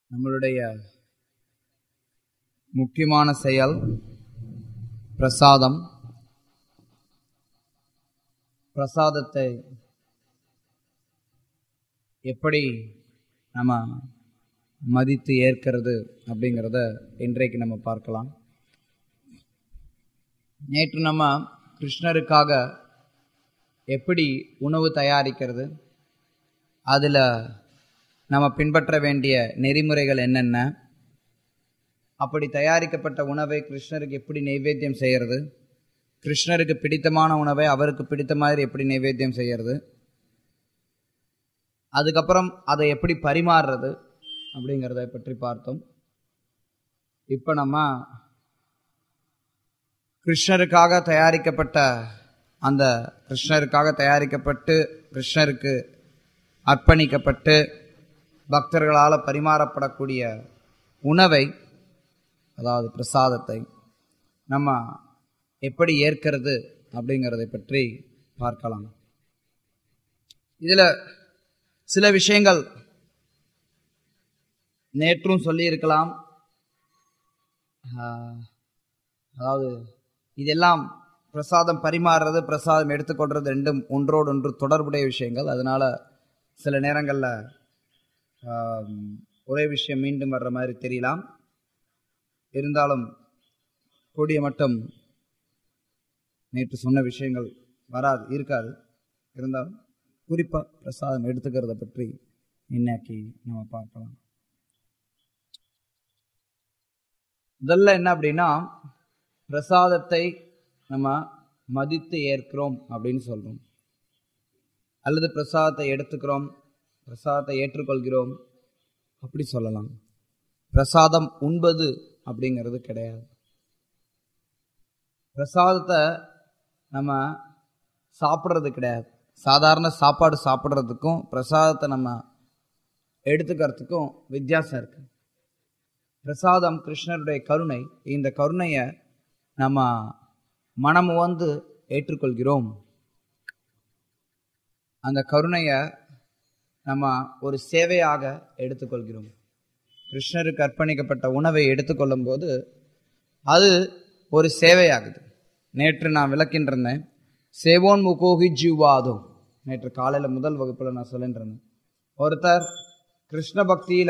நம்மளுடைய முக்கியமான செயல் பிரசாதம் பிரசாதத்தை எப்படி நம்ம மதித்து ஏற்கிறது அப்படிங்கிறத இன்றைக்கு நம்ம பார்க்கலாம் நேற்று நம்ம கிருஷ்ணருக்காக எப்படி உணவு தயாரிக்கிறது அதில் நம்ம பின்பற்ற வேண்டிய நெறிமுறைகள் என்னென்ன அப்படி தயாரிக்கப்பட்ட உணவை கிருஷ்ணருக்கு எப்படி நைவேத்தியம் செய்கிறது கிருஷ்ணருக்கு பிடித்தமான உணவை அவருக்கு பிடித்த மாதிரி எப்படி நைவேத்தியம் செய்கிறது அதுக்கப்புறம் அதை எப்படி பரிமாறுறது அப்படிங்கிறத பற்றி பார்த்தோம் இப்போ நம்ம கிருஷ்ணருக்காக தயாரிக்கப்பட்ட அந்த கிருஷ்ணருக்காக தயாரிக்கப்பட்டு கிருஷ்ணருக்கு அர்ப்பணிக்கப்பட்டு பக்தர்களால் பரிமாறப்படக்கூடிய உணவை அதாவது பிரசாதத்தை நம்ம எப்படி ஏற்கிறது அப்படிங்கிறதை பற்றி பார்க்கலாம் இதில் சில விஷயங்கள் நேற்றும் சொல்லியிருக்கலாம் அதாவது இதெல்லாம் பிரசாதம் பரிமாறுறது பிரசாதம் எடுத்துக்கொள்றது ரெண்டும் ஒன்றோடு ஒன்று தொடர்புடைய விஷயங்கள் அதனால சில நேரங்களில் ஒரே விஷயம் மீண்டும் வர்ற மாதிரி தெரியலாம் இருந்தாலும் கூடிய மட்டும் நேற்று சொன்ன விஷயங்கள் வராது இருக்காது இருந்தாலும் குறிப்பாக பிரசாதம் எடுத்துக்கிறத பற்றி இன்னைக்கு நம்ம பார்க்கலாம் முதல்ல என்ன அப்படின்னா பிரசாதத்தை நம்ம மதித்து ஏற்கிறோம் அப்படின்னு சொல்றோம் அல்லது பிரசாதத்தை எடுத்துக்கிறோம் பிரசாதத்தை ஏற்றுக்கொள்கிறோம் அப்படி சொல்லலாம் பிரசாதம் உண்பது அப்படிங்கிறது கிடையாது பிரசாதத்தை நம்ம சாப்பிட்றது கிடையாது சாதாரண சாப்பாடு சாப்பிட்றதுக்கும் பிரசாதத்தை நம்ம எடுத்துக்கிறதுக்கும் வித்தியாசம் இருக்கு பிரசாதம் கிருஷ்ணருடைய கருணை இந்த கருணையை நம்ம மனம் வந்து ஏற்றுக்கொள்கிறோம் அந்த கருணையை நம்ம ஒரு சேவையாக எடுத்துக்கொள்கிறோம் கிருஷ்ணருக்கு அர்ப்பணிக்கப்பட்ட உணவை எடுத்துக்கொள்ளும் போது அது ஒரு சேவையாகுது நேற்று நான் விளக்கின்றிருந்தேன் சேவோன் முகோகி ஜீவாதோ நேற்று காலையில் முதல் வகுப்பில் நான் சொல்லிட்டு ஒருத்தர் கிருஷ்ண பக்தியில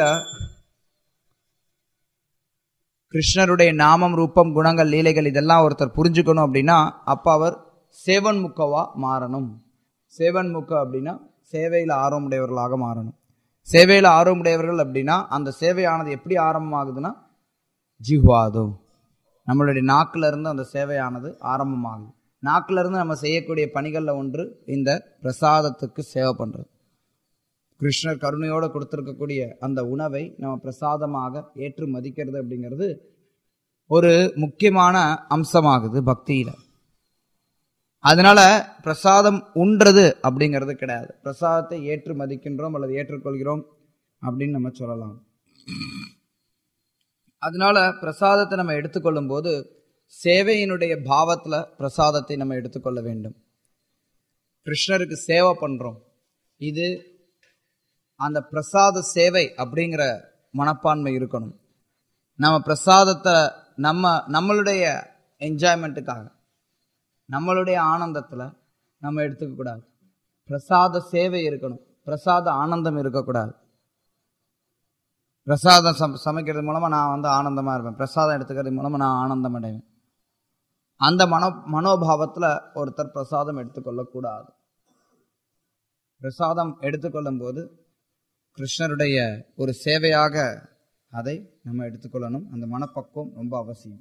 கிருஷ்ணருடைய நாமம் ரூபம் குணங்கள் லீலைகள் இதெல்லாம் ஒருத்தர் புரிஞ்சுக்கணும் அப்படின்னா அப்போ அவர் சேவன் முக்கவா மாறணும் சேவன் முக்க அப்படின்னா சேவையில் ஆர்வமுடையவர்களாக மாறணும் சேவையில் ஆர்வமுடையவர்கள் அப்படின்னா அந்த சேவையானது எப்படி ஆரம்பமாகுதுன்னா ஜிஹ்வாதோ நம்மளுடைய நாக்கில் இருந்து அந்த சேவையானது ஆரம்பமாகுது நாக்கில் இருந்து நம்ம செய்யக்கூடிய பணிகளில் ஒன்று இந்த பிரசாதத்துக்கு சேவை பண்ணுறது கிருஷ்ணர் கருணையோடு கொடுத்துருக்கக்கூடிய அந்த உணவை நம்ம பிரசாதமாக ஏற்று மதிக்கிறது அப்படிங்கிறது ஒரு முக்கியமான அம்சமாகுது பக்தியில அதனால பிரசாதம் உண்றது அப்படிங்கிறது கிடையாது பிரசாதத்தை ஏற்று மதிக்கின்றோம் அல்லது ஏற்றுக்கொள்கிறோம் அப்படின்னு நம்ம சொல்லலாம் அதனால பிரசாதத்தை நம்ம எடுத்துக்கொள்ளும் போது சேவையினுடைய பாவத்துல பிரசாதத்தை நம்ம எடுத்துக்கொள்ள வேண்டும் கிருஷ்ணருக்கு சேவை பண்றோம் இது அந்த பிரசாத சேவை அப்படிங்கிற மனப்பான்மை இருக்கணும் நம்ம பிரசாதத்தை நம்ம நம்மளுடைய என்ஜாய்மெண்ட்டுக்காக நம்மளுடைய ஆனந்தத்தில் நம்ம எடுத்துக்க கூடாது பிரசாத சேவை இருக்கணும் பிரசாத ஆனந்தம் இருக்கக்கூடாது பிரசாதம் சம் சமைக்கிறது மூலமாக நான் வந்து ஆனந்தமாக இருப்பேன் பிரசாதம் எடுத்துக்கிறது மூலமாக நான் ஆனந்தம் அடைவேன் அந்த மனோ மனோபாவத்தில் ஒருத்தர் பிரசாதம் எடுத்துக்கொள்ளக்கூடாது பிரசாதம் எடுத்துக்கொள்ளும் போது கிருஷ்ணருடைய ஒரு சேவையாக அதை நம்ம எடுத்துக்கொள்ளணும் அந்த மனப்பக்குவம் ரொம்ப அவசியம்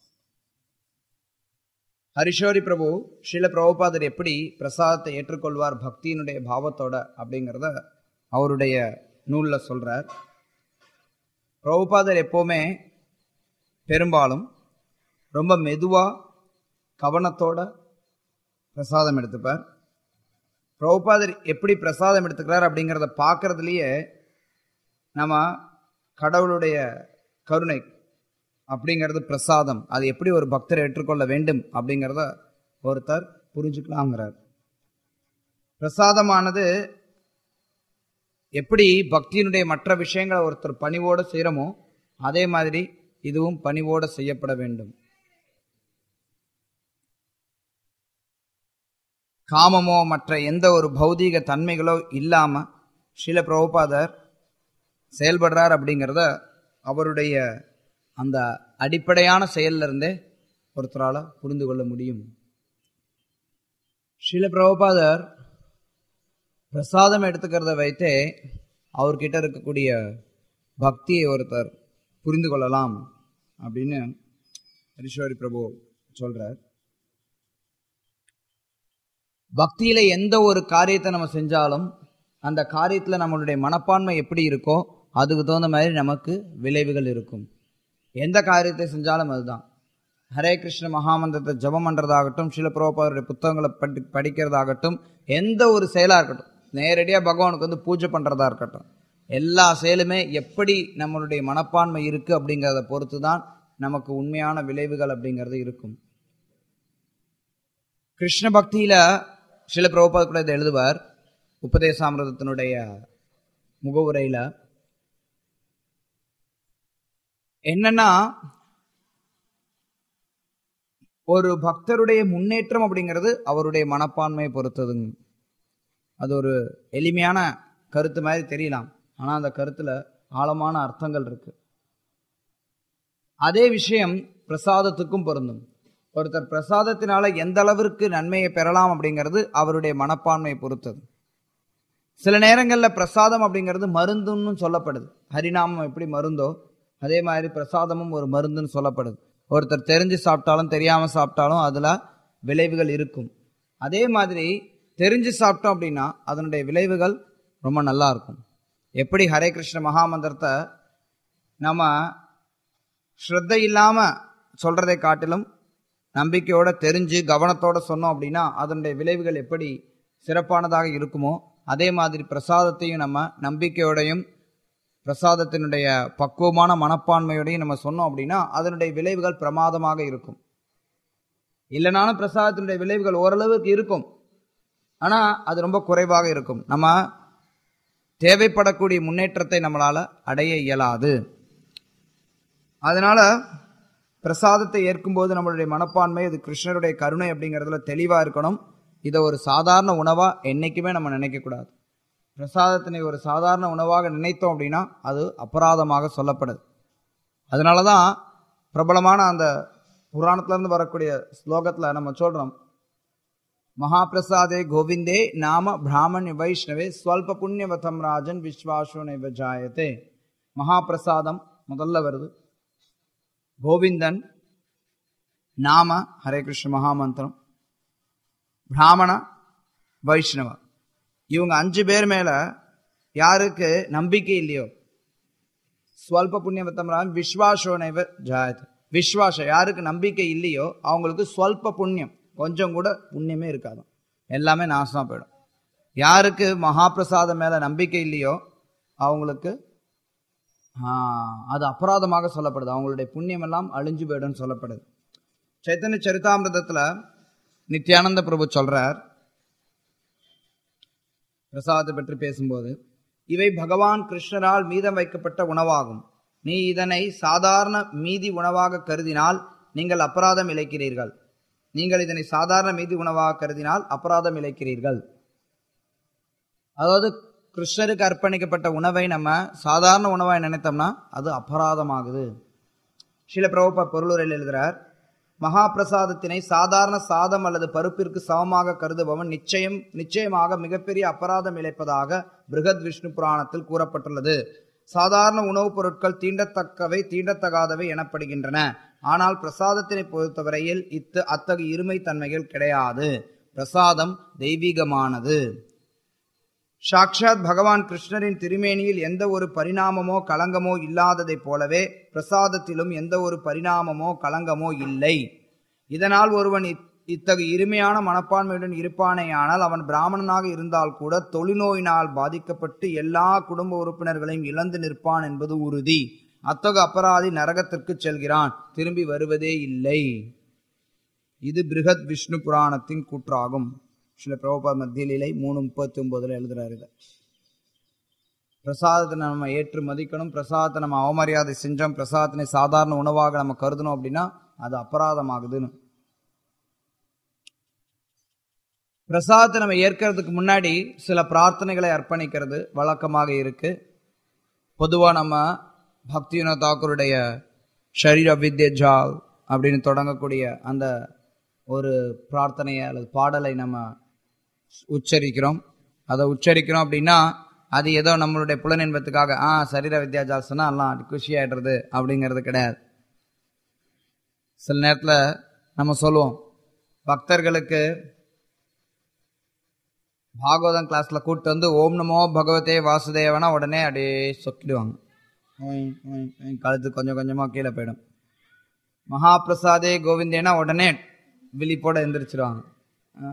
ஹரிஷோரி பிரபு ஸ்ரீல பிரபுபாதர் எப்படி பிரசாதத்தை ஏற்றுக்கொள்வார் பக்தியினுடைய பாவத்தோட அப்படிங்கிறத அவருடைய நூலில் சொல்றார் பிரபுபாதர் எப்போவுமே பெரும்பாலும் ரொம்ப மெதுவா கவனத்தோட பிரசாதம் எடுத்துப்பார் பிரபுபாதர் எப்படி பிரசாதம் எடுத்துக்கிறார் அப்படிங்கிறத பார்க்கறதுலயே நம்ம கடவுளுடைய கருணை அப்படிங்கிறது பிரசாதம் அது எப்படி ஒரு பக்தர் ஏற்றுக்கொள்ள வேண்டும் அப்படிங்கிறத ஒருத்தர் புரிஞ்சுக்கலாங்கிறார் பிரசாதமானது எப்படி பக்தியினுடைய மற்ற விஷயங்களை ஒருத்தர் பணிவோடு செய்கிறோமோ அதே மாதிரி இதுவும் பணிவோடு செய்யப்பட வேண்டும் காமமோ மற்ற எந்த ஒரு பௌதீக தன்மைகளோ இல்லாம ஸ்ரீல பிரபுபாதர் செயல்படுறார் அப்படிங்கிறத அவருடைய அந்த அடிப்படையான செயல்ல இருந்தே ஒருத்தரால புரிந்து கொள்ள முடியும் ஸ்ரீல பிரபுபாதர் பிரசாதம் எடுத்துக்கிறத வைத்தே அவர்கிட்ட இருக்கக்கூடிய பக்தியை ஒருத்தர் புரிந்து கொள்ளலாம் அப்படின்னு ரிஷோரி பிரபு சொல்றார் பக்தியில எந்த ஒரு காரியத்தை நம்ம செஞ்சாலும் அந்த காரியத்துல நம்மளுடைய மனப்பான்மை எப்படி இருக்கோ அதுக்கு தகுந்த மாதிரி நமக்கு விளைவுகள் இருக்கும் எந்த காரியத்தை செஞ்சாலும் அதுதான் ஹரே கிருஷ்ண மகாமந்திரத்தை ஜபம் பண்றதாகட்டும் சிலப்பிரபாருடைய புத்தகங்களை படி படிக்கிறதாகட்டும் எந்த ஒரு செயலா இருக்கட்டும் நேரடியா பகவானுக்கு வந்து பூஜை பண்றதா இருக்கட்டும் எல்லா செயலுமே எப்படி நம்மளுடைய மனப்பான்மை இருக்கு அப்படிங்கிறத பொறுத்து தான் நமக்கு உண்மையான விளைவுகள் அப்படிங்கிறது இருக்கும் கிருஷ்ண பக்தியில சில பிரபுபாத் கூட இதை எழுதுவார் உபதேசாமிரதத்தினுடைய முகவுரையில என்னன்னா ஒரு பக்தருடைய முன்னேற்றம் அப்படிங்கிறது அவருடைய மனப்பான்மையை பொறுத்ததுங்க அது ஒரு எளிமையான கருத்து மாதிரி தெரியலாம் ஆனா அந்த கருத்துல ஆழமான அர்த்தங்கள் இருக்கு அதே விஷயம் பிரசாதத்துக்கும் பொருந்தும் ஒருத்தர் பிரசாதத்தினால எந்த அளவிற்கு நன்மையை பெறலாம் அப்படிங்கிறது அவருடைய மனப்பான்மையை பொறுத்தது சில நேரங்களில் பிரசாதம் அப்படிங்கிறது மருந்துன்னு சொல்லப்படுது ஹரிநாமம் எப்படி மருந்தோ அதே மாதிரி பிரசாதமும் ஒரு மருந்துன்னு சொல்லப்படுது ஒருத்தர் தெரிஞ்சு சாப்பிட்டாலும் தெரியாம சாப்பிட்டாலும் அதுல விளைவுகள் இருக்கும் அதே மாதிரி தெரிஞ்சு சாப்பிட்டோம் அப்படின்னா அதனுடைய விளைவுகள் ரொம்ப நல்லா இருக்கும் எப்படி ஹரே கிருஷ்ண மகாமந்திரத்தை நம்ம ஸ்ரத்தை இல்லாம சொல்றதை காட்டிலும் நம்பிக்கையோட தெரிஞ்சு கவனத்தோட சொன்னோம் அப்படின்னா அதனுடைய விளைவுகள் எப்படி சிறப்பானதாக இருக்குமோ அதே மாதிரி பிரசாதத்தையும் நம்ம நம்பிக்கையோடையும் பிரசாதத்தினுடைய பக்குவமான மனப்பான்மையோடையும் நம்ம சொன்னோம் அப்படின்னா அதனுடைய விளைவுகள் பிரமாதமாக இருக்கும் இல்லைனாலும் பிரசாதத்தினுடைய விளைவுகள் ஓரளவுக்கு இருக்கும் ஆனா அது ரொம்ப குறைவாக இருக்கும் நம்ம தேவைப்படக்கூடிய முன்னேற்றத்தை நம்மளால அடைய இயலாது அதனால பிரசாதத்தை ஏற்கும்போது நம்மளுடைய மனப்பான்மை அது கிருஷ்ணருடைய கருணை அப்படிங்கிறதுல தெளிவா இருக்கணும் இதை ஒரு சாதாரண உணவா என்னைக்குமே நம்ம நினைக்க கூடாது பிரசாதத்தினை ஒரு சாதாரண உணவாக நினைத்தோம் அப்படின்னா அது அபராதமாக சொல்லப்படுது அதனாலதான் பிரபலமான அந்த புராணத்துல இருந்து வரக்கூடிய ஸ்லோகத்துல நம்ம சொல்றோம் மகாபிரசாதே கோவிந்தே நாம பிராமண் வைஷ்ணவே ஸ்வல்ப புண்ணியவதம் ராஜன் விஸ்வாசோ நைவ ஜாயத்தே மகாபிரசாதம் முதல்ல வருது கோவிந்தன் நாம ஹரே கிருஷ்ண மகாமந்திரம் பிராமண வைஷ்ணவ இவங்க அஞ்சு பேர் மேல யாருக்கு நம்பிக்கை இல்லையோ ஸ்வல்ப புண்ணியவத்தம் ராம் விஸ்வாசோனைவ ஜாயத் விஸ்வாசம் யாருக்கு நம்பிக்கை இல்லையோ அவங்களுக்கு ஸ்வல்ப புண்ணியம் கொஞ்சம் கூட புண்ணியமே இருக்காதாம் எல்லாமே நாசமா போயிடும் யாருக்கு மகாபிரசாதம் மேல நம்பிக்கை இல்லையோ அவங்களுக்கு ஆஹ், அது அபராதமாக சொல்லப்படுது அவங்களுடைய புண்ணியம் எல்லாம் அழிஞ்சு போயிடும்னு சொல்லப்படுது சைத்தன்ய சரிதாமிரதத்துல நித்யானந்த பிரபு சொல்றார் பிரசாதத்தை பற்றி பேசும்போது இவை பகவான் கிருஷ்ணரால் மீதம் வைக்கப்பட்ட உணவாகும் நீ இதனை சாதாரண மீதி உணவாக கருதினால் நீங்கள் அபராதம் இழைக்கிறீர்கள் நீங்கள் இதனை சாதாரண மீதி உணவாக கருதினால் அபராதம் இழைக்கிறீர்கள் அதாவது கிருஷ்ணருக்கு அர்ப்பணிக்கப்பட்ட உணவை நம்ம சாதாரண உணவாய் நினைத்தோம்னா அது அபராதமாகுது ஸ்ரீல பிரபுபா பொருளுரையில் எழுதுறார் மகாபிரசாதத்தினை சாதாரண சாதம் அல்லது பருப்பிற்கு சமமாக கருதுபவன் நிச்சயம் நிச்சயமாக மிகப்பெரிய அபராதம் இழைப்பதாக பிருகத் விஷ்ணு புராணத்தில் கூறப்பட்டுள்ளது சாதாரண உணவுப் பொருட்கள் தீண்டத்தக்கவை தீண்டத்தகாதவை எனப்படுகின்றன ஆனால் பிரசாதத்தினை பொறுத்தவரையில் இத்து அத்தகைய இருமை தன்மைகள் கிடையாது பிரசாதம் தெய்வீகமானது சாக்ஷாத் பகவான் கிருஷ்ணரின் திருமேனியில் எந்த ஒரு பரிணாமமோ களங்கமோ இல்லாததைப் போலவே பிரசாதத்திலும் எந்த ஒரு பரிணாமமோ களங்கமோ இல்லை இதனால் ஒருவன் இத்- இத்தகைய இருமையான மனப்பான்மையுடன் இருப்பானேயானால் அவன் பிராமணனாக இருந்தால் கூட தொழுநோயினால் பாதிக்கப்பட்டு எல்லா குடும்ப உறுப்பினர்களையும் இழந்து நிற்பான் என்பது உறுதி அத்தகைய அபராதி நரகத்திற்கு செல்கிறான் திரும்பி வருவதே இல்லை இது பிருகத் விஷ்ணு புராணத்தின் கூற்றாகும் சில பிரபுபா மத்தியிலை மூணு முப்பத்தி ஒன்பதுல எழுதுறாரு இதை. பிரசாதத்தை நம்ம ஏற்று மதிக்கணும் பிரசாதத்தை நம்ம அவமரியாதை செஞ்சோம் பிரசாதத்தினை சாதாரண உணவாக நம்ம கருதணும் அப்படின்னா அது அபராதமாகுதுன்னு பிரசாதத்தை நம்ம ஏற்கிறதுக்கு முன்னாடி சில பிரார்த்தனைகளை அர்ப்பணிக்கிறது வழக்கமாக இருக்கு பொதுவா நம்ம பக்தியுன தாக்கூருடைய ஷரீர வித்ய ஜால் அப்படின்னு தொடங்கக்கூடிய அந்த ஒரு பிரார்த்தனையை அல்லது பாடலை நம்ம உச்சரிக்கிறோம் அதை உச்சரிக்கிறோம் அப்படின்னா அது ஏதோ நம்மளுடைய புலனின்பத்துக்காக ஆ சரீர வித்யாஜால் சொன்னா எல்லாம் குஷி ஆயிடுறது அப்படிங்கிறது கிடையாது சில நேரத்தில் நம்ம சொல்லுவோம் பக்தர்களுக்கு பாகவதம் கிளாஸ்ல கூப்பிட்டு வந்து ஓம் நமோ பகவதே வாசுதேவனா உடனே அப்படியே சொக்கிடுவாங்க ஓய், ஓய், ஓய், கழுத்து கொஞ்சம் கொஞ்சமா கீழே போயிடும் மகாபிரசாதே கோவிந்தேனா உடனே விழிப்போட எந்திரிச்சிருவாங்க ஆ?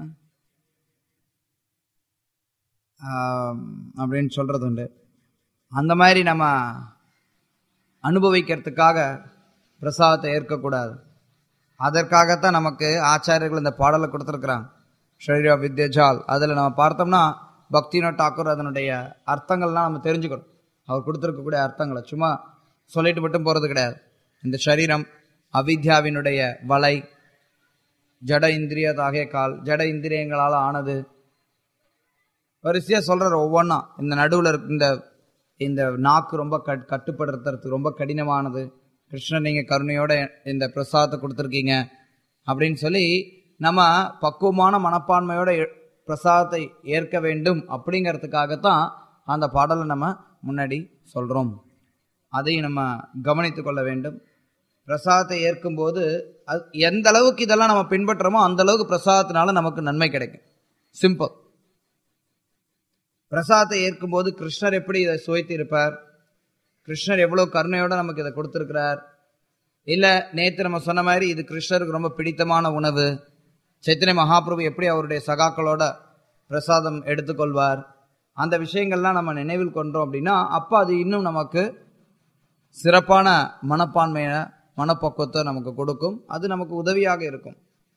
ஆம், அப்படின்னு சொல்றது உண்டு அந்த மாதிரி நம்ம அனுபவிக்கிறதுக்காக பிரசாதத்தை ஏற்கக்கூடாது அதற்காகத்தான் நமக்கு ஆச்சாரியர்கள் இந்த பாடலை கொடுத்துருக்குறாங்க ஷரீரா வித்யஜால் அதில் நம்ம பார்த்தோம்னா பக்தினோ டாக்கூர் அதனுடைய அர்த்தங்கள்லாம் நம்ம தெரிஞ்சுக்கணும் அவர் கொடுத்துருக்கக்கூடிய அர்த்தங்களை சும்மா சொல்லிட்டு மட்டும் போகிறது கிடையாது இந்த சரீரம் அவித்யாவினுடைய வலை ஜட இந்திரியதாகிய கால் ஜட இந்திரியங்களால் ஆனது வரிசையா சொல்றாரு ஒவ்வொன்றா இந்த நடுவில் இருக்க இந்த இந்த நாக்கு ரொம்ப கட் கட்டுப்படுத்துறதுக்கு ரொம்ப கடினமானது கிருஷ்ணன் நீங்க கருணையோட இந்த பிரசாதத்தை கொடுத்துருக்கீங்க அப்படின்னு சொல்லி நம்ம பக்குவமான மனப்பான்மையோட எ- பிரசாதத்தை ஏற்க வேண்டும் அப்படிங்கிறதுக்காகத்தான் அந்த பாடலை நம்ம முன்னாடி சொல்றோம் அதையும் நம்ம கவனித்துக் கொள்ள வேண்டும் பிரசாதத்தை ஏற்கும்போது அது எந்த அளவுக்கு இதெல்லாம் நம்ம பின்பற்றுறோமோ அந்த அளவுக்கு பிரசாதத்தினால நமக்கு நன்மை கிடைக்கும் சிம்பிள் பிரசாதத்தை ஏற்கும்போது கிருஷ்ணர் எப்படி இதை சுவைத்து இருப்பார் கிருஷ்ணர் எவ்வளவு கருணையோட நமக்கு இதை கொடுத்திருக்கிறார் இல்ல நேத்து நம்ம சொன்ன மாதிரி இது கிருஷ்ணருக்கு ரொம்ப பிடித்தமான உணவு சைத்தன்ய மகாபிரபு எப்படி அவருடைய சகாக்களோட பிரசாதம் எடுத்துக்கொள்வார் அந்த விஷயங்கள்லாம் நம்ம நினைவில் கொண்டோம் அப்படின்னா அப்ப அது இன்னும் நமக்கு சிறப்பான மனப்பான்மையை மனப்பக்குவத்தை நமக்கு கொடுக்கும் அது நமக்கு உதவியாக இருக்கும்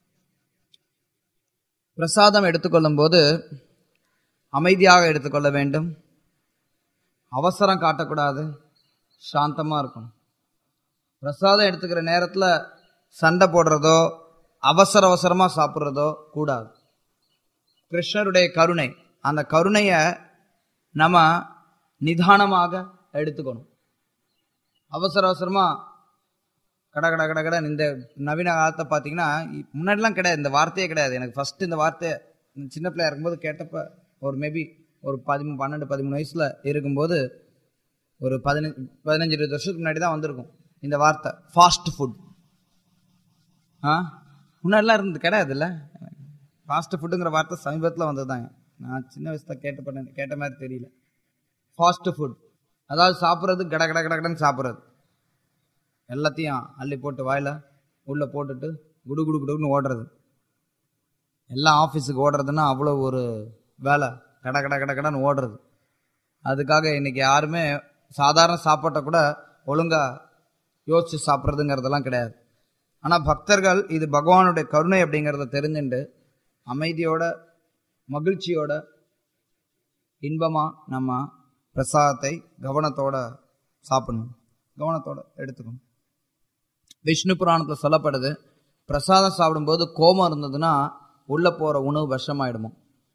பிரசாதம் எடுத்துக்கொள்ளும் போது அமைதியாக எடுத்துக்கொள்ள வேண்டும் அவசரம் காட்டக்கூடாது சாந்தமா இருக்கணும் பிரசாதம் எடுத்துக்கிற நேரத்துல சண்டை போடுறதோ அவசர அவசரமா சாப்பிட்றதோ கூடாது கிருஷ்ணருடைய கருணை அந்த கருணைய நம்ம நிதானமாக எடுத்துக்கணும் அவசர அவசரமா கட கட கட கட இந்த நவீன காலத்தை பார்த்தீங்கன்னா இ- முன்னாடிலாம் கிடையாது இந்த வார்த்தையே கிடையாது எனக்கு ஃபர்ஸ்ட் இந்த வார்த்தை இந்த சின்ன பிள்ளையா இருக்கும்போது கேட்டப்ப ஒரு மேபி ஒரு பதிமூணு பன்னெண்டு பதிமூணு வயசுல இருக்கும்போது ஒரு பதினஞ்சு பதினஞ்சு இருபது வருஷத்துக்கு முன்னாடி தான் வந்திருக்கும் இந்த வார்த்தை ஃபாஸ்ட் ஃபுட் ஆ முன்னாடிலாம் இருந்தது கிடையாதுல்ல ஃபாஸ்ட் ஃபுட்டுங்கிற வார்த்தை சமீபத்தில் வந்ததுதாங்க நான் சின்ன வயசுல கேட்ட பண்ண கேட்ட மாதிரி தெரியல ஃபாஸ்ட் ஃபுட் அதாவது சாப்பிட்றது கட கட கட கடன்னு சாப்பிட்றது எல்லாத்தையும் அள்ளி போட்டு வாயில உள்ள போட்டுட்டு குடு குடு குடுன்னு ஓடுறது எல்லாம் ஆஃபீஸுக்கு ஓடுறதுன்னா அவ்வளோ ஒரு வேலை கட கட கட கடன்னு ஓடுறது அதுக்காக இன்னைக்கு யாருமே சாதாரண சாப்பாட்டை கூட ஒழுங்கா யோசிச்சு சாப்பிட்றதுங்கிறதெல்லாம் கிடையாது ஆனால் பக்தர்கள் இது பகவானுடைய கருணை அப்படிங்கிறத தெரிஞ்சுண்டு அமைதியோட மகிழ்ச்சியோட இன்பமா நம்ம பிரசாதத்தை கவனத்தோட சாப்பிடணும் கவனத்தோட எடுத்துக்கணும் விஷ்ணு புராணத்துல சொல்லப்படுது பிரசாதம் சாப்பிடும்போது கோபம் இருந்ததுன்னா உள்ள போற உணவு விஷமாயிடுமா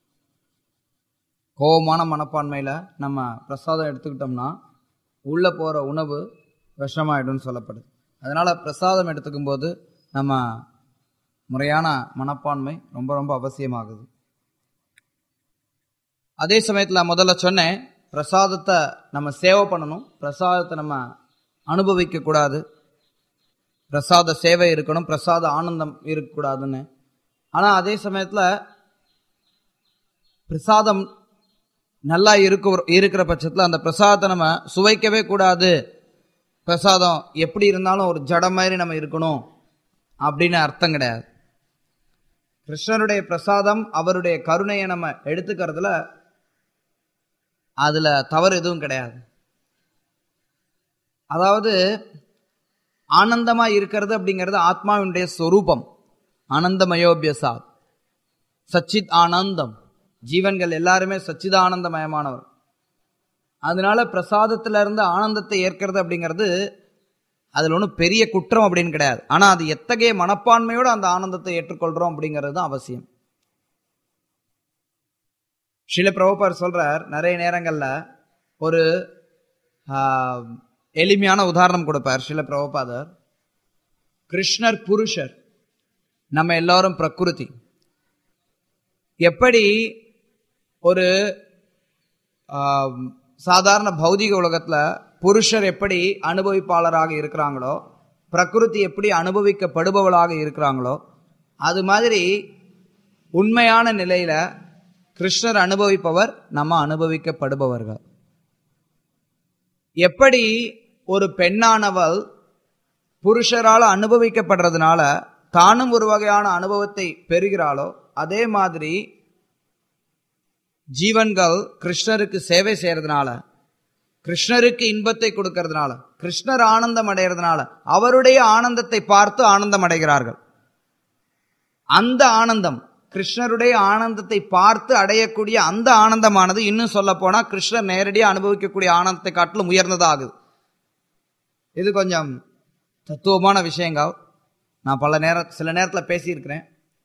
கோபமான மனப்பான்மையில நம்ம பிரசாதம் எடுத்துக்கிட்டோம்னா உள்ள போற உணவு விஷமாயிடும்னு சொல்லப்படுது அதனால பிரசாதம் எடுத்துக்கும் போது நம்ம முறையான மனப்பான்மை ரொம்ப ரொம்ப அவசியமாகுது அதே சமயத்துல முதல்ல சொன்னேன் பிரசாதத்தை நம்ம சேவை பண்ணணும் பிரசாதத்தை நம்ம அனுபவிக்க கூடாது பிரசாத சேவை இருக்கணும் பிரசாத ஆனந்தம் இருக்கக்கூடாதுன்னு ஆனா அதே சமயத்துல பிரசாதம் நல்லா இருக்க இருக்கிற பட்சத்துல அந்த பிரசாதத்தை நம்ம சுவைக்கவே கூடாது பிரசாதம் எப்படி இருந்தாலும் ஒரு ஜடம் மாதிரி நம்ம இருக்கணும் அப்படின்னு அர்த்தம் கிடையாது கிருஷ்ணருடைய பிரசாதம் அவருடைய கருணையை நம்ம எடுத்துக்கிறதுல அதுல தவறு எதுவும் கிடையாது அதாவது ஆனந்தமா இருக்கிறது அப்படிங்கிறது ஆத்மாவினுடைய சொரூபம் ஆனந்தமயோபியசாத் சச்சித் ஆனந்தம் ஜீவன்கள் எல்லாருமே சச்சிதானந்தமயமானவர் அதனால பிரசாதத்துல இருந்து ஆனந்தத்தை ஏற்கிறது அப்படிங்கிறது அதுல ஒன்றும் பெரிய குற்றம் அப்படின்னு கிடையாது ஆனா அது எத்தகைய மனப்பான்மையோடு அந்த ஆனந்தத்தை ஏற்றுக்கொள்றோம் அப்படிங்கிறது தான் அவசியம் சில பிரபுபார் சொல்றார் நிறைய நேரங்கள்ல ஒரு ஆஹ், எளிமையான உதாரணம் கொடுப்பார் சில பிரபுபாதர் கிருஷ்ணர் புருஷர் நம்ம எல்லாரும் பிரகிருதி எப்படி ஒரு ஆம், சாதாரண பௌதிக உலகத்துல புருஷர் எப்படி அனுபவிப்பாளராக இருக்கிறாங்களோ பிரகிருதி எப்படி அனுபவிக்கப்படுபவளாக இருக்கிறாங்களோ அது மாதிரி உண்மையான நிலையில கிருஷ்ணர் அனுபவிப்பவர் நம்ம அனுபவிக்கப்படுபவர்கள் எப்படி ஒரு பெண்ணானவள் புருஷரால் அனுபவிக்கப்படுறதுனால தானும் ஒரு வகையான அனுபவத்தை பெறுகிறாளோ அதே மாதிரி ஜீவன்கள் கிருஷ்ணருக்கு சேவை செய்யறதுனால கிருஷ்ணருக்கு இன்பத்தை கொடுக்கறதுனால கிருஷ்ணர் ஆனந்தம் அடைகிறதுனால அவருடைய ஆனந்தத்தை பார்த்து ஆனந்தம் அடைகிறார்கள் அந்த ஆனந்தம் கிருஷ்ணருடைய ஆனந்தத்தை பார்த்து அடையக்கூடிய அந்த ஆனந்தமானது இன்னும் சொல்ல போனா கிருஷ்ணர் நேரடியாக அனுபவிக்கக்கூடிய ஆனந்தத்தை காட்டிலும் உயர்ந்ததாகுது இது கொஞ்சம் தத்துவமான விஷயங்கள் நான் பல நேரம் சில நேரத்தில் பேசியிருக்கிறேன்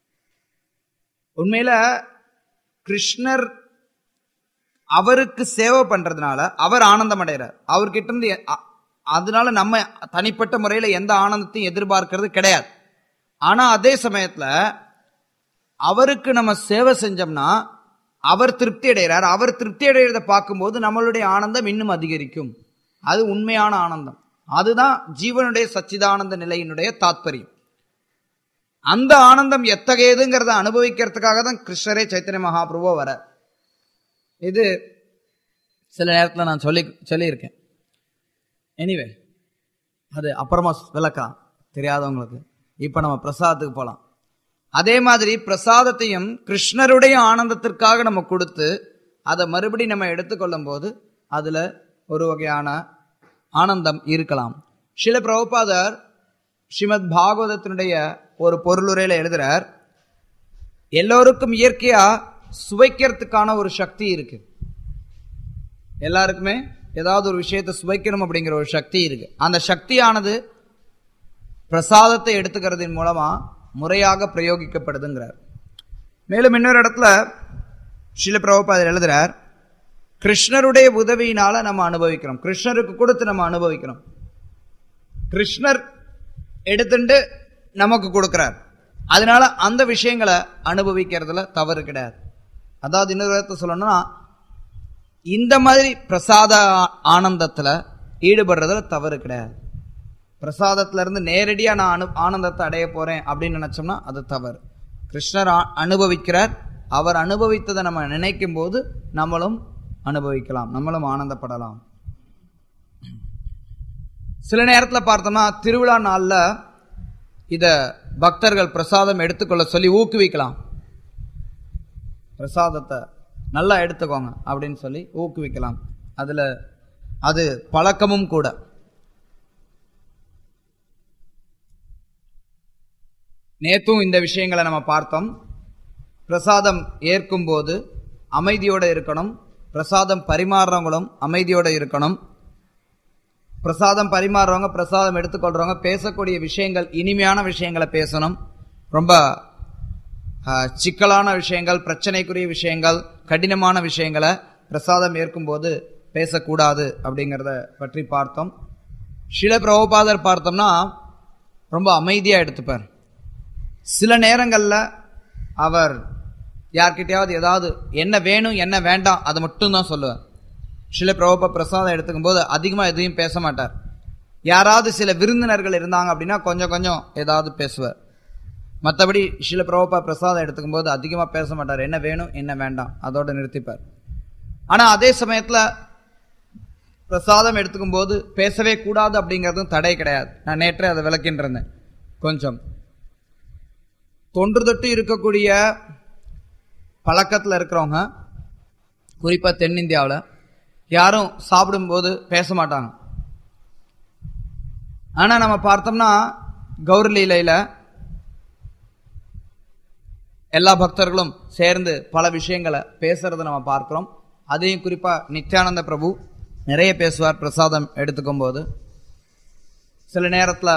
உண்மையில கிருஷ்ணர் அவருக்கு சேவை பண்றதுனால அவர் ஆனந்தம் அடைகிறார் அவர்கிட்ட இருந்து எ- அ- அதனால நம்ம தனிப்பட்ட முறையில எந்த ஆனந்தத்தையும் எதிர்பார்க்கிறது கிடையாது ஆனா அதே சமயத்துல அவருக்கு நம்ம சேவை செஞ்சோம்னா அவர் திருப்தி அடைகிறார் அவர் திருப்தி அடைகிறத பார்க்கும்போது நம்மளுடைய ஆனந்தம் இன்னும் அதிகரிக்கும் அது உண்மையான ஆனந்தம் அதுதான் ஜீவனுடைய சச்சிதானந்த நிலையினுடைய தாத்பரியம் அந்த ஆனந்தம் எத்தகையதுங்கிறத அனுபவிக்கிறதுக்காக தான் கிருஷ்ணரே சைத்தன்ய மகாபிரபு வர இது சில நேரத்தில் நான் சொல்லி சொல்லியிருக்கேன் எனிவே அது அப்புறமா விளக்கலாம் தெரியாதவங்களுக்கு இப்போ நம்ம பிரசாதத்துக்கு போகலாம் அதே மாதிரி பிரசாதத்தையும் கிருஷ்ணருடைய ஆனந்தத்திற்காக நம்ம கொடுத்து அதை மறுபடி நம்ம எடுத்துக்கொள்ளும் போது அதுல ஒரு வகையான ஆனந்தம் இருக்கலாம் சில பிரபுபாதர் ஸ்ரீமத் பாகவதத்தினுடைய ஒரு பொருளுரையில எழுதுறார் எல்லோருக்கும் இயற்கையா சுவைக்கிறதுக்கான ஒரு சக்தி இருக்கு எல்லாருக்குமே ஏதாவது ஒரு விஷயத்தை சுவைக்கணும் அப்படிங்கிற ஒரு சக்தி இருக்கு அந்த சக்தியானது பிரசாதத்தை எடுத்துக்கிறதின் மூலமா முறையாக பிரயோகிக்கப்படுதுங்கிறார் மேலும் இன்னொரு இடத்துல ஸ்ரீல பிரபுபாதர் எழுதுறார் கிருஷ்ணருடைய உதவியினால நம்ம அனுபவிக்கிறோம் கிருஷ்ணருக்கு கொடுத்து நம்ம அனுபவிக்கிறோம் கிருஷ்ணர் எடுத்துட்டு நமக்கு கொடுக்கிறார் அதனால அந்த விஷயங்களை அனுபவிக்கிறதுல தவறு கிடையாது அதாவது இன்னொரு விதத்தை சொல்லணும்னா இந்த மாதிரி பிரசாத ஆனந்தத்துல ஈடுபடுறதுல தவறு கிடையாது பிரசாதத்துல இருந்து நேரடியா நான் அனு ஆனந்தத்தை அடைய போறேன் அப்படின்னு நினைச்சோம்னா அது தவறு கிருஷ்ணர் ஆ- அனுபவிக்கிறார் அவர் அனுபவித்ததை நம்ம நினைக்கும் போது நம்மளும் அனுபவிக்கலாம் நம்மளும் ஆனந்தப்படலாம் சில நேரத்துல பார்த்தோம்னா திருவிழா நாள்ல இத பக்தர்கள் பிரசாதம் எடுத்துக்கொள்ள சொல்லி ஊக்குவிக்கலாம் பிரசாதத்தை நல்லா எடுத்துக்கோங்க அப்படின்னு சொல்லி ஊக்குவிக்கலாம் அதுல அது பழக்கமும் கூட நேத்தும் இந்த விஷயங்களை நம்ம பார்த்தோம் பிரசாதம் ஏற்கும் போது அமைதியோட இருக்கணும் பிரசாதம் பரிமாறுறவங்களும் அமைதியோட இருக்கணும் பிரசாதம் பரிமாறுறவங்க பிரசாதம் எடுத்துக்கொள்றவங்க பேசக்கூடிய விஷயங்கள் இனிமையான விஷயங்களை பேசணும் ரொம்ப ஆஹ், சிக்கலான விஷயங்கள் பிரச்சனைக்குரிய விஷயங்கள் கடினமான விஷயங்களை பிரசாதம் ஏற்கும்போது பேசக்கூடாது அப்படிங்கிறத பற்றி பார்த்தோம் சில பிரபுபாதர் பார்த்தோம்னா ரொம்ப அமைதியா எடுத்துப்பார் சில நேரங்கள்ல அவர் யார்கிட்டயாவது ஏதாவது என்ன வேணும் என்ன வேண்டாம் அதை மட்டும் தான் சொல்லுவார் சில பிரபுப பிரசாதம் எடுத்துக்கும் போது அதிகமாக எதையும் பேச மாட்டார் யாராவது சில விருந்தினர்கள் இருந்தாங்க அப்படின்னா கொஞ்சம் கொஞ்சம் ஏதாவது பேசுவார் மற்றபடி சில பிரபுபா பிரசாதம் எடுத்துக்கும் போது அதிகமாக பேச மாட்டார் என்ன வேணும் என்ன வேண்டாம் அதோட நிறுத்திப்பார் ஆனால் அதே சமயத்தில் பிரசாதம் எடுத்துக்கும் போது பேசவே கூடாது அப்படிங்கிறதும் தடை கிடையாது நான் நேற்றே அதை விளக்கின்னு இருந்தேன் கொஞ்சம் தொன்று தொட்டு இருக்கக்கூடிய பழக்கத்தில் இருக்கிறவங்க குறிப்பாக தென்னிந்தியாவில் யாரும் சாப்பிடும்போது பேச மாட்டாங்க ஆனால் நம்ம பார்த்தோம்னா கௌரலீலையில் எல்லா பக்தர்களும் சேர்ந்து பல விஷயங்களை பேசுறத நம்ம பார்க்கிறோம் அதையும் குறிப்பாக நித்யானந்த பிரபு நிறைய பேசுவார் பிரசாதம் எடுத்துக்கும் போது சில நேரத்தில்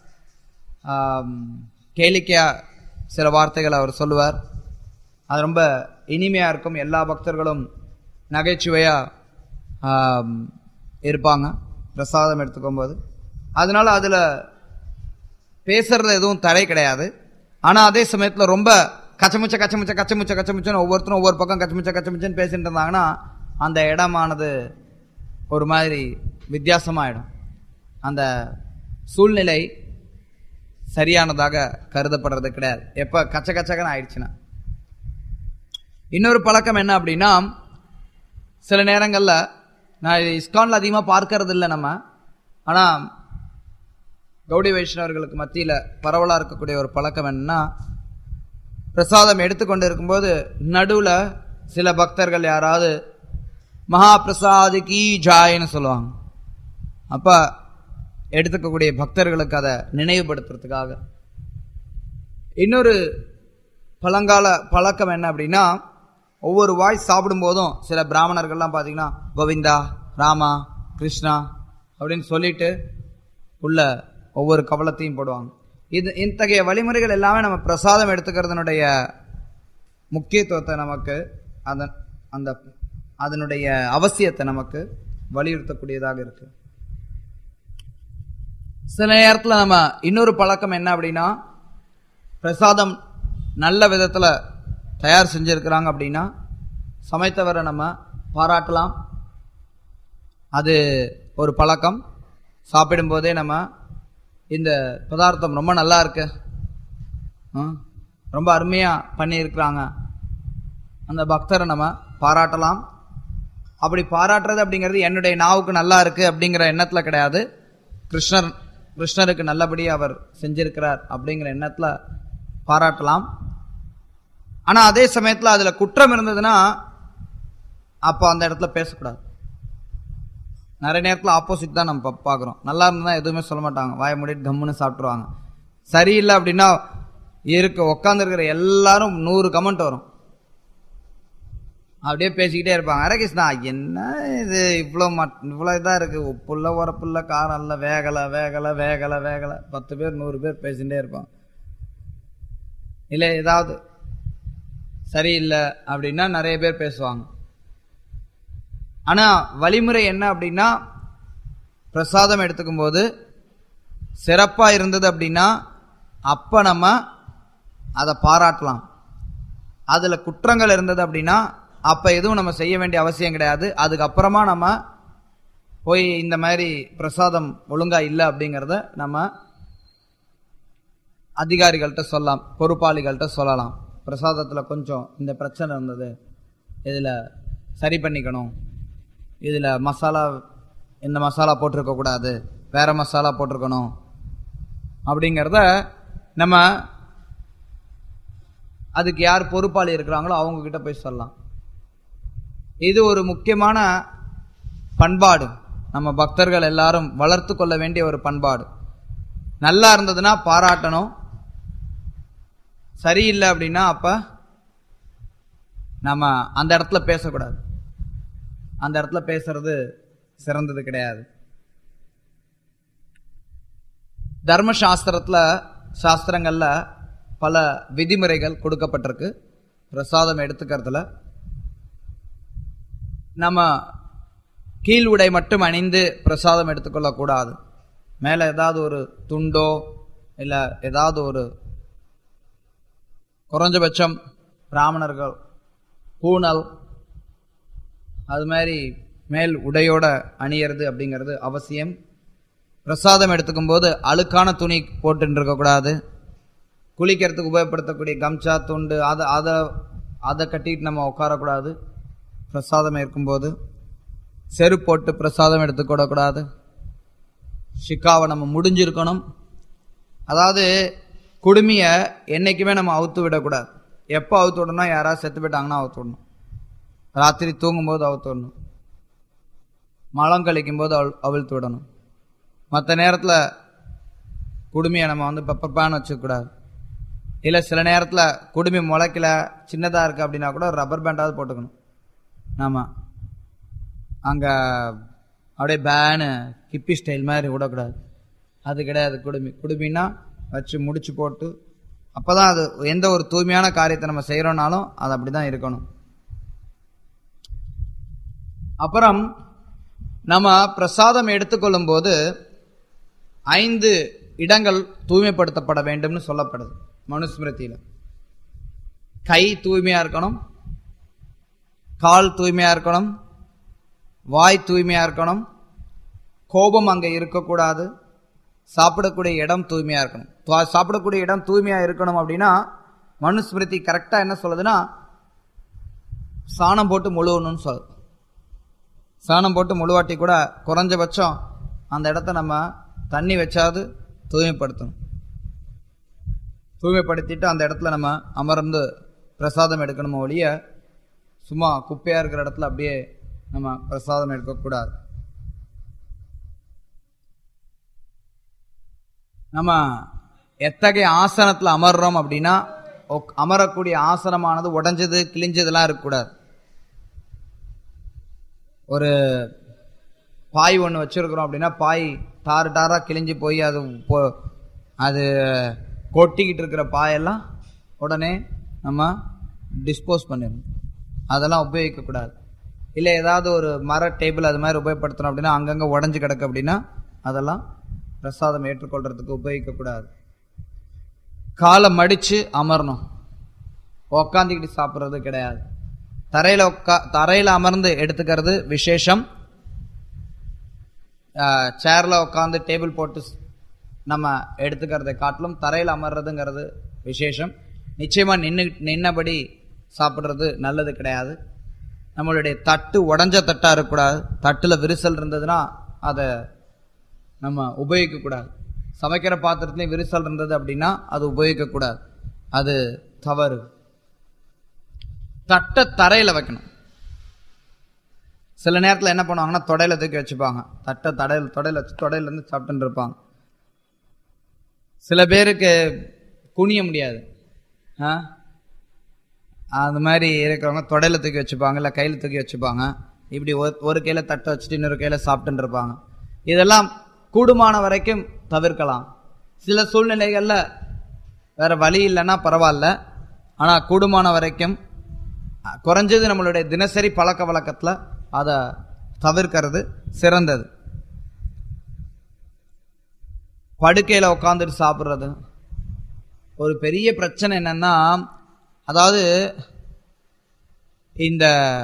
கேளிக்கையா சில வார்த்தைகள் அவர் சொல்லுவார் அது ரொம்ப இனிமையாக இருக்கும் எல்லா பக்தர்களும் நகைச்சுவையாக இருப்பாங்க பிரசாதம் எடுத்துக்கும் போது அதனால அதில் பேசுறது எதுவும் தடை கிடையாது ஆனால் அதே சமயத்தில் ரொம்ப கச்சமுச்ச கச்சமுச்ச கச்சமுச்ச கச்சமுச்சன்னு ஒவ்வொருத்தரும் ஒவ்வொரு பக்கம் கச்சமுச்ச கச்சமுச்சன்னு பேசிட்டு இருந்தாங்கன்னா அந்த இடமானது ஒரு மாதிரி வித்தியாசமாயிடும் அந்த சூழ்நிலை சரியானதாக கருதப்படுறது கிடையாது எப்போ கச்ச கச்சகன்னு ஆயிடுச்சுன்னா இன்னொரு பழக்கம் என்ன அப்படின்னா சில நேரங்களில் நான் இது இஸ்கான்ல அதிகமாக பார்க்கறது இல்லை நம்ம ஆனால் கௌடி வைஷ்ணவர்களுக்கு மத்தியில் பரவலாக இருக்கக்கூடிய ஒரு பழக்கம் என்னன்னா பிரசாதம் எடுத்துக்கொண்டு இருக்கும்போது நடுவில் சில பக்தர்கள் யாராவது மகா பிரசாது கீ ஜாயின்னு சொல்லுவாங்க அப்போ எடுத்துக்கக்கூடிய பக்தர்களுக்கு அதை நினைவுபடுத்துறதுக்காக இன்னொரு பழங்கால பழக்கம் என்ன அப்படின்னா ஒவ்வொரு வாய் சாப்பிடும்போதும் சில பிராமணர்கள்லாம் பார்த்தீங்கன்னா கோவிந்தா ராமா கிருஷ்ணா அப்படின்னு சொல்லிட்டு உள்ள ஒவ்வொரு கவலத்தையும் போடுவாங்க இது இத்தகைய வழிமுறைகள் எல்லாமே நம்ம பிரசாதம் எடுத்துக்கிறதுனுடைய முக்கியத்துவத்தை நமக்கு அதன் அந்த அதனுடைய அவசியத்தை நமக்கு வலியுறுத்தக்கூடியதாக இருக்கு சில நேரத்தில் நம்ம இன்னொரு பழக்கம் என்ன அப்படின்னா பிரசாதம் நல்ல விதத்தில் தயார் செஞ்சிருக்கிறாங்க அப்படின்னா சமைத்தவரை நம்ம பாராட்டலாம் அது ஒரு பழக்கம் சாப்பிடும்போதே நம்ம இந்த பதார்த்தம் ரொம்ப நல்லா இருக்கு ஆ, ரொம்ப அருமையாக பண்ணியிருக்கிறாங்க அந்த பக்தரை நம்ம பாராட்டலாம் அப்படி பாராட்டுறது அப்படிங்கிறது என்னுடைய நாவுக்கு நல்லா இருக்கு அப்படிங்கிற எண்ணத்தில் கிடையாது கிருஷ்ணர் கிருஷ்ணருக்கு நல்லபடி அவர் செஞ்சிருக்கிறார் அப்படிங்கிற எண்ணத்தில் பாராட்டலாம் ஆனால் அதே சமயத்தில் அதில் குற்றம் இருந்ததுன்னா அப்போ அந்த இடத்துல பேசக்கூடாது நிறைய நேரத்தில் ஆப்போசிட் தான் நம்ம பா- பார்க்குறோம் நல்லா இருந்தா எதுவுமே சொல்ல மாட்டாங்க வாய மூடிட்டு கம்முன்னு சாப்பிட்ருவாங்க சரியில்லை அப்படின்னா இருக்கு உட்காந்துருக்கிற எல்லாரும் நூறு கமெண்ட் வரும் அப்படியே பேசிக்கிட்டே இருப்பாங்க அரகிருஷ்ணா என்ன இது இவ்வளோ மட் இவ்வளோ இதாக இருக்குது உப்புள்ள உரப்புள்ள காரம் இல்லை வேகலை வேகலை வேகலை வேகலை பத்து பேர் நூறு பேர் பேசிகிட்டே இருப்பாங்க இல்லை ஏதாவது சரியில்லை அப்படின்னா நிறைய பேர் பேசுவாங்க ஆனால் வழிமுறை என்ன அப்படின்னா பிரசாதம் எடுத்துக்கும் போது சிறப்பாக இருந்தது அப்படின்னா அப்போ நம்ம அதை பாராட்டலாம் அதில் குற்றங்கள் இருந்தது அப்படின்னா அப்போ எதுவும் நம்ம செய்ய வேண்டிய அவசியம் கிடையாது அதுக்கப்புறமா நம்ம போய் இந்த மாதிரி பிரசாதம் ஒழுங்கா இல்லை அப்படிங்கிறத நம்ம அதிகாரிகள்கிட்ட சொல்லலாம் பொறுப்பாளிகள்கிட்ட சொல்லலாம் பிரசாதத்தில் கொஞ்சம் இந்த பிரச்சனை இருந்தது இதில் சரி பண்ணிக்கணும் இதில் மசாலா இந்த மசாலா போட்டிருக்க கூடாது வேற மசாலா போட்டிருக்கணும் அப்படிங்கிறத நம்ம அதுக்கு யார் பொறுப்பாளி இருக்கிறாங்களோ அவங்க கிட்ட போய் சொல்லலாம் இது ஒரு முக்கியமான பண்பாடு நம்ம பக்தர்கள் எல்லாரும் வளர்த்து கொள்ள வேண்டிய ஒரு பண்பாடு நல்லா இருந்ததுன்னா பாராட்டணும் சரியில்லை அப்படின்னா அப்ப நம்ம அந்த இடத்துல பேசக்கூடாது அந்த இடத்துல பேசுறது சிறந்தது கிடையாது தர்ம சாஸ்திரத்துல சாஸ்திரங்கள்ல பல விதிமுறைகள் கொடுக்கப்பட்டிருக்கு பிரசாதம் எடுத்துக்கிறதுல நம்ம கீழ் உடை மட்டும் அணிந்து பிரசாதம் எடுத்துக்கொள்ளக்கூடாது மேலே ஏதாவது ஒரு துண்டோ இல்லை ஏதாவது ஒரு குறைஞ்சபட்சம் பிராமணர்கள் பூனல் அது மாதிரி மேல் உடையோட அணியறது அப்படிங்கிறது அவசியம் பிரசாதம் எடுத்துக்கும் போது அழுக்கான துணி போட்டுன்னு இருக்கக்கூடாது குளிக்கிறதுக்கு உபயோகப்படுத்தக்கூடிய கம்சா துண்டு அதை அதை அதை கட்டிட்டு நம்ம உட்காரக்கூடாது பிரசாதம் இருக்கும்போது செருப்பு போட்டு பிரசாதம் எடுத்துக்கூடக்கூடாது ஷிக்காவை நம்ம முடிஞ்சிருக்கணும் அதாவது குடுமியை என்னைக்குமே நம்ம அவுத்து விடக்கூடாது எப்போ அவுத்து விடணும்னா யாராவது செத்து போயிட்டாங்கன்னா அவுத்து விடணும் ராத்திரி தூங்கும்போது அவுத்து விடணும் மலம் கழிக்கும் போது அவள் அவிழ்த்து விடணும் மற்ற நேரத்தில் குடுமியை நம்ம வந்து பெப்பர் பேன் வச்சுக்கூடாது இல்லை சில நேரத்தில் குடுமி முளைக்கல சின்னதாக இருக்குது அப்படின்னா கூட ரப்பர் பேண்டாவது போட்டுக்கணும் ஆமாம் அங்கே அப்படியே பேனு கிப்பி ஸ்டைல் மாதிரி விடக்கூடாது அது கிடையாது குடுமி குடுமின்னா வச்சு முடிச்சு போட்டு அப்பதான் அது எந்த ஒரு தூய்மையான காரியத்தை நம்ம செய்யறோம்னாலும் அது அப்படிதான் இருக்கணும் அப்புறம் நம்ம பிரசாதம் எடுத்துக்கொள்ளும் போது ஐந்து இடங்கள் தூய்மைப்படுத்தப்பட வேண்டும்னு சொல்லப்படுது மனுஸ்மிருதியில கை தூய்மையா இருக்கணும் கால் தூய்மையா இருக்கணும் வாய் தூய்மையா இருக்கணும் கோபம் அங்க இருக்கக்கூடாது சாப்பிடக்கூடிய இடம் தூய்மையா இருக்கணும் துவா- சாப்பிடக்கூடிய இடம் தூய்மையா இருக்கணும் அப்படின்னா மனுஸ்மிருதி கரெக்டா என்ன சொல்லுதுன்னா சாணம் போட்டு முழுவணும்னு சொல்லுது சாணம் போட்டு முழுவாட்டி கூட குறைஞ்சபட்சம் அந்த இடத்த நம்ம தண்ணி வச்சாவது தூய்மைப்படுத்தணும் தூய்மைப்படுத்திட்டு அந்த இடத்துல நம்ம அமர்ந்து பிரசாதம் எடுக்கணுமோ ஒழிய சும்மா குப்பையா இருக்கிற இடத்துல அப்படியே நம்ம பிரசாதம் எடுக்கக்கூடாது நம்ம எத்தகைய ஆசனத்துல அமர்றோம் அப்படின்னா உக்- அமரக்கூடிய ஆசனமானது உடைஞ்சது கிழிஞ்சதெல்லாம் இருக்கக்கூடாது ஒரு பாய் ஒன்று வச்சிருக்கிறோம் அப்படின்னா பாய் தாறு டாரா கிழிஞ்சு போய் அது போ- அது கொட்டிக்கிட்டு இருக்கிற பாயெல்லாம் உடனே நம்ம டிஸ்போஸ் பண்ணிடணும் அதெல்லாம் உபயோகிக்கக்கூடாது இல்லை ஏதாவது ஒரு மர டேபிள் அது மாதிரி உபயோகப்படுத்துறோம் அப்படின்னா அங்கங்கே உடஞ்சி கிடக்கு அப்படின்னா அதெல்லாம் பிரசாதம் ஏற்றுக்கொள்றதுக்கு உபயோகிக்கக்கூடாது காலை மடிச்சு அமரணும் உக்காந்துக்கிட்டு சாப்பிட்றது கிடையாது தரையில உட்கா தரையில அமர்ந்து எடுத்துக்கிறது விசேஷம் சேர்ல உட்காந்து டேபிள் போட்டு ஸ்- நம்ம எடுத்துக்கிறதை காட்டிலும் தரையில் அமர்றதுங்கிறது விசேஷம் நிச்சயமா நின்று நின்னபடி சாப்பிட்றது நல்லது கிடையாது நம்மளுடைய தட்டு உடஞ்ச தட்டா இருக்கக்கூடாது தட்டுல விரிசல் இருந்ததுன்னா அதை நம்ம உபயோகிக்க கூடாது சமைக்கிற பாத்திரத்துலயும் விரிசல் இருந்தது அப்படின்னா அது உபயோகிக்க கூடாது அது தவறு தட்டை தரையில வைக்கணும் சில நேரத்துல என்ன பண்ணுவாங்கன்னா தொடையில தூக்கி வச்சுப்பாங்க தட்டை தடையில் தொடையில வச்சு தொடையில இருந்து சாப்பிட்டுன்னு இருப்பாங்க சில பேருக்கு குனிய முடியாது ஆ அந்த மாதிரி இருக்கிறவங்க தொடையில தூக்கி வச்சுப்பாங்க இல்லை கையில் தூக்கி வச்சுப்பாங்க இப்படி ஒரு ஒரு கையில தட்டை வச்சுட்டு இன்னொரு கையில சாப்பிட்டுன்னு இருப்பாங்க இதெல்லாம் கூடுமான வரைக்கும் தவிர்க்கலாம் சில சூழ்நிலைகள்ல வேற வழி இல்லைன்னா பரவாயில்ல ஆனா கூடுமான வரைக்கும் அஹ், குறைஞ்சது நம்மளுடைய தினசரி பழக்க வழக்கத்துல அதை தவிர்க்கிறது சிறந்தது படுக்கையில உட்காந்துட்டு சாப்பிட்றது ஒரு பெரிய பிரச்சனை என்னன்னா அதாவது இந்த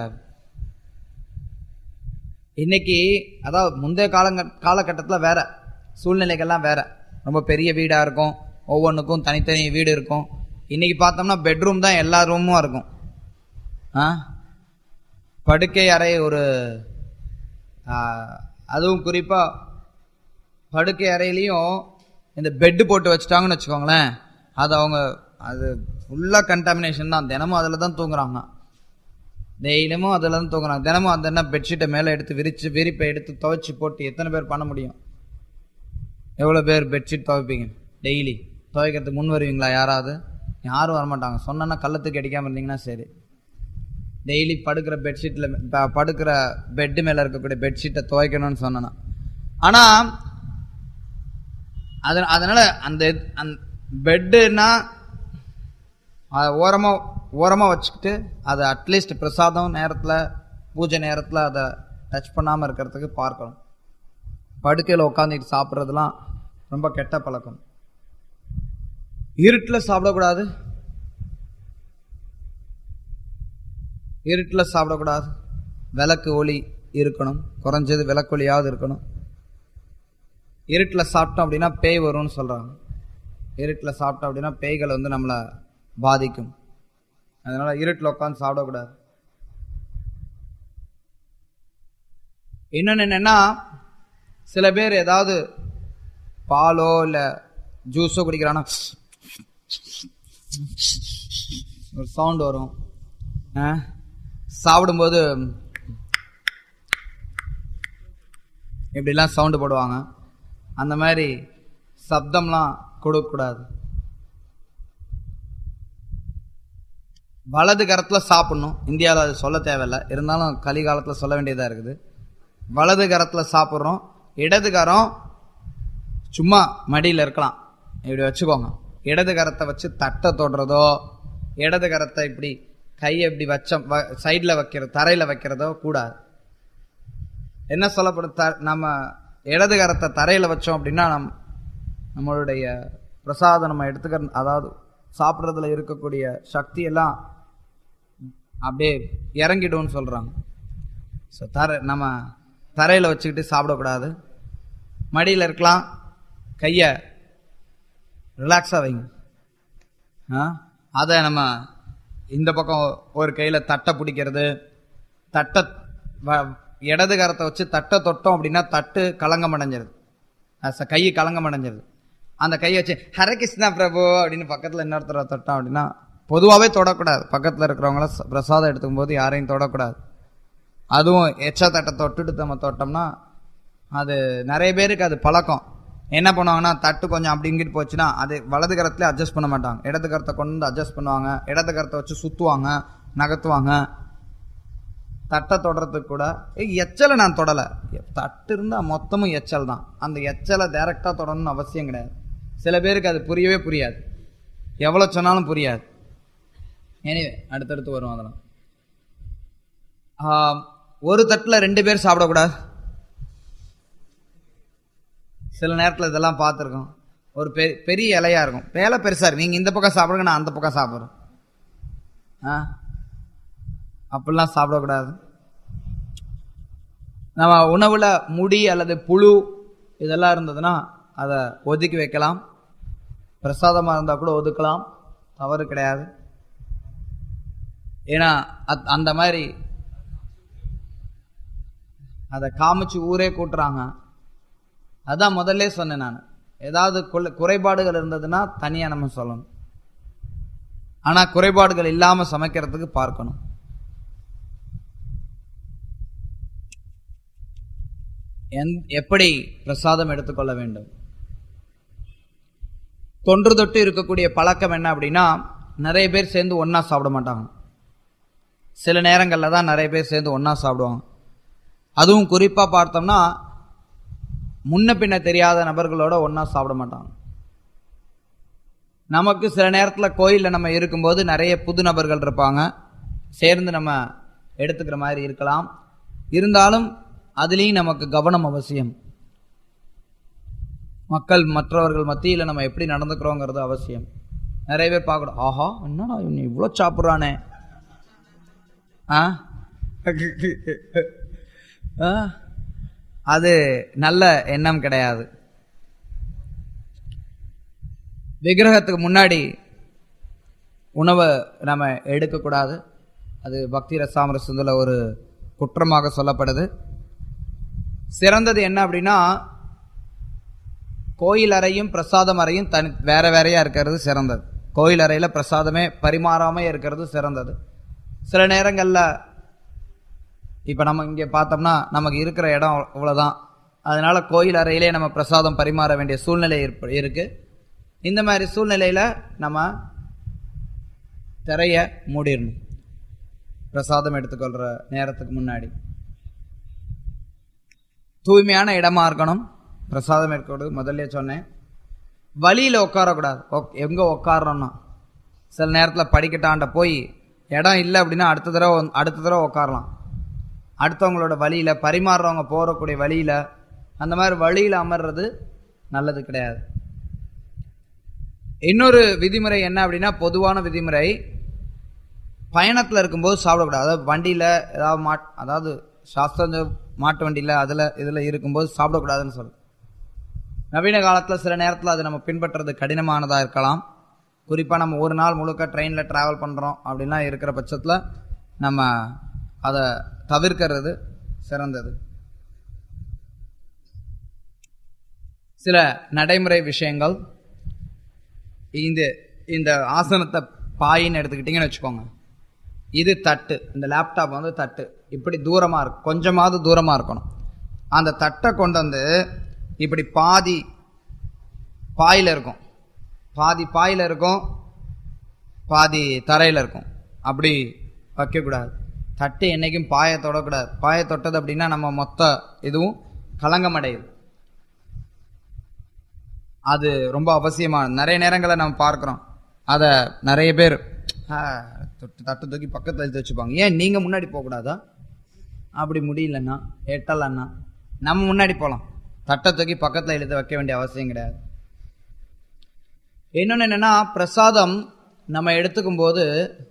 இன்னைக்கு அதாவது முந்தைய காலங்க காலகட்டத்தில் வேற சூழ்நிலைகள்லாம் வேற ரொம்ப பெரிய வீடா இருக்கும் ஒவ்வொன்றுக்கும் தனித்தனி வீடு இருக்கும் இன்னைக்கு பார்த்தோம்னா பெட்ரூம் தான் எல்லா ரூமும் இருக்கும் ஆ படுக்கை அறை ஒரு ஆ, அதுவும் குறிப்பா படுக்கை அறையிலையும் இந்த பெட்டு போட்டு வச்சுட்டாங்கன்னு வச்சுக்கோங்களேன் அது அவங்க அது ஃபுல்லாக கண்டாமினேஷன் தான் தினமும் அதில் தான் தூங்குறாங்க டெய்லியும் அதில் தான் தூங்குறாங்க தினமும் அந்த என்ன பெட்ஷீட்டை மேலே எடுத்து விரிச்சு விரிப்பை எடுத்து துவைச்சு போட்டு எத்தனை பேர் பண்ண முடியும் எவ்வளோ பேர் பெட்ஷீட் துவைப்பீங்க டெய்லி துவைக்கிறதுக்கு முன் வருவீங்களா யாராவது யாரும் வரமாட்டாங்க சொன்னா கள்ளத்துக்கு அடிக்காமல் இருந்தீங்கன்னா சரி டெய்லி படுக்கிற பெட்ஷீட்டில் படுக்கிற பெட்டு மேலே இருக்கக்கூடிய பெட்ஷீட்டை துவைக்கணும்னு சொன்னேன்னா ஆனால் அது அதனால அந்த அந்த பெட்டுனா அதை ஓரமாக ஓரமாக வச்சுக்கிட்டு அதை அட்லீஸ்ட் பிரசாதம் நேரத்தில் பூஜை நேரத்தில் அதை டச் பண்ணாமல் இருக்கிறதுக்கு பார்க்கணும் படுக்கையில் உட்காந்துட்டு சாப்பிட்றதுலாம் ரொம்ப கெட்ட பழக்கம் இருட்டில் சாப்பிடக்கூடாது இருட்டில் சாப்பிடக்கூடாது விளக்கு ஒளி இருக்கணும் குறைஞ்சது விளக்கு ஒளியாவது இருக்கணும் இருட்டில் சாப்பிட்டோம் அப்படின்னா பேய் வரும்னு சொல்கிறாங்க இருட்டில் சாப்பிட்டோம் அப்படின்னா பேய்கள் வந்து நம்மளை பாதிக்கும் அதனால இருட்டில் உட்காந்து சாப்பிடக்கூடாது இன்னொன்று என்னன்னா சில பேர் ஏதாவது பாலோ இல்லை ஜூஸோ குடிக்கிறானா ஒரு சவுண்ட் வரும் ஆ? சாப்பிடும்போது இப்படிலாம் சவுண்டு போடுவாங்க அந்த மாதிரி சப்தம்லாம் கொடுக்கக்கூடாது வலது கரத்தில் சாப்பிடணும் இந்தியாவில் அது சொல்ல தேவையில்லை இருந்தாலும் கலிகாலத்தில் சொல்ல வேண்டியதாக இருக்குது வலது கரத்தில் சாப்பிட்றோம் இடது கரம் சும்மா மடியில் இருக்கலாம் இப்படி வச்சுக்கோங்க இடது கரத்தை வச்சு தட்டை தொடுறதோ இடது கரத்தை இப்படி கையை இப்படி வச்ச சைடில் வைக்கிறது தரையில் வைக்கிறதோ கூடாது என்ன சொல்லப்படும் த நம்ம இடது கரத்தை தரையில் வச்சோம் அப்படின்னா நம் நம்மளுடைய பிரசாதம் நம்ம எடுத்துக்கிற அதாவது சாப்பிட்றதுல இருக்கக்கூடிய சக்தி எல்லாம் அப்படியே இறங்கிடும்னு சொல்கிறாங்க ஸோ தர நம்ம தரையில் வச்சுக்கிட்டு சாப்பிடக்கூடாது மடியில் இருக்கலாம் கையை ரிலாக்ஸாக வைங்க ஆ அதை நம்ம இந்த பக்கம் ஒரு கையில் தட்டை பிடிக்கிறது தட்டை வ- இடது கரத்தை வச்சு தட்டை தொட்டோம் அப்படின்னா தட்டு கலங்கம் அடைஞ்சிருது அஹ் கை கலங்கம் அடைஞ்சிருது அந்த கையை வச்சு ஹரே கிருஷ்ணா பிரபு அப்படின்னு பக்கத்தில் இன்னொருத்தரை தொட்டோம் அப்படின்னா பொதுவாகவே தொடக்கூடாது பக்கத்தில் இருக்கிறவங்கள ச- பிரசாதம் எடுத்துக்கும் போது யாரையும் தொடக்கூடாது அதுவும் எச்சா தட்டை தொட்டுட்டு நம்ம தொட்டோம்னா அது நிறைய பேருக்கு அது பழக்கம் என்ன பண்ணுவாங்கன்னா தட்டு கொஞ்சம் அப்படி இங்கிட்டு போச்சுன்னா அது வலது கரத்துல அட்ஜஸ்ட் பண்ண மாட்டாங்க இடது கரத்தை கொண்டு வந்து அட்ஜஸ்ட் பண்ணுவாங்க இடது கரத்தை வச்சு சுற்றுவாங்க நகர்த்துவாங்க தட்டை தொடறதுக்கு கூட ஏய் எச்சலை நான் தொடலை தட்டு இருந்தால் மொத்தமும் எச்சல் தான் அந்த எச்சலை டைரெக்டாக தொடணும்னு அவசியம் கிடையாது சில பேருக்கு அது புரியவே புரியாது எவ்வளோ சொன்னாலும் புரியாது எனவே அடுத்தடுத்து வரும் அதெல்லாம் ஆம், ஒரு தட்டில் ரெண்டு பேர் சாப்பிடக்கூடாது சில நேரத்தில் இதெல்லாம் பார்த்துருக்கோம் ஒரு பெ பெரிய இலையா இருக்கும் வேலை பெருசா இருக்கு நீங்கள் இந்த பக்கம் சாப்பிடுங்க நான் அந்த பக்கம் சாப்பிட்றேன் ஆ அப்படிலாம் சாப்பிடக்கூடாது நம்ம உணவில் முடி அல்லது புழு இதெல்லாம் இருந்ததுன்னா அதை ஒதுக்கி வைக்கலாம் பிரசாதமாக இருந்தால் கூட ஒதுக்கலாம் தவறு கிடையாது ஏன்னா அத்- அந்த மாதிரி அதை காமிச்சு ஊரே கூட்டுறாங்க அதான் முதல்ல சொன்னேன் நான் ஏதாவது குல- குறைபாடுகள் இருந்ததுன்னா தனியாக நம்ம சொல்லணும் ஆனால் குறைபாடுகள் இல்லாமல் சமைக்கிறதுக்கு பார்க்கணும் எந் எப்படி பிரசாதம் எடுத்துக்கொள்ள வேண்டும் தொன்று தொட்டு இருக்கக்கூடிய பழக்கம் என்ன அப்படின்னா நிறைய பேர் சேர்ந்து ஒன்றா சாப்பிட மாட்டாங்க சில நேரங்களில் தான் நிறைய பேர் சேர்ந்து ஒன்றா சாப்பிடுவாங்க அதுவும் குறிப்பாக பார்த்தோம்னா முன்ன பின்ன தெரியாத நபர்களோட ஒன்றா சாப்பிட மாட்டாங்க நமக்கு சில நேரத்தில் கோயிலில் நம்ம இருக்கும்போது நிறைய புது நபர்கள் இருப்பாங்க சேர்ந்து நம்ம எடுத்துக்கிற மாதிரி இருக்கலாம் இருந்தாலும் அதுலேயும் நமக்கு கவனம் அவசியம் மக்கள் மற்றவர்கள் மத்தியில் நம்ம எப்படி நடந்துக்கிறோங்கிறது அவசியம் நிறைய பேர் பார்க்கணும் ஆஹா என்னடா இவன் இவ்வளோ சாப்பிட்றானே ஆ ஆ? அது நல்ல எண்ணம் கிடையாது விக்கிரகத்துக்கு முன்னாடி உணவை நம்ம எடுக்கக்கூடாது அது பக்தி ரசாமரசத்தில் ஒரு குற்றமாக சொல்லப்படுது சிறந்தது என்ன அப்படின்னா கோயில் அறையும் பிரசாதம் அறையும் தனி வேற வேறையா இருக்கிறது சிறந்தது கோயில் அறையில் பிரசாதமே பரிமாறாம இருக்கிறது சிறந்தது சில நேரங்களில் இப்போ நம்ம இங்கே பார்த்தோம்னா நமக்கு இருக்கிற இடம் இவ்வளோதான் அதனால கோயில் அறையிலே நம்ம பிரசாதம் பரிமாற வேண்டிய சூழ்நிலை இருப்ப- இருக்கு இந்த மாதிரி சூழ்நிலையில் நம்ம திரைய மூடிடணும் பிரசாதம் எடுத்துக்கொள்கிற நேரத்துக்கு முன்னாடி தூய்மையான இடமா இருக்கணும் பிரசாதம் எடுக்கிறது முதல்ல சொன்னேன் வழியில் உட்காரக்கூடாது உக்- எங்க உட்காரணும்னா சில நேரத்தில் படிக்கட்டாண்ட போய் இடம் இல்லை அப்படின்னா அடுத்த தடவை வந்து- அடுத்த தடவை உட்காரலாம் அடுத்தவங்களோட வழியில் பரிமாறுறவங்க போகக்கூடிய வழியில் அந்த மாதிரி வழியில் அமர்றது நல்லது கிடையாது இன்னொரு விதிமுறை என்ன அப்படின்னா பொதுவான விதிமுறை பயணத்தில் இருக்கும்போது சாப்பிடக்கூடாது அதாவது வண்டியில் ஏதாவது மாட் அதாவது சாஸ்திர மாட்டு வண்டியில் அதில் இதில் இருக்கும்போது சாப்பிடக்கூடாதுன்னு சொல்லு நவீன காலத்தில் சில நேரத்தில் அது நம்ம பின்பற்றுறது கடினமானதாக இருக்கலாம் குறிப்பாக நம்ம ஒரு நாள் முழுக்க ட்ரெயினில் ட்ராவல் பண்ணுறோம் அப்படின்லாம் இருக்கிற பட்சத்தில் நம்ம அதை தவிர்க்கிறது சிறந்தது சில நடைமுறை விஷயங்கள் இந்த இந்த ஆசனத்தை பாயின்னு எடுத்துக்கிட்டிங்கன்னு வச்சுக்கோங்க இது தட்டு இந்த லேப்டாப் வந்து தட்டு இப்படி தூரமாக இருக்கும் கொஞ்சமாவது தூரமாக இருக்கணும் அந்த தட்டை கொண்டு வந்து இப்படி பாதி பாயில் இருக்கும் பாதி பாயில் இருக்கும் பாதி தரையில் இருக்கும் அப்படி வைக்கக்கூடாது தட்டு என்னைக்கும் பாயை தொடக்கூடாது பாயை தொட்டது அப்படின்னா நம்ம மொத்த இதுவும் களங்கம் அடையுது அது ரொம்ப அவசியமானது நிறைய நேரங்களை நம்ம பார்க்குறோம் அதை நிறைய பேர் "ஆ, தொட்டு தட்டு தூக்கி பக்கத்தில் எடுத்து வச்சுப்பாங்க ஏன் நீங்கள் முன்னாடி போகக்கூடாதா அப்படி முடியலன்னா எட்டலன்னா நம்ம முன்னாடி போகலாம் தட்டை தூக்கி பக்கத்தில் இழுத்து வைக்க வேண்டிய அவசியம் கிடையாது இன்னொன்று என்னன்னா பிரசாதம் நம்ம எடுத்துக்கும் போது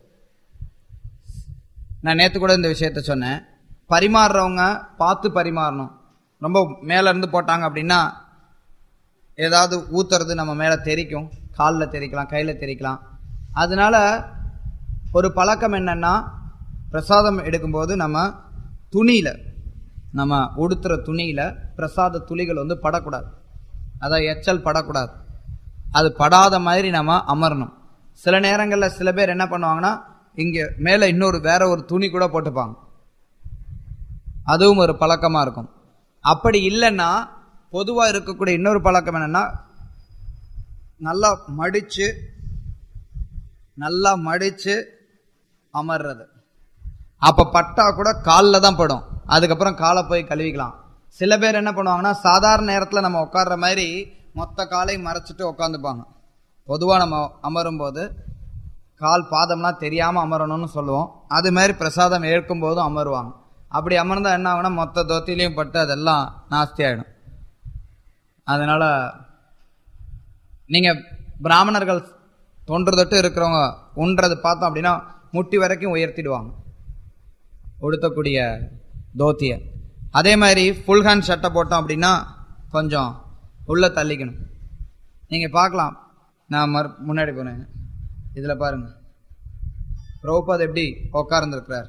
நான் நேற்று கூட இந்த விஷயத்த சொன்னேன் பரிமாறுறவங்க பார்த்து பரிமாறணும் ரொம்ப மேல இருந்து போட்டாங்க அப்படின்னா ஏதாவது ஊத்துறது நம்ம மேலே தெரிக்கும் காலில் தெரிக்கலாம் கையில் தெரிக்கலாம் அதனால ஒரு பழக்கம் என்னன்னா பிரசாதம் எடுக்கும்போது நம்ம துணியில் நம்ம உடுத்துற துணியில் பிரசாத துளிகள் வந்து படக்கூடாது அதான் எச்சல் படக்கூடாது அது படாத மாதிரி நம்ம அமரணும் சில நேரங்களில் சில பேர் என்ன பண்ணுவாங்கன்னா இங்கே மேலே இன்னொரு வேற ஒரு துணி கூட போட்டுப்பாங்க அதுவும் ஒரு பழக்கமாக இருக்கும் அப்படி இல்லைன்னா பொதுவாக இருக்கக்கூடிய இன்னொரு பழக்கம் என்னன்னா நல்லா மடிச்சு நல்லா மடிச்சு அமர்றது அப்ப பட்டா கூட காலில் தான் படும் அதுக்கப்புறம் காலை போய் கழுவிக்கலாம் சில பேர் என்ன பண்ணுவாங்கன்னா சாதாரண நேரத்தில் நம்ம உட்கார்ற மாதிரி மொத்த காலையும் மறைச்சிட்டு உட்காந்துப்பாங்க பொதுவாக நம்ம அமரும் போது கால் பாதம்லாம் தெரியாமல் அமரணும்னு சொல்லுவோம் அது மாதிரி பிரசாதம் ஏற்கும் போதும் அமருவாங்க அப்படி அமர்ந்தா என்ன ஆகும்னா மொத்த தொத்திலையும் பட்டு அதெல்லாம் நாஸ்தி ஆயிடும் அதனால நீங்க பிராமணர்கள் தொன்று தொட்டு இருக்கிறவங்க உண்றது பார்த்தோம் அப்படின்னா முட்டி வரைக்கும் உயர்த்திடுவாங்க உடுத்தக்கூடிய தோத்திய அதே மாதிரி ஃபுல் ஹேண்ட் சட்டை போட்டோம் அப்படின்னா கொஞ்சம் உள்ள தள்ளிக்கணும் நீங்க பார்க்கலாம் நான் மறு முன்னாடி போனேன் இதுல பாருங்க பிரபுபாத் எப்படி உட்கார்ந்துருக்கிறார்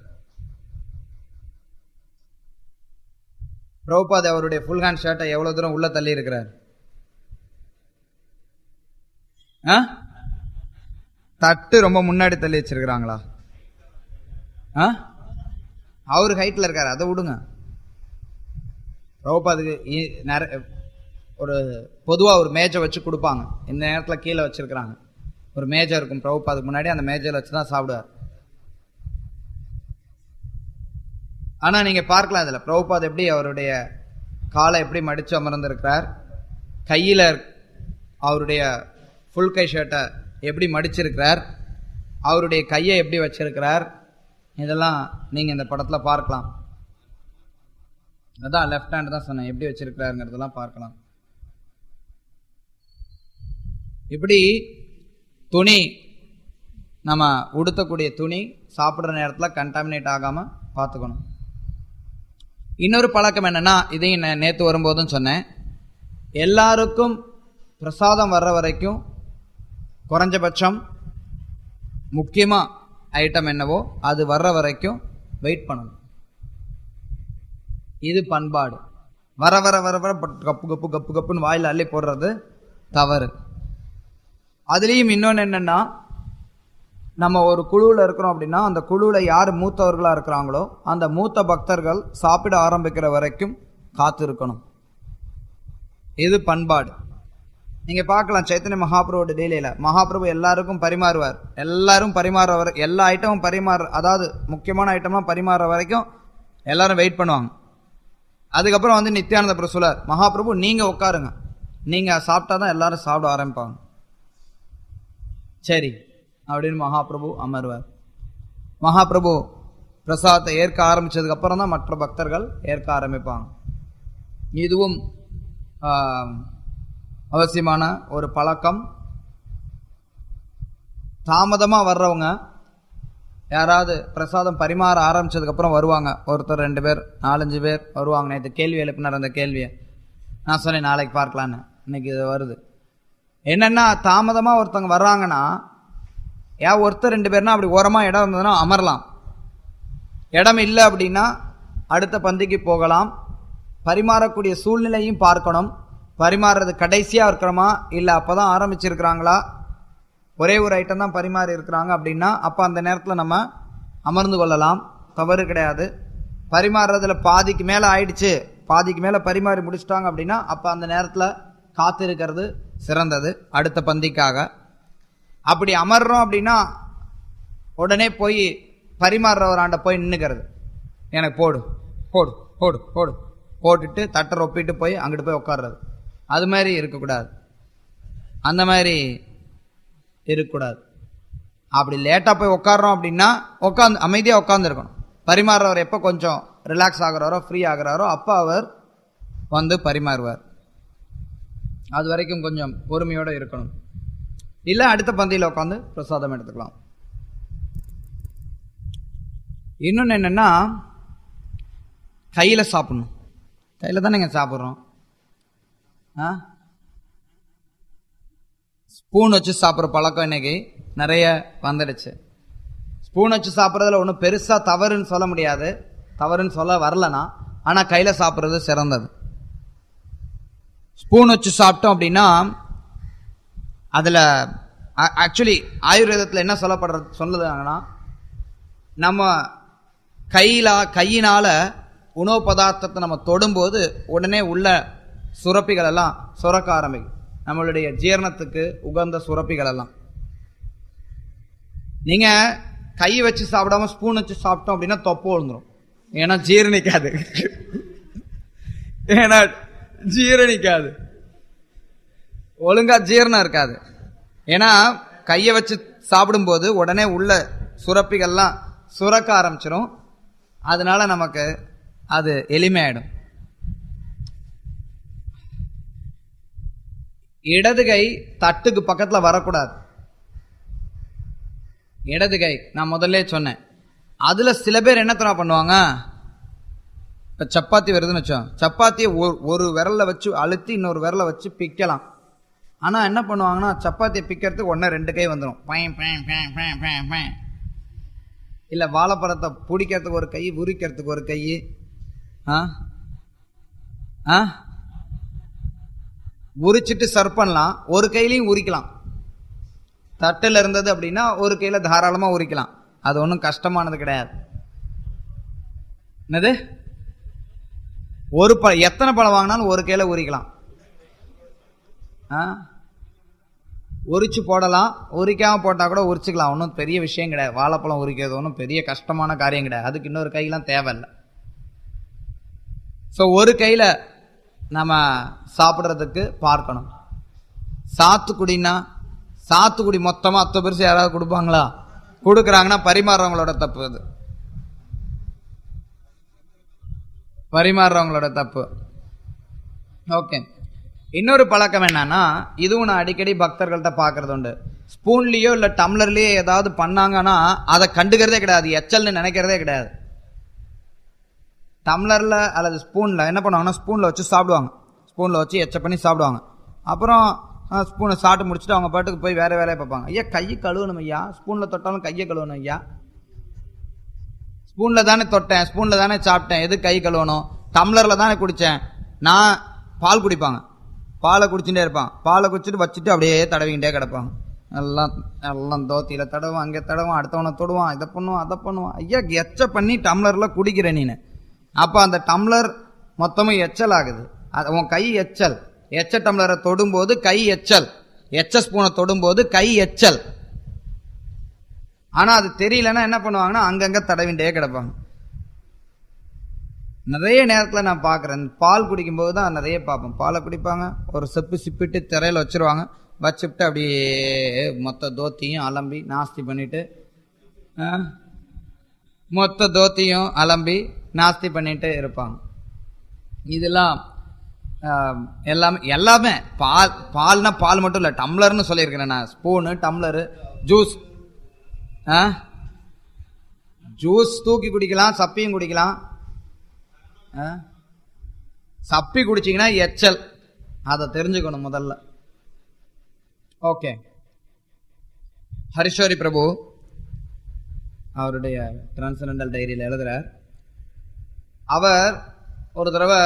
பிரபுபாத் அவருடைய ஃபுல் ஹேண்ட் ஷர்ட்டை எவ்வளவு தூரம் உள்ள தள்ளி இருக்கிறார் ஆ? தட்டு ரொம்ப முன்னாடி தள்ளி வச்சிருக்கிறாங்களா ஆ? அவரு ஹைட்ல இருக்காரு அதை விடுங்க பிரபுபாதுக்கு இ- நிறைய ஒரு பொதுவா ஒரு மேஜை வச்சு கொடுப்பாங்க இந்த நேரத்துல கீழே வச்சிருக்கிறாங்க ஒரு மேஜை இருக்கும் பிரபுபாதுக்கு முன்னாடி அந்த மேஜையில் வச்சு தான் சாப்பிடுவார் ஆனா நீங்க பார்க்கலாம் இதுல பிரபுபாத் எப்படி அவருடைய காலை எப்படி மடிச்சு அமர்ந்திருக்கிறார் கையில அவருடைய ஃபுல் கை ஷர்ட்டை எப்படி மடிச்சிருக்கிறார் அவருடைய கையை எப்படி வச்சிருக்கிறார் இதெல்லாம் நீங்க இந்த படத்துல பார்க்கலாம் அதான் லெஃப்ட் ஹேண்ட் தான் சொன்னேன் எப்படி வச்சிருக்கிறாருங்கிறதெல்லாம் பார்க்கலாம் இப்படி துணி நம்ம உடுத்தக்கூடிய துணி சாப்பிட்ற நேரத்தில் கண்டாமினேட் ஆகாம பார்த்துக்கணும் இன்னொரு பழக்கம் என்னன்னா இதையும் நான் நேற்று வரும்போதும் சொன்னேன் எல்லாருக்கும் பிரசாதம் வர்ற வரைக்கும் குறைஞ்சபட்சம் முக்கியமா ஐட்டம் என்னவோ அது வர்ற வரைக்கும் வெயிட் பண்ணணும் இது பண்பாடு வர வர வர வர பட் கப்பு கப்பு கப்பு கப்புன்னு வாயில் அள்ளி போடுறது தவறு அதுலேயும் இன்னொன்று என்னன்னா நம்ம ஒரு குழுவில் இருக்கிறோம் அப்படின்னா அந்த குழுவில் யார் மூத்தவர்களாக இருக்கிறாங்களோ அந்த மூத்த பக்தர்கள் சாப்பிட ஆரம்பிக்கிற வரைக்கும் காத்திருக்கணும் இது பண்பாடு நீங்க பார்க்கலாம் சைத்தன்ய மகாபிரபுவோட டெய்லியில மகாபிரபு எல்லாருக்கும் பரிமாறுவார் எல்லாரும் பரிமாற வரை எல்லா ஐட்டமும் பரிமாற அதாவது முக்கியமான ஐட்டம்லாம் பரிமாற வரைக்கும் எல்லாரும் வெயிட் பண்ணுவாங்க அதுக்கப்புறம் வந்து நித்யானந்த பிரபு சொல்லார் மகாபிரபு நீங்க உட்காருங்க நீங்க சாப்பிட்டாதான் எல்லாரும் சாப்பிட ஆரம்பிப்பாங்க சரி அப்படின்னு மகாபிரபு அமர்வார் மகாபிரபு பிரசாதத்தை ஏற்க ஆரம்பிச்சதுக்கு அப்புறம் தான் மற்ற பக்தர்கள் ஏற்க ஆரம்பிப்பாங்க இதுவும் ஆம், அவசியமான ஒரு பழக்கம் தாமதமா வர்றவங்க யாராவது பிரசாதம் பரிமாற ஆரம்பிச்சதுக்கு அப்புறம் வருவாங்க ஒருத்தர் ரெண்டு பேர் நாலஞ்சு பேர் வருவாங்க நேற்று கேள்வி எழுப்பினார் அந்த கேள்வியை நான் சொன்னேன் நாளைக்கு பார்க்கலான்னு இன்னைக்கு இது வருது என்னன்னா தாமதமா ஒருத்தவங்க வர்றாங்கன்னா ஏன் ஒருத்தர் ரெண்டு பேர்னா அப்படி ஓரமா இடம் இருந்ததுன்னா அமரலாம் இடம் இல்லை அப்படின்னா அடுத்த பந்திக்கு போகலாம் பரிமாறக்கூடிய சூழ்நிலையும் பார்க்கணும் பரிமாறுறது கடைசியா இருக்கிறோமா இல்ல அப்பதான் ஆரம்பிச்சிருக்கிறாங்களா ஒரே ஒரு ஐட்டம் தான் பரிமாறி இருக்கிறாங்க அப்படின்னா அப்ப அந்த நேரத்துல நம்ம அமர்ந்து கொள்ளலாம் தவறு கிடையாது பரிமாறுறதுல பாதிக்கு மேல ஆயிடுச்சு பாதிக்கு மேல பரிமாறி முடிச்சிட்டாங்க அப்படின்னா அப்ப அந்த நேரத்துல காத்திருக்கிறது சிறந்தது அடுத்த பந்திக்காக அப்படி அமர்றோம் அப்படின்னா உடனே போய் பரிமாறுறவராண்ட போய் நின்னுக்கிறது எனக்கு போடு போடு போடு போடு போட்டுட்டு தட்டை ரொப்பிட்டு போய் அங்கிட்டு போய் உட்கார்றது அது மாதிரி இருக்கக்கூடாது அந்த மாதிரி இருக்கக்கூடாது அப்படி லேட்டாக போய் உட்கார்றோம் அப்படின்னா உட்காந்து அமைதியாக உட்காந்துருக்கணும் பரிமாறுறவர் எப்போ கொஞ்சம் ரிலாக்ஸ் ஆகுறாரோ ஃப்ரீ ஆகுறாரோ அப்போ அவர் வந்து பரிமாறுவார் அது வரைக்கும் கொஞ்சம் பொறுமையோடு இருக்கணும் இல்லை அடுத்த பந்தியில் உட்காந்து பிரசாதம் எடுத்துக்கலாம் இன்னொன்று என்னென்னா கையில் சாப்பிடணும் கையில் தானேங்க சாப்பிட்றோம் ஆ ஸ்பூன் வச்சு சாப்பிட்ற பழக்கம் இன்னைக்கு நிறைய வந்துடுச்சு ஸ்பூன் வச்சு சாப்பிட்றதுல ஒன்றும் பெருசாக தவறுன்னு சொல்ல முடியாது தவறுன்னு சொல்ல வரலனா ஆனால் கையில் சாப்பிட்றது சிறந்தது ஸ்பூன் வச்சு சாப்பிட்டோம் அப்படின்னா அதில் ஆக்சுவலி ஆயுர்வேதத்தில் என்ன சொல்லப்படுறது சொல்லுதாங்கன்னா நம்ம கையில கையினால உணவு பதார்த்தத்தை நம்ம தொடும்போது உடனே உள்ள சுரப்பிகள் எல்லாம் சுரக்க ஆரம்பிக்கும் நம்மளுடைய ஜீரணத்துக்கு உகந்த சுரப்பிகள் எல்லாம் நீங்க கை வச்சு சாப்பிடாம ஸ்பூன் வச்சு சாப்பிட்டோம் அப்படின்னா தொப்பை விழுந்துரும் ஏன்னா ஜீரணிக்காது ஏன்னா ஜீரணிக்காது ஒழுங்கா ஜீரணம் இருக்காது ஏன்னா கையை வச்சு சாப்பிடும்போது உடனே உள்ள சுரப்பிகள்லாம் சுரக்க ஆரம்பிச்சிரும் அதனால நமக்கு அது எளிமையாயிடும் இடது கை தட்டுக்கு பக்கத்துல வரக்கூடாது இடது கை நான் முதல்ல சொன்னேன் அதுல சில பேர் என்ன தர பண்ணுவாங்க இப்ப சப்பாத்தி வருதுன்னு வச்சோம் சப்பாத்தியை ஒரு- ஒரு விரல்ல வச்சு அழுத்தி இன்னொரு விரல வச்சு பிக்கலாம் ஆனா என்ன பண்ணுவாங்கன்னா சப்பாத்தியை பிக்கிறதுக்கு ஒன்று ரெண்டு கை வந்துடும் பயம் பயம் பயம் பயம் பயம் பயம் இல்ல வாழைப்பழத்தை பிடிக்கிறதுக்கு ஒரு கை உரிக்கிறதுக்கு ஒரு கை ஆ ஆ உரிச்சிட்டு சர்வ் பண்ணலாம் ஒரு கையிலையும் உரிக்கலாம் தட்டில் இருந்தது அப்படின்னா ஒரு கையில தாராளமா உரிக்கலாம் அது ஒன்றும் கஷ்டமானது கிடையாது என்னது ஒரு பழ எத்தனை பழம் வாங்கினாலும் ஒரு கையில உரிக்கலாம் ஆ உரிச்சு போடலாம் உரிக்காம போட்டா கூட உரிச்சுக்கலாம் ஒன்றும் பெரிய விஷயம் கிடையாது வாழைப்பழம் உரிக்கிறது ஒன்றும் பெரிய கஷ்டமான காரியம் கிடையாது அதுக்கு இன்னொரு கையெல்லாம் தேவையில்லை ஸோ ஒரு கையில நம்ம சாப்பிட்றதுக்கு பார்க்கணும் சாத்துக்குடின்னா சாத்துக்குடி மொத்தமா அத்த பெருசு யாராவது கொடுப்பாங்களா கொடுக்குறாங்கன்னா பரிமாறுறவங்களோட தப்பு அது பரிமாறுறவங்களோட தப்பு ஓகே இன்னொரு பழக்கம் என்னன்னா இதுவும் நான் அடிக்கடி பக்தர்கள்ட்ட பார்க்கறது உண்டு ஸ்பூன்லயோ இல்ல டம்ளர்லயோ ஏதாவது பண்ணாங்கன்னா அதை கண்டுக்கிறதே கிடையாது எச்சல்னு நினைக்கிறதே கிடையாது டம்ளர்ல அல்லது ஸ்பூன்ல என்ன பண்ணுவாங்கன்னா ஸ்பூன்ல வச்சு சாப்பிடுவாங்க ஸ்பூன்ல வச்சு எச்ச பண்ணி சாப்பிடுவாங்க அப்புறம் ஸ்பூனை சாப்பிட்டு முடிச்சுட்டு அவங்க பாட்டுக்கு போய் வேற வேலையை பார்ப்பாங்க ஐயா கையை கழுவணும் ஐயா ஸ்பூன்ல தொட்டாலும் கையை கழுவணும் ஐயா ஸ்பூன்ல தானே தொட்டேன் ஸ்பூன்ல தானே சாப்பிட்டேன் எது கை கழுவணும் டம்ளர்ல தானே குடிச்சேன் நான் பால் குடிப்பாங்க பாலை குடிச்சுட்டே இருப்பான் பாலை குடிச்சிட்டு வச்சுட்டு அப்படியே தடவிக்கிட்டே கிடப்பாங்க எல்லாம் எல்லாம் தோத்தியில தடவும் அங்கே தடவும் அடுத்தவனை தொடுவான் இதை பண்ணுவான் அதை பண்ணுவான் ஐயா எச்ச பண்ணி டம்ளர்ல குடிக்கிற நீனு அப்ப அந்த டம்ளர் மொத்தமும் எச்சல் ஆகுது அது உன் கை எச்சல் எச்ச டம்ளரை தொடும்போது கை எச்சல் எச்ச ஸ்பூனை தொடும்போது கை எச்சல் ஆனா அது தெரியலன்னா என்ன பண்ணுவாங்கன்னா அங்கங்க தடவிண்டே கிடப்பாங்க நிறைய நேரத்துல நான் பார்க்கறேன் பால் குடிக்கும்போது தான் நிறைய பார்ப்பேன் பாலை குடிப்பாங்க ஒரு செப்பு சிப்பிட்டு திரையில வச்சிருவாங்க வச்சுட்டு அப்படியே மொத்த தோத்தியும் அலம்பி நாஸ்தி பண்ணிட்டு ஆ, மொத்த தோத்தியும் அலம்பி நாஸ்தி பண்ணிட்டு இருப்பாங்க இதெல்லாம் ஆஹ், எல்லாமே எல்லாமே பால் பால்னா பால் மட்டும் இல்லை டம்ளர்னு சொல்லியிருக்கிறேன் நான் ஸ்பூனு டம்ளரு ஜூஸ் ஆ ஜூஸ் தூக்கி குடிக்கலாம் சப்பியும் குடிக்கலாம் ஆ? சப்பி குடிச்சீங்கன்னா எச்சல் அதை தெரிஞ்சுக்கணும் முதல்ல ஓகே ஹரிஷோரி பிரபு அவருடைய டிரான்சனண்டல் டைரியில் எழுதுறார் அவர் ஒரு தடவை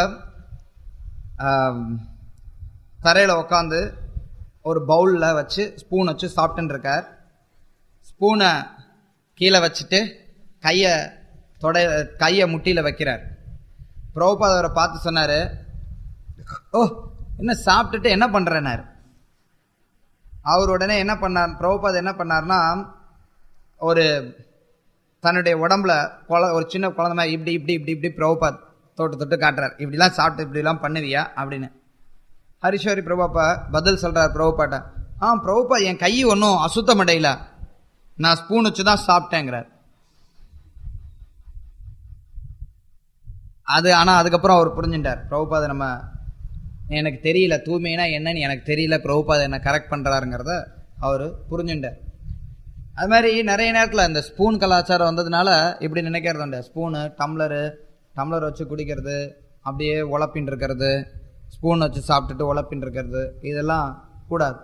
தரையில் உட்காந்து ஒரு பவுலில் வச்சு ஸ்பூன் வச்சு சாப்பிட்டுன்னு இருக்கார் ஸ்பூனை கீழே வச்சுட்டு கையை தொட கையை முட்டியில் வைக்கிறார் பிரபுபாத் அவரை பார்த்து சொன்னாரு ஓ என்ன சாப்பிட்டுட்டு என்ன பண்றேன்னாரு அவர் உடனே என்ன பண்ணார் பிரபுபாத் என்ன பண்ணார்னா ஒரு தன்னுடைய உடம்புல குழ ஒரு சின்ன குழந்தை மாதிரி இப்படி இப்படி இப்படி இப்படி பிரபுபாத் தொட்டு தொட்டு காட்டுறார் இப்படிலாம் சாப்பிட்டு இப்படிலாம் பண்ணுவியா அப்படின்னு ஹரிஷோரி பிரபுப்பா பதில் சொல்றார் பிரபுபாட்ட ஆ பிரபுப்பா என் கை ஒன்றும் அசுத்தம் அடையல நான் ஸ்பூன் வச்சு தான் சாப்பிட்டேங்கிறார் அது ஆனா அதுக்கப்புறம் அவர் புரிஞ்சுட்டார் பிரபுபாத நம்ம எனக்கு தெரியல தூய்மைனா என்னன்னு எனக்கு தெரியல பிரபுபாத என்ன கரெக்ட் பண்றாருங்கிறத அவர் புரிஞ்சுட்டார் அது மாதிரி நிறைய நேரத்தில் இந்த ஸ்பூன் கலாச்சாரம் வந்ததுனால இப்படி நினைக்கிறது உண்டு ஸ்பூனு டம்ளரு டம்ளர் வச்சு குடிக்கிறது அப்படியே உழப்பின் இருக்கிறது ஸ்பூன் வச்சு சாப்பிட்டுட்டு உழப்பின் இருக்கிறது இதெல்லாம் கூடாது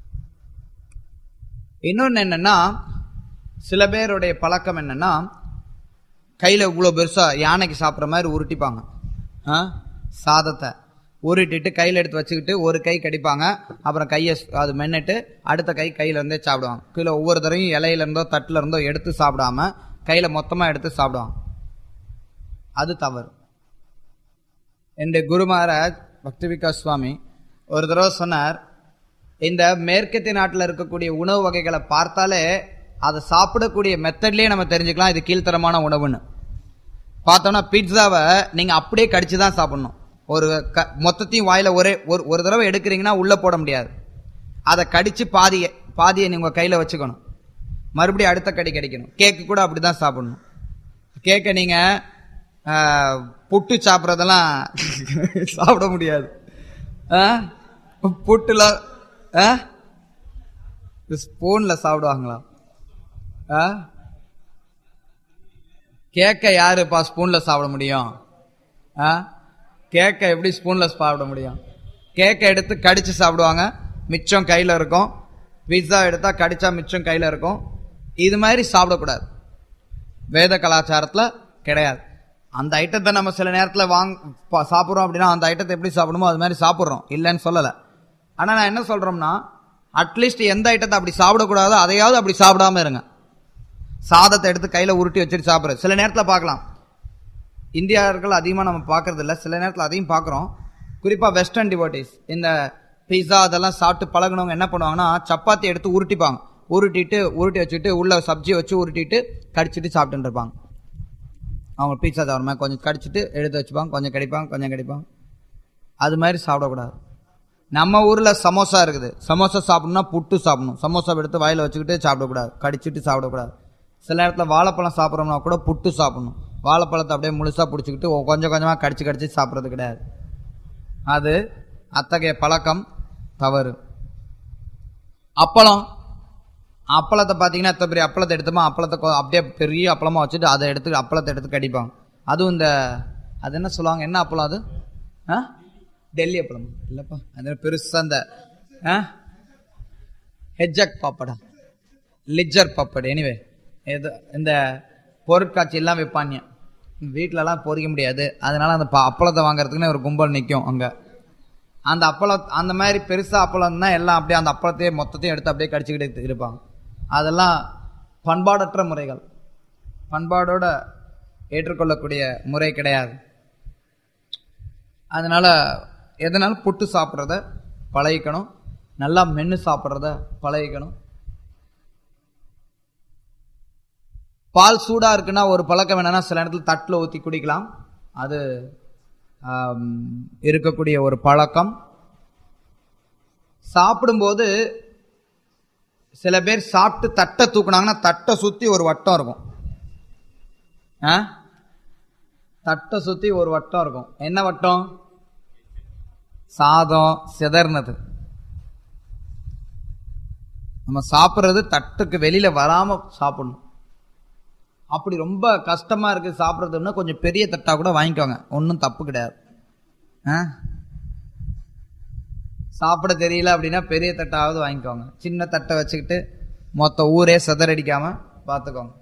இன்னொன்று என்னன்னா சில பேருடைய பழக்கம் என்னன்னா கையில் இவ்வளோ பெருசாக யானைக்கு சாப்பிட்ற மாதிரி உருட்டிப்பாங்க ஆ சாதத்தை உருட்டிட்டு கையில் எடுத்து வச்சுக்கிட்டு ஒரு கை கடிப்பாங்க அப்புறம் கையை ஸ்- அது மென்னுட்டு அடுத்த கை கையில இருந்தே சாப்பிடுவாங்க கீழே ஒவ்வொரு தடவையும் இலையில இருந்தோ தட்டுல இருந்தோ எடுத்து சாப்பிடாம கையில மொத்தமா எடுத்து சாப்பிடுவாங்க அது தவறு என்னுடைய குரு மகாராஜ் பக்தி விகாஸ் சுவாமி ஒரு தடவை சொன்னார் இந்த மேற்கத்திய நாட்டில் இருக்கக்கூடிய உணவு வகைகளை பார்த்தாலே அதை சாப்பிடக்கூடிய மெத்தட்லயே நம்ம தெரிஞ்சுக்கலாம் இது கீழ்த்தரமான உணவுன்னு பார்த்தோம்னா பீட்சாவை நீங்க அப்படியே கடிச்சு தான் சாப்பிடணும் ஒரு க மொத்தத்தையும் வாயில ஒரே ஒரு ஒரு தடவை எடுக்கிறீங்கன்னா உள்ள போட முடியாது அதை கடிச்சு பாதியை பாதியை நீங்க உங்க கையில வச்சுக்கணும் மறுபடியும் அடுத்த கடி கடிக்கணும் கேக்கு கூட அப்படிதான் சாப்பிடணும் கேக்கை நீங்க ஆ, புட்டு சாப்பிட்றதெல்லாம் சாப்பிட முடியாது ஆ? புட்டுல ஆ? ஸ்பூன்ல சாப்பிடுவாங்களா ஆ கேக்க யாருப்பா ஸ்பூன்ல சாப்பிட முடியும் ஆ கேக்க எப்படி ஸ்பூன்ல சாப்பிட முடியும் கேக்க எடுத்து கடிச்சு சாப்பிடுவாங்க மிச்சம் கையில இருக்கும் பிஸ்ஸா எடுத்தா கடிச்சா மிச்சம் கையில இருக்கும் இது மாதிரி சாப்பிடக்கூடாது வேத கலாச்சாரத்துல கிடையாது அந்த ஐட்டத்தை நம்ம சில நேரத்துல வாங் பா- சாப்பிடுறோம் அப்படின்னா அந்த ஐட்டத்தை எப்படி சாப்பிடணுமோ அது மாதிரி சாப்பிடுறோம் இல்லைன்னு சொல்லல ஆனா நான் என்ன சொல்றோம்னா அட்லீஸ்ட் எந்த ஐட்டத்தை அப்படி சாப்பிடக்கூடாதோ அதையாவது அப்படி சாப்பிடாம இருங்க சாதத்தை எடுத்து கையில உருட்டி வச்சுட்டு சாப்பிடுறது சில நேரத்துல பார்க்கலாம் இந்தியார்கள் அதிகமாக நம்ம பார்க்கறது இல்ல சில நேரத்தில் அதையும் பார்க்குறோம் குறிப்பாக வெஸ்டர்ன் டிவோட்டிஸ் இந்த பீஸா அதெல்லாம் சாப்பிட்டு பழகுனவங்க என்ன பண்ணுவாங்கன்னா சப்பாத்தி எடுத்து உருட்டிப்பாங்க உருட்டிட்டு உருட்டி வச்சுட்டு உள்ள சப்ஜி வச்சு உருட்டிட்டு கடிச்சிட்டு சாப்பிட்டுட்டு இருப்பாங்க அவங்க பீஸா தவிர கொஞ்சம் கடிச்சிட்டு எடுத்து வச்சுப்பாங்க கொஞ்சம் கடிப்பாங்க கொஞ்சம் கடிப்பாங்க அது மாதிரி சாப்பிடக்கூடாது நம்ம ஊர்ல சமோசா இருக்குது சமோசா சாப்பிடணும்னா புட்டு சாப்பிடணும் சமோசா எடுத்து வாயில வச்சுக்கிட்டு சாப்பிடக்கூடாது கடிச்சிட்டு சாப்பிடக்கூடாது சில நேரத்தில் வாழைப்பழம் சாப்பிட்றோம்னா கூட புட்டு சாப்பிடணும் வாழைப்பழத்தை அப்படியே முழுசா பிடிச்சிக்கிட்டு ஒ- கொஞ்சம் கொஞ்சமா கடிச்சு கடிச்சு சாப்பிட்றது கிடையாது அது அத்தகைய பழக்கம் தவறு அப்பளம் அப்பளத்தை பார்த்தீங்கன்னா எத்தனை பெரிய அப்பளத்தை எடுத்தோமா அப்பளத்தை கொ- அப்படியே பெரிய அப்பளமா வச்சுட்டு அதை எடுத்து அப்பளத்தை எடுத்து கடிப்பாங்க அதுவும் இந்த அது என்ன சொல்லுவாங்க என்ன அப்பளம் அது ஆ டெல்லி அப்பளம் இல்லப்பா அது பெருசா அந்த ஆ ஹெஜ்ஜக் பாப்படா லிஜர் பப்பட் எனிவே இது இந்த பொருட்காட்சி எல்லாம் வைப்பாங்க வீட்டிலலாம் பொறிக்க முடியாது அதனால அந்த ப- அப்பளத்தை வாங்குறதுக்குன்னு ஒரு கும்பல் நிற்கும் அங்கே அந்த அப்பளம் அந்த மாதிரி பெருசா அப்பளம் தான் எல்லாம் அப்படியே அந்த அப்பளத்தையே மொத்தத்தையும் எடுத்து அப்படியே கடிச்சுக்கிட்டு இருப்பாங்க அதெல்லாம் பண்பாடற்ற முறைகள் பண்பாடோட ஏற்றுக்கொள்ளக்கூடிய முறை கிடையாது அதனால எதனாலும் புட்டு சாப்பிட்றத பழகிக்கணும் நல்லா மென்று சாப்பிட்றத பழகிக்கணும் பால் சூடா இருக்குன்னா ஒரு பழக்கம் என்னன்னா சில நேரத்தில் தட்டில் ஊற்றி குடிக்கலாம் அது ஆம், இருக்கக்கூடிய ஒரு பழக்கம் சாப்பிடும்போது சில பேர் சாப்பிட்டு தட்டை தூக்குனாங்கன்னா தட்டை சுத்தி ஒரு வட்டம் இருக்கும் ஆ? தட்டை சுத்தி ஒரு வட்டம் இருக்கும் என்ன வட்டம் சாதம் சிதறினது நம்ம சாப்பிட்றது தட்டுக்கு வெளியில வராம சாப்பிடணும் அப்படி ரொம்ப கஷ்டமா இருக்கு சாப்பிட்றதுன்னா கொஞ்சம் பெரிய தட்டா கூட வாங்கிக்கோங்க ஒன்றும் தப்பு கிடையாது ஆ? சாப்பிட தெரியல அப்படின்னா பெரிய தட்டாவது வாங்கிக்கோங்க சின்ன தட்டை வச்சுக்கிட்டு மொத்த ஊரே சிதறடிக்காம பார்த்துக்கோங்க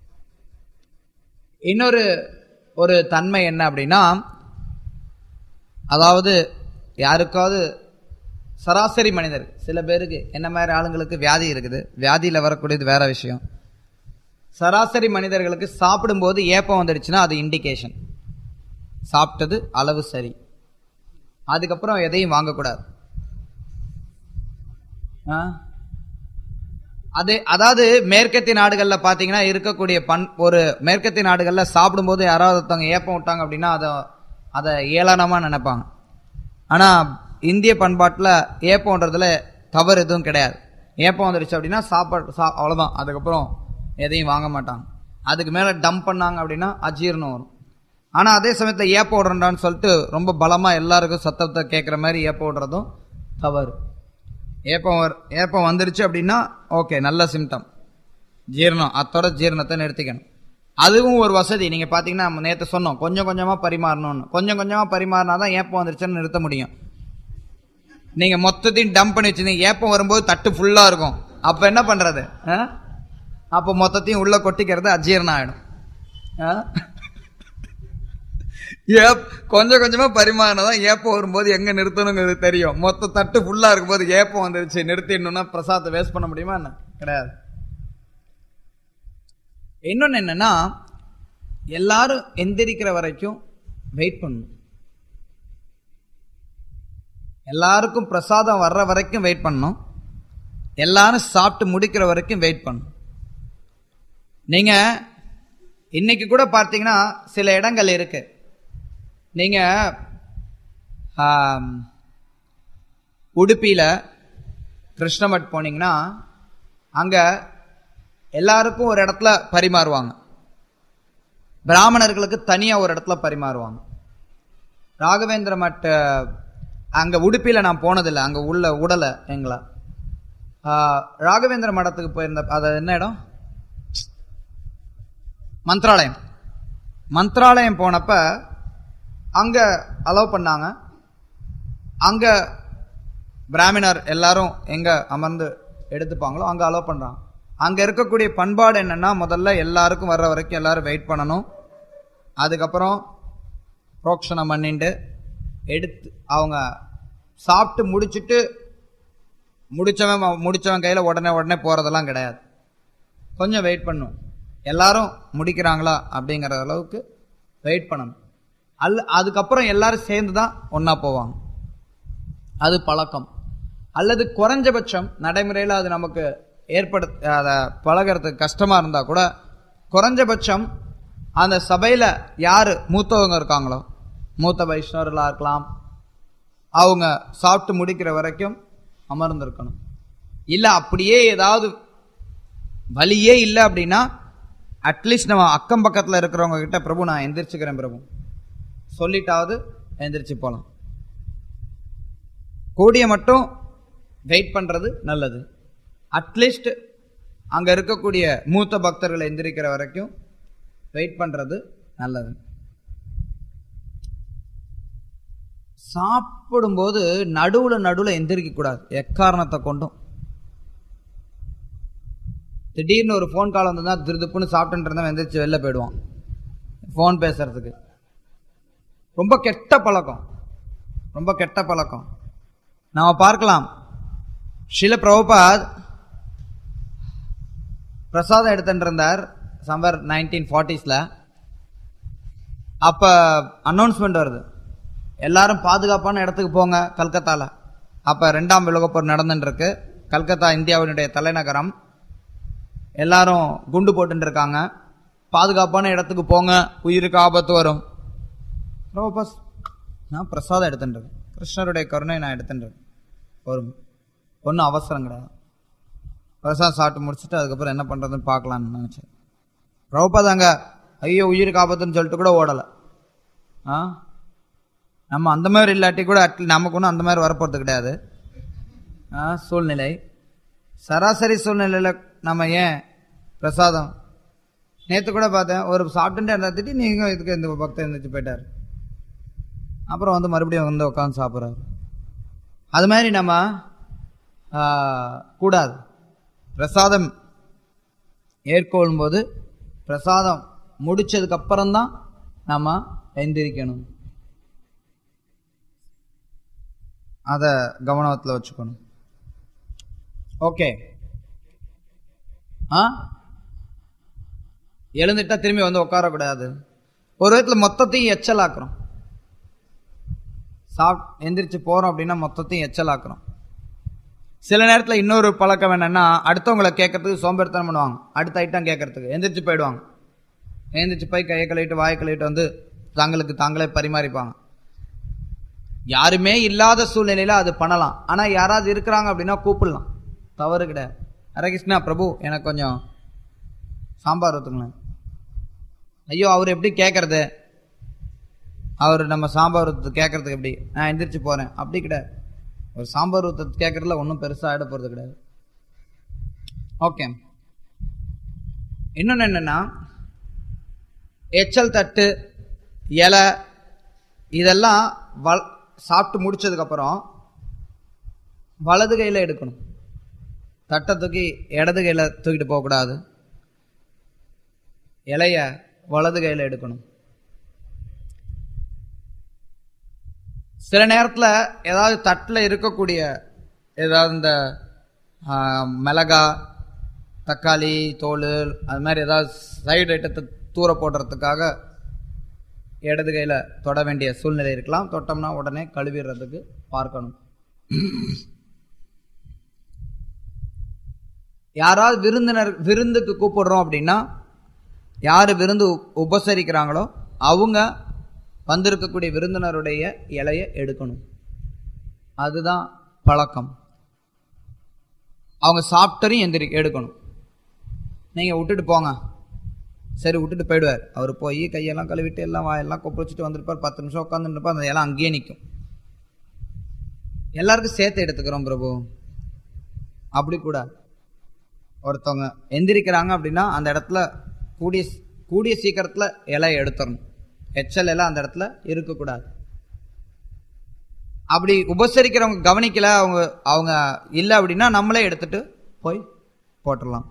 இன்னொரு ஒரு தன்மை என்ன அப்படின்னா அதாவது யாருக்காவது சராசரி மனிதர் சில பேருக்கு என்ன மாதிரி ஆளுங்களுக்கு வியாதி இருக்குது வியாதியில் வரக்கூடியது வேற விஷயம் சராசரி மனிதர்களுக்கு சாப்பிடும்போது ஏப்பம் வந்துடுச்சுன்னா அது இண்டிகேஷன் சாப்பிட்டது அளவு சரி அதுக்கப்புறம் எதையும் வாங்கக்கூடாது ஆ? அது அதாவது மேற்கத்திய நாடுகள்ல பாத்தீங்கன்னா இருக்கக்கூடிய பண் ஒரு மேற்கத்திய நாடுகள்ல சாப்பிடும்போது யாராவது ஒருத்தவங்க ஏப்பம் விட்டாங்க அப்படின்னா அதை அதை ஏளனமா நினைப்பாங்க ஆனா இந்திய பண்பாட்டுல ஏப்பம்ன்றதுல தவறு எதுவும் கிடையாது ஏப்பம் வந்துருச்சு அப்படின்னா சாப்பாடு சா அவ்வளவுதான் அதுக்கப்புறம் எதையும் வாங்க மாட்டாங்க அதுக்கு மேல டம்ப் பண்ணாங்க அப்படின்னா அஜீரணம் வரும் ஆனா அதே சமயத்துல ஏப்பம் விடுறேன்டான்னு சொல்லிட்டு ரொம்ப பலமா எல்லாருக்கும் சத்தத்தை கேட்குற மாதிரி ஏப்பம் விடுறதும் தவறு ஏப்பம் வர்- ஏப்பம் வந்துருச்சு அப்படின்னா ஓகே நல்ல சிம்டம் ஜீரணம் அத்தோட ஜீரணத்தை நிறுத்திக்கணும் அதுவும் ஒரு வசதி நீங்க பாத்தீங்கன்னா நம்ம நேத்து சொன்னோம் கொஞ்சம் கொஞ்சமா பரிமாறணும்னு கொஞ்சம் கொஞ்சமா பரிமாறினாதான் ஏப்பம் வந்துருச்சுன்னு நிறுத்த முடியும் நீங்க மொத்தத்தையும் டம்ப் பண்ணி வச்சிருந்தீங்க ஏப்பம் வரும்போது தட்டு ஃபுல்லா இருக்கும் அப்ப என்ன பண்றது ஆ? அப்ப மொத்தத்தையும் உள்ள கொட்டிக்கிறது அஜீரணம் ஆயிடும் ஆ? ஏப் கொஞ்சம் கொஞ்சமா பரிமாறினதான் ஏப்பம் வரும்போது எங்க நிறுத்தணுங்கிறது தெரியும் மொத்த தட்டு ஃபுல்லா இருக்கும்போது ஏப்பம் வந்துருச்சு நிறுத்திடணும்னா பிரசாதத்தை வேஸ்ட் பண்ண முடியுமா என்ன கிடையாது இன்னொன்னு என்னன்னா எல்லாரும் எந்திரிக்கிற வரைக்கும் வெயிட் பண்ணணும் எல்லாருக்கும் பிரசாதம் வர்ற வரைக்கும் வெயிட் பண்ணணும் எல்லாரும் சாப்பிட்டு முடிக்கிற வரைக்கும் வெயிட் பண்ணணும் நீங்க இன்னைக்கு கூட பார்த்தீங்கன்னா சில இடங்கள் இருக்கு நீங்க ஆம், உடுப்பியில கிருஷ்ணமட் போனீங்கன்னா அங்க எல்லாருக்கும் ஒரு இடத்துல பரிமாறுவாங்க பிராமணர்களுக்கு தனியா ஒரு இடத்துல பரிமாறுவாங்க ராகவேந்திர மட் அங்க உடுப்பியில நான் போனதில்லை அங்க உள்ள உடலை எங்களை ஆ, ராகவேந்திர மடத்துக்கு போயிருந்த அது என்ன இடம் மந்த்ராலயம் மந்த்ராலயம் போனப்ப அங்க அலோவ் பண்ணாங்க அங்க பிராமணர் எல்லாரும் எங்க அமர்ந்து எடுத்துப்பாங்களோ அங்க அலோவ் பண்றாங்க அங்க இருக்கக்கூடிய பண்பாடு என்னன்னா முதல்ல எல்லாருக்கும் வர்ற வரைக்கும் எல்லாரும் வெயிட் பண்ணணும் அதுக்கப்புறம் புரோக்ஷனம் பண்ணிட்டு எடுத்து அவங்க சாப்பிட்டு முடிச்சிட்டு முடிச்சவன் ம- முடிச்சவன் கையில உடனே உடனே போறதெல்லாம் கிடையாது கொஞ்சம் வெயிட் பண்ணும் எல்லாரும் முடிக்கிறாங்களா அப்படிங்கிற அளவுக்கு வெயிட் பண்ணணும் அல்ல அதுக்கப்புறம் எல்லாரும் சேர்ந்து தான் ஒன்னா போவாங்க அது பழக்கம் அல்லது குறைஞ்சபட்சம் நடைமுறையில் அது நமக்கு ஏற்படுத்த அதை பழகிறதுக்கு கஷ்டமா இருந்தா கூட குறைஞ்சபட்சம் அந்த சபையில யாரு மூத்தவங்க இருக்காங்களோ மூத்த வைஷ்ணவர்களா இருக்கலாம் அவங்க சாப்பிட்டு முடிக்கிற வரைக்கும் அமர்ந்திருக்கணும் இல்ல அப்படியே ஏதாவது வழியே இல்லை அப்படின்னா அட்லீஸ்ட் நம்ம அக்கம் பக்கத்துல இருக்கிறவங்க கிட்ட பிரபு நான் எந்திரிச்சுக்கிறேன் பிரபு சொல்லிட்டாவது எந்திரிச்சு போலாம் கூடிய மட்டும் வெயிட் பண்றது நல்லது அட்லீஸ்ட் அங்க இருக்கக்கூடிய மூத்த பக்தர்களை எந்திரிக்கிற வரைக்கும் வெயிட் பண்றது நல்லது சாப்பிடும்போது நடுவுல நடுவுல எந்திரிக்க கூடாது எக்காரணத்தை கொண்டும் திடீர்னு ஒரு ஃபோன் கால் வந்ததுன்னா திருதுப்புன்னு சாப்பிட்டுட்டு இருந்தவன் எந்திரிச்சு வெளில போயிடுவான் ஃபோன் பேசுறதுக்கு ரொம்ப கெட்ட பழக்கம் ரொம்ப கெட்ட பழக்கம் நாம பார்க்கலாம் ஷில பிரபுபாத் பிரசாதம் எடுத்துட்டு இருந்தார் சம்பர் நைன்டீன் ஃபார்ட்டிஸில் அப்போ அனௌன்ஸ்மெண்ட் வருது எல்லாரும் பாதுகாப்பான இடத்துக்கு போங்க கல்கத்தால அப்போ ரெண்டாம் உலகப்போர் நடந்துட்டு இருக்கு கல்கத்தா இந்தியாவினுடைய தலைநகரம் எல்லாரும் குண்டு போட்டுட்டு இருக்காங்க பாதுகாப்பான இடத்துக்கு போங்க உயிருக்கு ஆபத்து வரும் ரோபஸ் நான் பிரசாதம் எடுத்துட்டு இருக்கேன் கிருஷ்ணருடைய கருணை நான் எடுத்துட்டு இருக்கேன் வரும் ஒன்றும் அவசரம் கிடையாது பிரசாதம் சாப்பிட்டு முடிச்சுட்டு அதுக்கப்புறம் என்ன பண்றதுன்னு பார்க்கலாம்னு நினைச்சேன் பிரபுபாதாங்க ஐயோ உயிருக்கு ஆபத்துன்னு சொல்லிட்டு கூட ஓடலை ஆ நம்ம அந்த மாதிரி இல்லாட்டி கூட அட்லீ நமக்கு ஒன்றும் அந்த மாதிரி வரப்போறது கிடையாது ஆ, சூழ்நிலை சராசரி சூழ்நிலையில நம்ம ஏன் பிரசாதம் நேத்து கூட பார்த்தேன் ஒரு சாப்பிட்டுட்டே இருந்தா திட்டி நீங்க இதுக்கு இந்த பக்தர் இருந்துச்சு போயிட்டாரு அப்புறம் வந்து மறுபடியும் வந்து உட்காந்து சாப்பிட்றாரு அது மாதிரி நம்ம ஆ, கூடாது பிரசாதம் ஏற்கொள்ளும் போது பிரசாதம் முடிச்சதுக்கு அப்புறம் தான் நம்ம எந்திரிக்கணும் அதை கவனத்தில் வச்சுக்கணும் ஓகே ஆ எழுந்துட்டா திரும்பி வந்து உட்காரக்கூடாது ஒரு விதத்தில் மொத்தத்தையும் எச்சலாக்குறோம் சாப் எந்திரிச்சு போறோம் அப்படின்னா மொத்தத்தையும் எச்சலாக்குறோம் சில நேரத்தில் இன்னொரு பழக்கம் என்னன்னா அடுத்தவங்களை கேட்கறதுக்கு சோம்பேறித்தனம் பண்ணுவாங்க அடுத்த ஐட்டம் கேட்கறதுக்கு எந்திரிச்சு போயிடுவாங்க எந்திரிச்சு போய் கையை கழுவிட்டு வாயை கழுவிட்டு வந்து தங்களுக்கு தாங்களே பரிமாறிப்பாங்க யாருமே இல்லாத சூழ்நிலையில அது பண்ணலாம் ஆனா யாராவது இருக்கிறாங்க அப்படின்னா கூப்பிடலாம் தவறு கிடையாது ஹரகிருஷ்ணா பிரபு எனக்கு கொஞ்சம் சாம்பார் ஊற்றுங்களேன் ஐயோ அவர் எப்படி கேட்கறது அவர் நம்ம சாம்பார் ஊற்று கேட்கறதுக்கு எப்படி நான் எந்திரிச்சு போறேன் அப்படி கிடையாது ஒரு சாம்பார் ஊற்று கேட்கறதுல ஒன்றும் பெருசாக ஆகிட போகிறது கிடையாது ஓகே இன்னொன்று என்னன்னா எச்சல் தட்டு இலை இதெல்லாம் வல் சாப்பிட்டு முடிச்சதுக்கப்புறம் வலது கையில் எடுக்கணும் தட்டை தூக்கி இடது கையில் தூக்கிட்டு போகக்கூடாது இலைய வலது கையில் எடுக்கணும் சில நேரத்தில் ஏதாவது தட்டில் இருக்கக்கூடிய ஏதாவது இந்த ஆ, மிளகா தக்காளி தோல் அது மாதிரி ஏதாவது சைடு ஐட்டத்தை தூர போடுறதுக்காக இடது கையில் தொட வேண்டிய சூழ்நிலை இருக்கலாம் தொட்டோம்னா உடனே கழுவிடுறதுக்கு பார்க்கணும் யாராவது விருந்தினர் விருந்துக்கு கூப்பிடுறோம் அப்படின்னா யார் விருந்து உ- உபசரிக்கிறாங்களோ அவங்க வந்திருக்கக்கூடிய விருந்தினருடைய இலையை எடுக்கணும் அதுதான் பழக்கம் அவங்க சாப்பிட்டரையும் எந்திரி எடுக்கணும் நீங்கள் விட்டுட்டு போங்க சரி விட்டுட்டு போயிடுவார் அவர் போய் கையெல்லாம் கழுவிட்டு எல்லாம் வாயெல்லாம் கொப்பளிச்சுட்டு வந்திருப்பார் பத்து நிமிஷம் உட்காந்துருப்பார் அந்த இலை அங்கேயே நிற்கும் எல்லாருக்கும் சேர்த்து எடுத்துக்கிறோம் பிரபு அப்படி கூடாது ஒருத்தவங்க எந்திரிக்கிறாங்க அப்படின்னா அந்த இடத்துல கூடிய கூடிய சீக்கிரத்தில் இலையை எடுத்துடணும் எச்சல் எல்லாம் அந்த இடத்துல இருக்கக்கூடாது அப்படி உபசரிக்கிறவங்க கவனிக்கல அவங்க அவங்க இல்லை அப்படின்னா நம்மளே எடுத்துட்டு போய் போட்டுடலாம்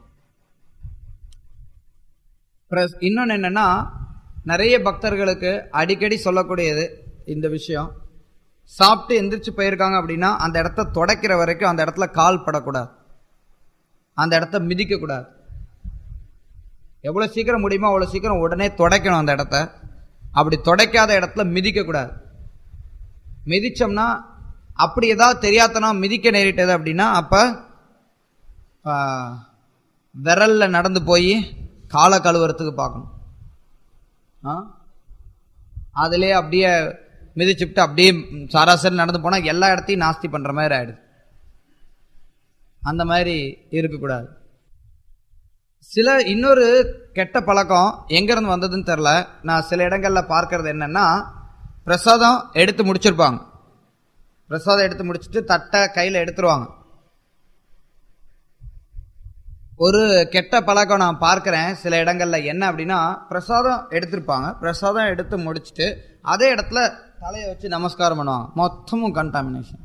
ப்ளஸ் இன்னொன்று என்னன்னா நிறைய பக்தர்களுக்கு அடிக்கடி சொல்லக்கூடியது இந்த விஷயம் சாப்பிட்டு எந்திரிச்சு போயிருக்காங்க அப்படின்னா அந்த இடத்த துடைக்கிற வரைக்கும் அந்த இடத்துல கால் படக்கூடாது அந்த இடத்த மிதிக்கக்கூடாது எவ்வளோ சீக்கிரம் முடியுமோ அவ்வளோ சீக்கிரம் உடனே துடைக்கணும் அந்த இடத்த அப்படி துடைக்காத இடத்துல மிதிக்கக்கூடாது மிதிச்சோம்னா அப்படி ஏதாவது தெரியாதனம் மிதிக்க நேரிட்டது அப்படின்னா அப்போ விரல்ல நடந்து போய் காலை கழுவுறதுக்கு பார்க்கணும் ஆ அதிலே அப்படியே மிதிச்சுட்டு அப்படியே சராசரி நடந்து போனால் எல்லா இடத்தையும் நாஸ்தி பண்ணுற மாதிரி ஆயிடுது அந்த மாதிரி இருக்கக்கூடாது சில இன்னொரு கெட்ட பழக்கம் எங்கேருந்து வந்ததுன்னு தெரில நான் சில இடங்களில் பார்க்கறது என்னன்னா பிரசாதம் எடுத்து முடிச்சிருப்பாங்க பிரசாதம் எடுத்து முடிச்சிட்டு தட்டை கையில் எடுத்துருவாங்க ஒரு கெட்ட பழக்கம் நான் பார்க்கிறேன் சில இடங்கள்ல என்ன அப்படின்னா பிரசாதம் எடுத்திருப்பாங்க பிரசாதம் எடுத்து முடிச்சிட்டு அதே இடத்துல தலையை வச்சு நமஸ்காரம் பண்ணுவாங்க மொத்தமும் கண்டாமினேஷன்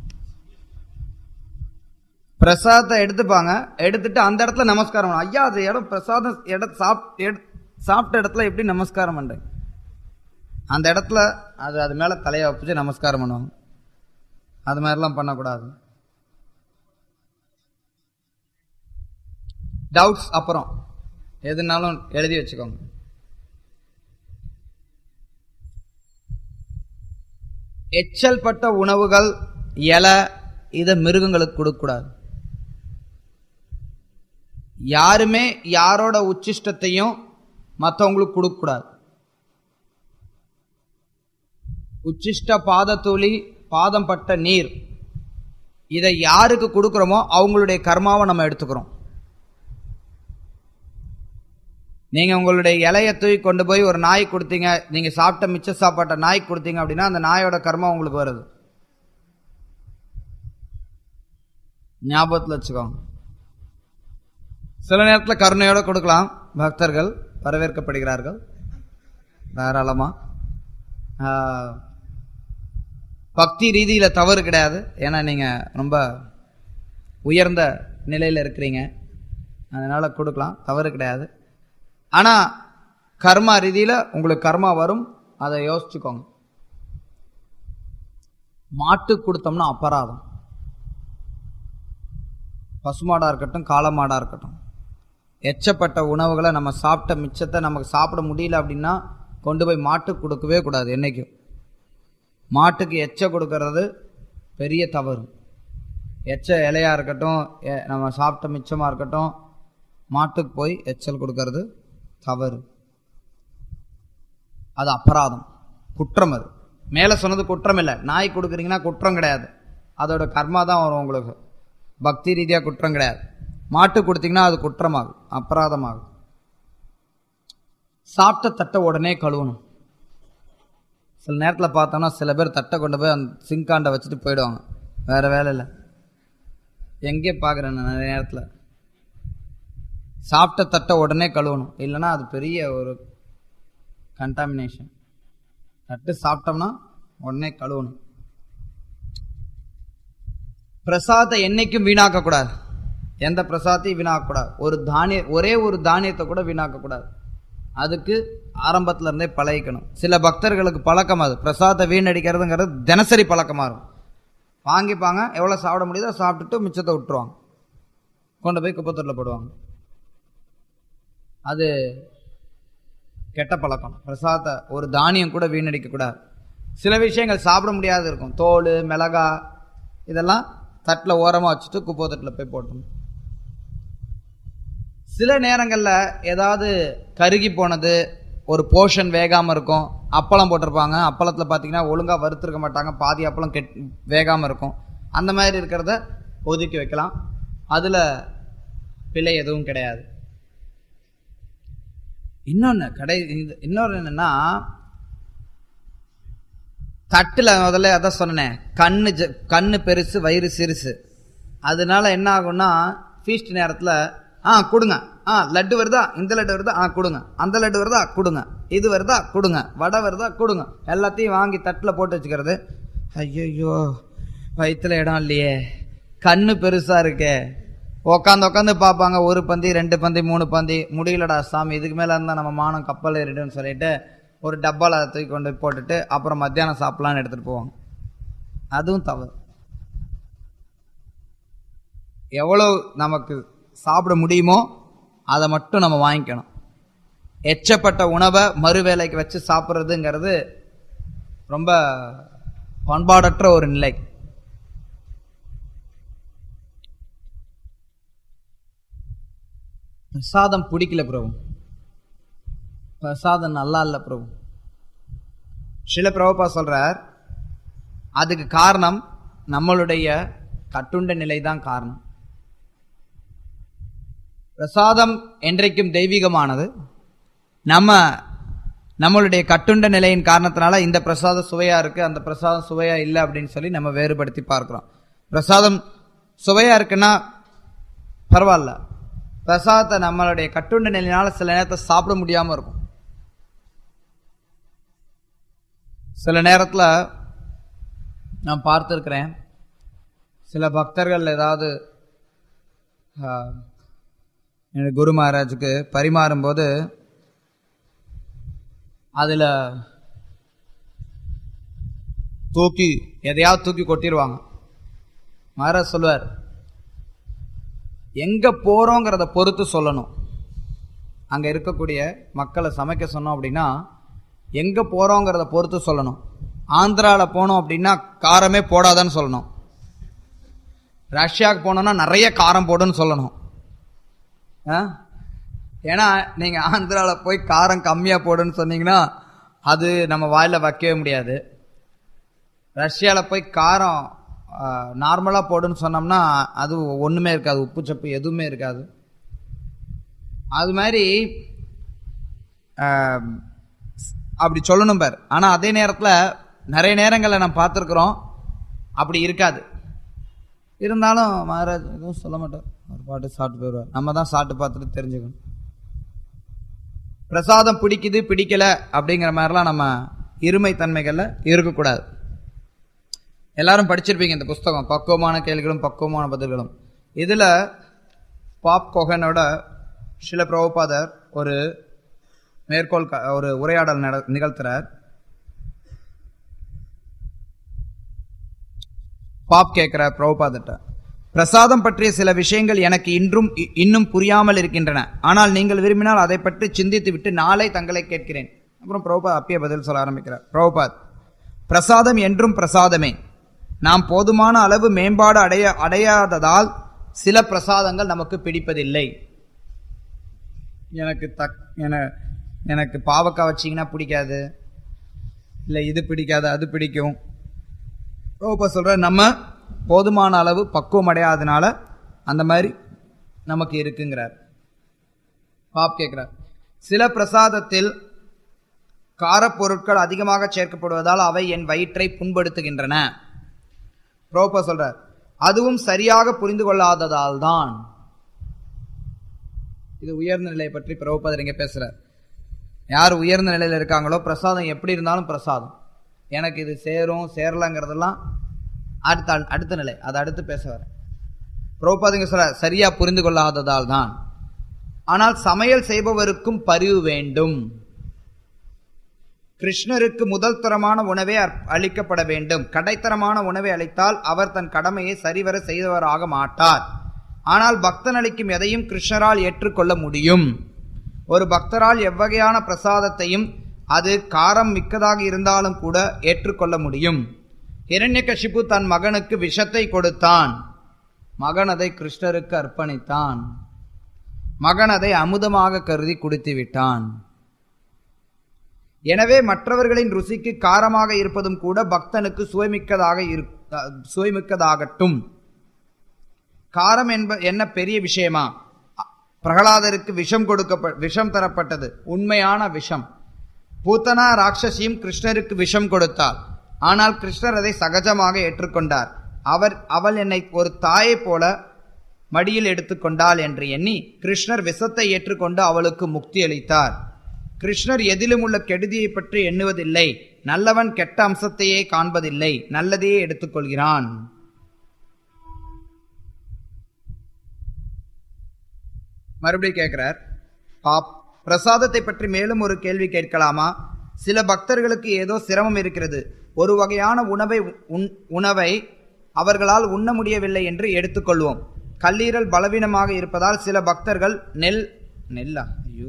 பிரசாதத்தை எடுத்துப்பாங்க எடுத்துட்டு அந்த இடத்துல நமஸ்காரம் பண்ணுவாங்க ஐயா அது இடம் பிரசாதம் இட சாப் எடு- சாப்பிட்ட இடத்துல எப்படி நமஸ்காரம் பண்றேன் அந்த இடத்துல அது அது மேல தலையை வச்சு நமஸ்காரம் பண்ணுவாங்க அது மாதிரிலாம் பண்ணக்கூடாது டவுட்ஸ் அப்புறம் எதுனாலும் எழுதி வச்சுக்கோங்க எச்சல் பட்ட உணவுகள் இலை இதை மிருகங்களுக்கு கொடுக்கக்கூடாது யாருமே யாரோட உச்சிஷ்டத்தையும் மற்றவங்களுக்கு கொடுக்கக்கூடாது உச்சிஷ்ட பாதத்தூளி பாதம் பட்ட நீர் இதை யாருக்கு கொடுக்குறோமோ அவங்களுடைய கர்மாவை நம்ம எடுத்துக்கிறோம் நீங்க உங்களுடைய இலையை தூக்கி கொண்டு போய் ஒரு நாய் கொடுத்தீங்க நீங்க சாப்பிட்ட மிச்ச சாப்பாட்டை நாய்க்கு கொடுத்தீங்க அப்படின்னா அந்த நாயோட கர்மா உங்களுக்கு வருது ஞாபகத்தில் வச்சுக்கோங்க சில நேரத்தில் கருணையோட கொடுக்கலாம் பக்தர்கள் வரவேற்கப்படுகிறார்கள் தாராளமா ஆஹ், பக்தி ரீதியில தவறு கிடையாது ஏன்னா நீங்க ரொம்ப உயர்ந்த நிலையில இருக்கிறீங்க அதனால கொடுக்கலாம் தவறு கிடையாது ஆனா கர்மா ரீதியில உங்களுக்கு கர்மா வரும் அதை யோசிச்சுக்கோங்க மாட்டு கொடுத்தோம்னா அபராதம் பசுமாடா இருக்கட்டும் காளமாடா இருக்கட்டும் எச்சப்பட்ட உணவுகளை நம்ம சாப்பிட்ட மிச்சத்தை நமக்கு சாப்பிட முடியல அப்படின்னா கொண்டு போய் மாட்டுக்கு கொடுக்கவே கூடாது என்னைக்கும் மாட்டுக்கு எச்ச கொடுக்கறது பெரிய தவறு எச்ச இலையா இருக்கட்டும் எ- நம்ம சாப்பிட்ட மிச்சமா இருக்கட்டும் மாட்டுக்கு போய் எச்சல் கொடுக்கறது தவறு அது அபராதம் குற்றம் அது மேலே சொன்னது குற்றம் இல்லை நாய் கொடுக்குறீங்கன்னா குற்றம் கிடையாது அதோட கர்மா தான் வரும் உங்களுக்கு பக்தி ரீதியாக குற்றம் கிடையாது மாட்டு கொடுத்தீங்கன்னா அது குற்றமாகும் அபராதமாகும் சாப்பிட்ட தட்டை உடனே கழுவணும் சில நேரத்தில் பார்த்தோம்னா சில பேர் தட்டை கொண்டு போய் அந்த சிங்காண்டை வச்சுட்டு போயிடுவாங்க வேற வேலை இல்லை எங்கே பார்க்குறேன் நான் நிறைய நேரத்தில் சாப்பிட்ட தட்டை உடனே கழுவணும் இல்லைன்னா அது பெரிய ஒரு கண்டாமினேஷன் தட்டு சாப்பிட்டோம்னா உடனே கழுவணும் பிரசாதத்தை என்னைக்கும் வீணாக்கக்கூடாது எந்த பிரசாதத்தையும் வீணாக்கக்கூடாது ஒரு தானிய ஒரே ஒரு தானியத்தை கூட வீணாக்கக்கூடாது அதுக்கு ஆரம்பத்துல இருந்தே பழகிக்கணும் சில பக்தர்களுக்கு பழக்கம் அது பிரசாதத்தை வீணடிக்கிறதுங்கிறது தினசரி பழக்கமாக இருக்கும் வாங்கிப்பாங்க எவ்வளோ சாப்பிட முடியுதோ சாப்பிட்டுட்டு மிச்சத்தை விட்டுருவாங்க கொண்டு போய் குப்பத்தொட்டில் போடுவாங்க அது கெட்ட பழக்கம் பிரசாதத்தை ஒரு தானியம் கூட வீணடிக்க கூடாது சில விஷயங்கள் சாப்பிட முடியாது இருக்கும் தோல் மிளகா இதெல்லாம் தட்டில் ஓரமாக வச்சுட்டு குப்பை தட்டில் போய் போட்டணும் சில நேரங்களில் ஏதாவது கருகி போனது ஒரு போர்ஷன் வேகாமல் இருக்கும் அப்பளம் போட்டிருப்பாங்க அப்பளத்தில் பார்த்தீங்கன்னா ஒழுங்காக வறுத்துருக்க மாட்டாங்க பாதி அப்பளம் கெட் வேகாமல் இருக்கும் அந்த மாதிரி இருக்கிறத ஒதுக்கி வைக்கலாம் அதில் பிழை எதுவும் கிடையாது இன்னொன்று கடை இது- இன்னொரு என்னன்னா தட்டில் முதல்ல அதான் சொன்னேன் கண்ணு ஜ- கண்ணு பெருசு வயிறு சிறுசு அதனால என்ன ஆகும்னா ஃபீஸ்ட் நேரத்தில் ஆ கொடுங்க ஆ லட்டு வருதா இந்த லட்டு வருதா ஆ கொடுங்க அந்த லட்டு வருதா கொடுங்க இது வருதா கொடுங்க வடை வருதா கொடுங்க எல்லாத்தையும் வாங்கி தட்டில் போட்டு வச்சுக்கிறது ஐயோ வயிற்றுல இடம் இல்லையே கண்ணு பெருசா இருக்கே உக்காந்து உக்காந்து பார்ப்பாங்க ஒரு பந்தி ரெண்டு பந்தி மூணு பந்தி முடியலடா சாமி இதுக்கு மேலே இருந்தால் நம்ம மானம் கப்பல் ஏறிடும்னு சொல்லிட்டு ஒரு டப்பால அதை தூக்கி கொண்டு போய் போட்டுட்டு அப்புறம் மத்தியானம் சாப்பிடலான்னு எடுத்துகிட்டு போவாங்க அதுவும் தவறு எவ்வளோ நமக்கு சாப்பிட முடியுமோ அதை மட்டும் நம்ம வாங்கிக்கணும் எச்சப்பட்ட உணவை மறுவேளைக்கு வச்சு சாப்பிட்றதுங்கிறது ரொம்ப பண்பாடற்ற ஒரு நிலை பிரசாதம் பிடிக்கல பிரபு பிரசாதம் நல்லா இல்லை பிரபு சில பிரபுப்பா சொல்றார் அதுக்கு காரணம் நம்மளுடைய கட்டுண்ட நிலை தான் காரணம் பிரசாதம் என்றைக்கும் தெய்வீகமானது நம்ம நம்மளுடைய கட்டுண்ட நிலையின் காரணத்தினால இந்த பிரசாதம் சுவையா இருக்கு அந்த பிரசாதம் சுவையா இல்லை அப்படின்னு சொல்லி நம்ம வேறுபடுத்தி பார்க்கிறோம் பிரசாதம் சுவையா இருக்குன்னா பரவாயில்ல பிரசாதத்தை நம்மளுடைய கட்டுண்ட நிலையினால சில நேரத்தை சாப்பிட முடியாம இருக்கும் சில நேரத்தில் நான் பார்த்துருக்கிறேன் சில பக்தர்கள் ஏதாவது ஆஹ், என்னுடைய குரு மகாராஜுக்கு பரிமாறும்போது அதில் தூக்கி எதையாவது தூக்கி கொட்டிடுவாங்க மகாராஜ் சொல்லுவார் எங்க போறோங்கிறத பொறுத்து சொல்லணும் அங்க இருக்கக்கூடிய மக்களை சமைக்க சொன்னோம் அப்படின்னா எங்க போறோங்கிறத பொறுத்து சொல்லணும் ஆந்திரால போனோம் அப்படின்னா காரமே போடாதன்னு சொல்லணும் ரஷ்யாவுக்கு போனோம்னா நிறைய காரம் போடுன்னு சொல்லணும் ஆ? ஏன்னா நீங்க ஆந்திரால போய் காரம் கம்மியா போடுன்னு சொன்னீங்கன்னா அது நம்ம வாயில வைக்கவே முடியாது ரஷ்யாவில் போய் காரம் நார்மலாக போடுன்னு சொன்னோம்னா அது ஒன்றுமே இருக்காது உப்பு சப்பு எதுவுமே இருக்காது அது மாதிரி ஆஹ், அப்படி சொல்லணும் பார் ஆனால் அதே நேரத்தில் நிறைய நேரங்களில் நம்ம பார்த்துருக்குறோம் அப்படி இருக்காது இருந்தாலும் மகாராஜ் எதுவும் சொல்ல மாட்டார் ஒரு பாட்டு சாப்பிட்டு போயிடுவார் நம்ம தான் சாப்பிட்டு பார்த்துட்டு தெரிஞ்சுக்கணும் பிரசாதம் பிடிக்குது பிடிக்கல அப்படிங்கிற மாதிரிலாம் நம்ம இருமை தன்மைகளில் இருக்கக்கூடாது எல்லாரும் படிச்சிருப்பீங்க இந்த புஸ்தகம் பக்குவமான கேள்விகளும் பக்குவமான பதில்களும் இதுல பாப் கொகனோட சில பிரபுபாதர் ஒரு மேற்கோள் க- ஒரு உரையாடல் நட- நிகழ்த்துறார் பாப் கேட்கிற பிரபுபாதர்ட்ட பிரசாதம் பற்றிய சில விஷயங்கள் எனக்கு இன்றும் இ- இன்னும் புரியாமல் இருக்கின்றன ஆனால் நீங்கள் விரும்பினால் அதை பற்றி சிந்தித்து விட்டு நாளை தங்களை கேட்கிறேன் அப்புறம் பிரபுபாத் அப்பயே பதில் சொல்ல ஆரம்பிக்கிறார் பிரபுபாத் பிரசாதம் என்றும் பிரசாதமே நாம் போதுமான அளவு மேம்பாடு அடைய அடையாததால் சில பிரசாதங்கள் நமக்கு பிடிப்பதில்லை எனக்கு தக் என எனக்கு பாவக்காய் வச்சிங்கன்னா பிடிக்காது இல்லை இது பிடிக்காது அது பிடிக்கும் இப்போ சொல்ற நம்ம போதுமான அளவு பக்குவம் அடையாதனால அந்த மாதிரி நமக்கு இருக்குங்கிறார் பாப் கேட்கிறார் சில பிரசாதத்தில் காரப்பொருட்கள் அதிகமாக சேர்க்கப்படுவதால் அவை என் வயிற்றை புண்படுத்துகின்றன ப்ரோப்பா சொல்றார் அதுவும் சரியாக புரிந்து கொள்ளாததால் தான் இது உயர்ந்த நிலையை பற்றி பிரபுபதர் இங்க பேசுறார் யார் உயர்ந்த நிலையில இருக்காங்களோ பிரசாதம் எப்படி இருந்தாலும் பிரசாதம் எனக்கு இது சேரும் சேரலங்கிறதெல்லாம் அடுத்த அடுத்த நிலை அதை அடுத்து பேச வர பிரபுபாதிங்க சொல்ற சரியா புரிந்து கொள்ளாததால் தான் ஆனால் சமையல் செய்பவருக்கும் பரிவு வேண்டும் கிருஷ்ணருக்கு முதல் தரமான உணவே அற்- அளிக்கப்பட வேண்டும் கடைத்தரமான உணவை அளித்தால் அவர் தன் கடமையை சரிவர செய்தவராக மாட்டார் ஆனால் பக்தன் அளிக்கும் எதையும் கிருஷ்ணரால் ஏற்றுக்கொள்ள முடியும் ஒரு பக்தரால் எவ்வகையான பிரசாதத்தையும் அது காரம் மிக்கதாக இருந்தாலும் கூட ஏற்றுக்கொள்ள முடியும் இரண்யகசிப்பு தன் மகனுக்கு விஷத்தை கொடுத்தான் மகன் அதை கிருஷ்ணருக்கு அர்ப்பணித்தான் மகன் அதை அமுதமாக கருதி குடித்து விட்டான் எனவே மற்றவர்களின் ருசிக்கு காரமாக இருப்பதும் கூட பக்தனுக்கு சுவைமிக்கதாக இரு அஹ், சுவைமிக்கதாகட்டும் காரம் என்ப என்ன பெரிய விஷயமா அ- பிரகலாதருக்கு விஷம் கொடுக்க விஷம் தரப்பட்டது உண்மையான விஷம் பூத்தனா ராட்சசியும் கிருஷ்ணருக்கு விஷம் கொடுத்தார் ஆனால் கிருஷ்ணர் அதை சகஜமாக ஏற்றுக்கொண்டார் அவர் அவள் என்னை ஒரு தாயைப் போல மடியில் எடுத்துக்கொண்டாள் என்று எண்ணி கிருஷ்ணர் விஷத்தை ஏற்றுக்கொண்டு அவளுக்கு முக்தி அளித்தார் கிருஷ்ணர் எதிலும் உள்ள கெடுதியை பற்றி எண்ணுவதில்லை நல்லவன் கெட்ட அம்சத்தையே காண்பதில்லை நல்லதையே எடுத்துக்கொள்கிறான் மறுபடியும் கேட்கிறார் பாப் பிரசாதத்தை பற்றி மேலும் ஒரு கேள்வி கேட்கலாமா சில பக்தர்களுக்கு ஏதோ சிரமம் இருக்கிறது ஒரு வகையான உணவை உண்- உணவை அவர்களால் உண்ண முடியவில்லை என்று எடுத்துக்கொள்வோம் கல்லீரல் பலவீனமாக இருப்பதால் சில பக்தர்கள் நெல் நெல்லா ஐயோ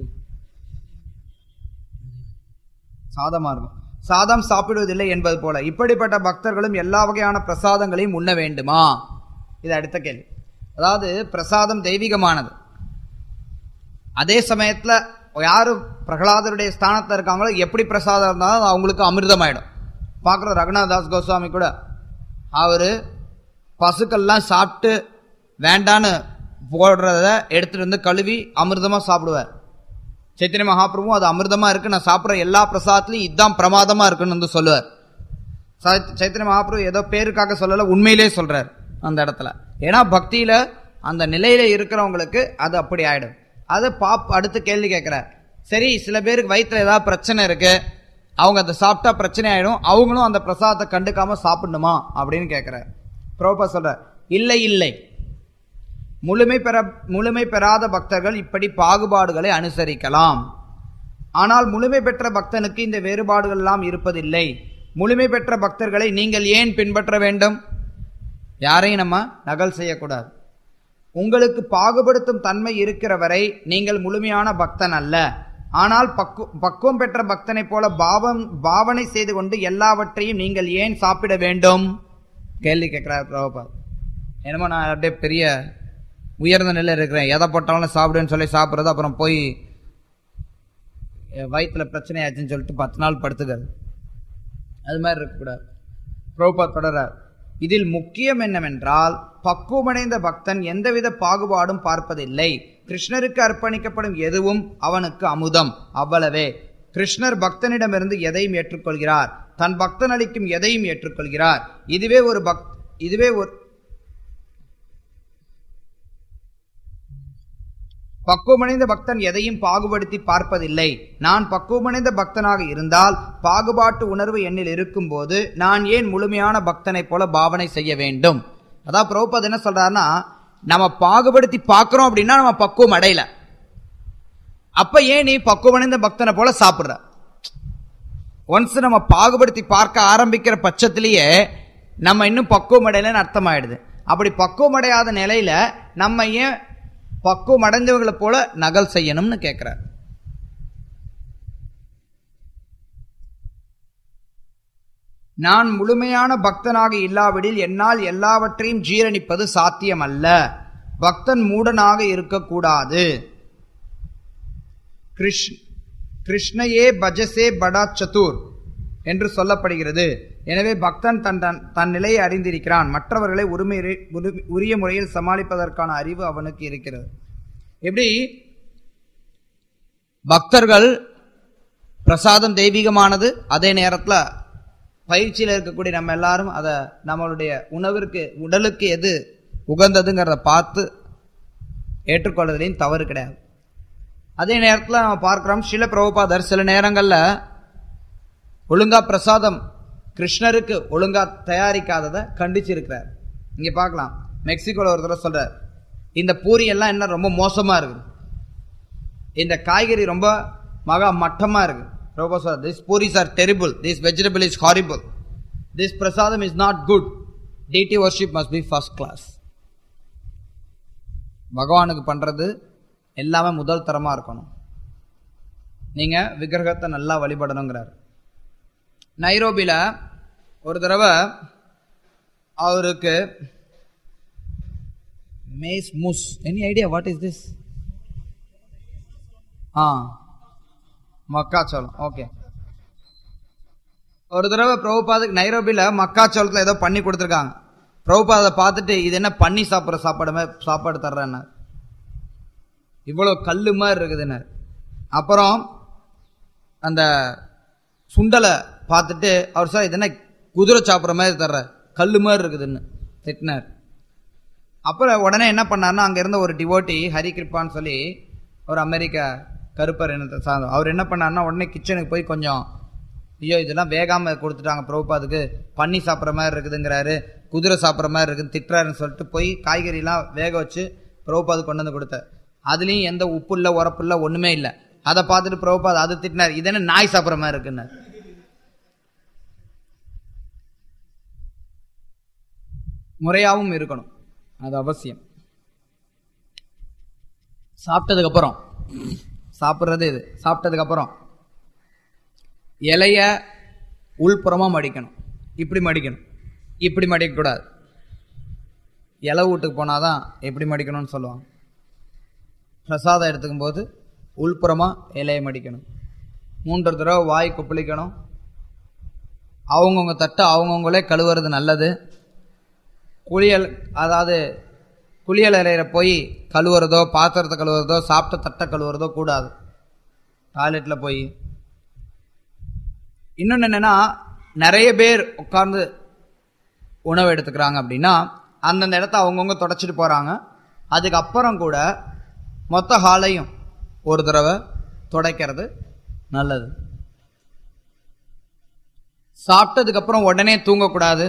சாதமா இருக்கும் சாதம் சாப்பிடுவதில்லை என்பது போல இப்படிப்பட்ட பக்தர்களும் எல்லா வகையான பிரசாதங்களையும் உண்ண வேண்டுமா இது அடுத்த கேள்வி அதாவது பிரசாதம் தெய்வீகமானது அதே சமயத்துல யாரு பிரகலாதருடைய ஸ்தானத்துல இருக்காங்களோ எப்படி பிரசாதம் இருந்தாலும் அது அவங்களுக்கு அமிர்தமாயிடும் பார்க்குறோம் ரகுநாதாஸ் கோஸ்வாமி கூட அவரு பசுக்கள்லாம் சாப்பிட்டு வேண்டான்னு போடுறத எடுத்துட்டு வந்து கழுவி அமிர்தமா சாப்பிடுவார் சைத்தன்ய மகாபிரபு அது அமிர்தமா இருக்கு நான் சாப்பிட்ற எல்லா பிரசாதத்துலையும் இதுதான் பிரமாதமா இருக்குன்னு வந்து சொல்லுவார் சை- சைத்தன்ய மகாபிரபு ஏதோ பேருக்காக சொல்லல உண்மையிலே சொல்றார் அந்த இடத்துல ஏன்னா பக்தியில அந்த நிலையில இருக்கிறவங்களுக்கு அது அப்படி ஆயிடும் அது பாப் அடுத்து கேள்வி கேட்கிறார் சரி சில பேருக்கு வயிற்றுல ஏதாவது பிரச்சனை இருக்கு அவங்க அதை சாப்பிட்டா பிரச்சனை ஆயிடும் அவங்களும் அந்த பிரசாதத்தை கண்டுக்காம சாப்பிடணுமா அப்படின்னு கேட்கிறார் ப்ரோபா சொல்ற இல்லை இல்லை முழுமை பெற முழுமை பெறாத பக்தர்கள் இப்படி பாகுபாடுகளை அனுசரிக்கலாம் ஆனால் முழுமை பெற்ற பக்தனுக்கு இந்த வேறுபாடுகள் எல்லாம் இருப்பதில்லை முழுமை பெற்ற பக்தர்களை நீங்கள் ஏன் பின்பற்ற வேண்டும் யாரையும் நம்ம நகல் செய்யக்கூடாது உங்களுக்கு பாகுபடுத்தும் தன்மை இருக்கிற வரை நீங்கள் முழுமையான பக்தன் அல்ல ஆனால் பக்கு பக்குவம் பெற்ற பக்தனைப் போல பாவம் பாவனை செய்து கொண்டு எல்லாவற்றையும் நீங்கள் ஏன் சாப்பிட வேண்டும் கேள்வி கேட்கிறார் பிரபுபாத் என்னமோ நான் அப்படியே பெரிய உயர்ந்த நிலையில் இருக்கிறேன் எதை போட்டாலும் சாப்பிடுன்னு சொல்லி சாப்பிட்றது அப்புறம் போய் என் வயித்துல பிரச்சனை ஆச்சுன்னு சொல்லிட்டு பத்து நாள் படுத்துக்கிறது அது மாதிரி இருக்கக்கூடாது பிரபுபாத் தொடரார் இதில் முக்கியம் என்னவென்றால் பக்குவமடைந்த பக்தன் எந்தவித பாகுபாடும் பார்ப்பதில்லை கிருஷ்ணருக்கு அர்ப்பணிக்கப்படும் எதுவும் அவனுக்கு அமுதம் அவ்வளவே கிருஷ்ணர் பக்தனிடமிருந்து எதையும் ஏற்றுக்கொள்கிறார் தன் பக்தன் அளிக்கும் எதையும் ஏற்றுக்கொள்கிறார் இதுவே ஒரு பக் இதுவே ஒரு பக்குவமடைந்த பக்தன் எதையும் பாகுபடுத்தி பார்ப்பதில்லை நான் பக்குவமடைந்த பக்தனாக இருந்தால் பாகுபாட்டு உணர்வு என்னில் இருக்கும்போது நான் ஏன் முழுமையான பக்தனைப் போல பாவனை செய்ய வேண்டும் அதான் பிரபுபத் என்ன சொல்றாருன்னா நம்ம பாகுபடுத்தி பார்க்கிறோம் அப்படின்னா நம்ம பக்குவம் அடையல அப்ப ஏன் நீ பக்குவமடைந்த பக்தனை போல சாப்பிடுற ஒன்ஸ் நம்ம பாகுபடுத்தி பார்க்க ஆரம்பிக்கிற பட்சத்திலேயே நம்ம இன்னும் பக்குவம் அடையலன்னு அர்த்தமாயிடுது அப்படி பக்குவம் அடையாத நிலையில நம்ம ஏன் பக்குவம் அடைஞ்சவங்களை போல நகல் செய்யணும்னு கேட்கிறார் நான் முழுமையான பக்தனாக இல்லாவிடில் என்னால் எல்லாவற்றையும் ஜீரணிப்பது சாத்தியமல்ல பக்தன் மூடனாக இருக்கக்கூடாது கிருஷ் கிருஷ்ணயே பஜசே படா சதுர் என்று சொல்லப்படுகிறது எனவே பக்தன் தன் தன் தன் நிலையை அறிந்திருக்கிறான் மற்றவர்களை உரிமை உரி- உரிய முறையில் சமாளிப்பதற்கான அறிவு அவனுக்கு இருக்கிறது எப்படி பக்தர்கள் பிரசாதம் தெய்வீகமானது அதே நேரத்தில் பயிற்சியில் இருக்கக்கூடிய நம்ம எல்லாரும் அதை நம்மளுடைய உணவிற்கு உடலுக்கு எது உகந்ததுங்கிறத பார்த்து ஏற்றுக்கொள்வதிலையும் தவறு கிடையாது அதே நேரத்தில் நம்ம பார்க்கிறோம் சில பிரபுபாதர் சில நேரங்களில் ஒழுங்கா பிரசாதம் கிருஷ்ணருக்கு ஒழுங்கா தயாரிக்காததை கண்டிச்சிருக்கிறார் இங்க பார்க்கலாம் மெக்சிகோல ஒரு தடவை சொல்றார் இந்த பூரி எல்லாம் என்ன ரொம்ப மோசமா இருக்குது இந்த காய்கறி ரொம்ப மகா மட்டமா இருக்கு ரொம்ப சொல்ற this puris are terrible this vegetable is horrible this prasadam is not good deity worship must be first class பகவானுக்கு பண்றது எல்லாமே முதல் தரமா இருக்கணும் நீங்க விக்கிரகத்தை நல்லா வழிபடணுங்கிறார் நைரோபியில் ஒரு தடவை அவருக்கு மேஸ் முஸ் any idea what is this ah மக்காச்சோளம் ஓகே ஒரு தடவை பிரபுபாதுக்கு நைரோபியில் மக்காச்சோளத்தில் ஏதோ பண்ணி கொடுத்துருக்காங்க பிரபுபாதை பார்த்துட்டு இது என்ன பண்ணி சாப்பிட்ற சாப்பாடு மாதிரி சாப்பாடு தர்றேன்னு இவ்வளோ கல்லு மாதிரி இருக்குதுன்னு அப்புறம் அந்த சுண்டலை பார்த்துட்டு அவர் சார் இது என்ன குதிரை சாப்பிட்ற மாதிரி தர்ற கல்லு மாதிரி இருக்குதுன்னு திட்டினார் அப்புறம் உடனே என்ன பண்ணாருன்னா அங்கே இருந்த ஒரு டிவோட்டி ஹரி கிருப்பான்னு சொல்லி ஒரு அமெரிக்க கருப்பர் இனத்தை சார்ந்த அவர் என்ன பண்ணாருன்னா உடனே கிச்சனுக்கு போய் கொஞ்சம் ஐயோ இதெல்லாம் வேகாம கொடுத்துட்டாங்க பிரபுபாதுக்கு பண்ணி சாப்பிட்ற மாதிரி இருக்குதுங்கிறாரு குதிரை சாப்பிட்ற மாதிரி இருக்குன்னு திட்டுறாருன்னு சொல்லிட்டு போய் காய்கறிலாம் வேக வச்சு பிரபுபாது கொண்டு வந்து கொடுத்தார் அதுலேயும் எந்த உப்பு இல்லை உரப்பு இல்லை ஒன்றுமே இல்லை அதை பார்த்துட்டு பிரபுபாது அது திட்டினார் இது என்ன நாய் சாப்பிட்ற மாதிரி இருக்குன்னார் முறையாகவும் இருக்கணும் அது அவசியம் சாப்பிட்டதுக்கு அப்புறம் சாப்பிட்றது இது சாப்பிட்டதுக்கு அப்புறம் இலைய உள்புறமா மடிக்கணும் இப்படி மடிக்கணும் இப்படி மடிக்கக்கூடாது இலை வீட்டுக்கு போனாதான் எப்படி மடிக்கணும்னு சொல்லுவாங்க பிரசாதம் எடுத்துக்கும் போது உள்புறமா இலையை மடிக்கணும் மூன்று தடவை வாய் கொப்பளிக்கணும் அவங்கவுங்க தட்டை அவங்கவுங்களே கழுவுறது நல்லது குளியல் அதாவது குளியல் அறையில போய் கழுவுறதோ பாத்திரத்தை கழுவுறதோ சாப்பிட்ட தட்டை கழுவுறதோ கூடாது டாய்லெட்டில் போய் இன்னொன்று என்னென்னா நிறைய பேர் உட்கார்ந்து உணவு எடுத்துக்கிறாங்க அப்படின்னா அந்தந்த இடத்த அவங்கவுங்க தொடச்சிட்டு போகிறாங்க அதுக்கப்புறம் கூட மொத்த ஹாலையும் ஒரு தடவை துடைக்கிறது நல்லது சாப்பிட்டதுக்கப்புறம் உடனே தூங்கக்கூடாது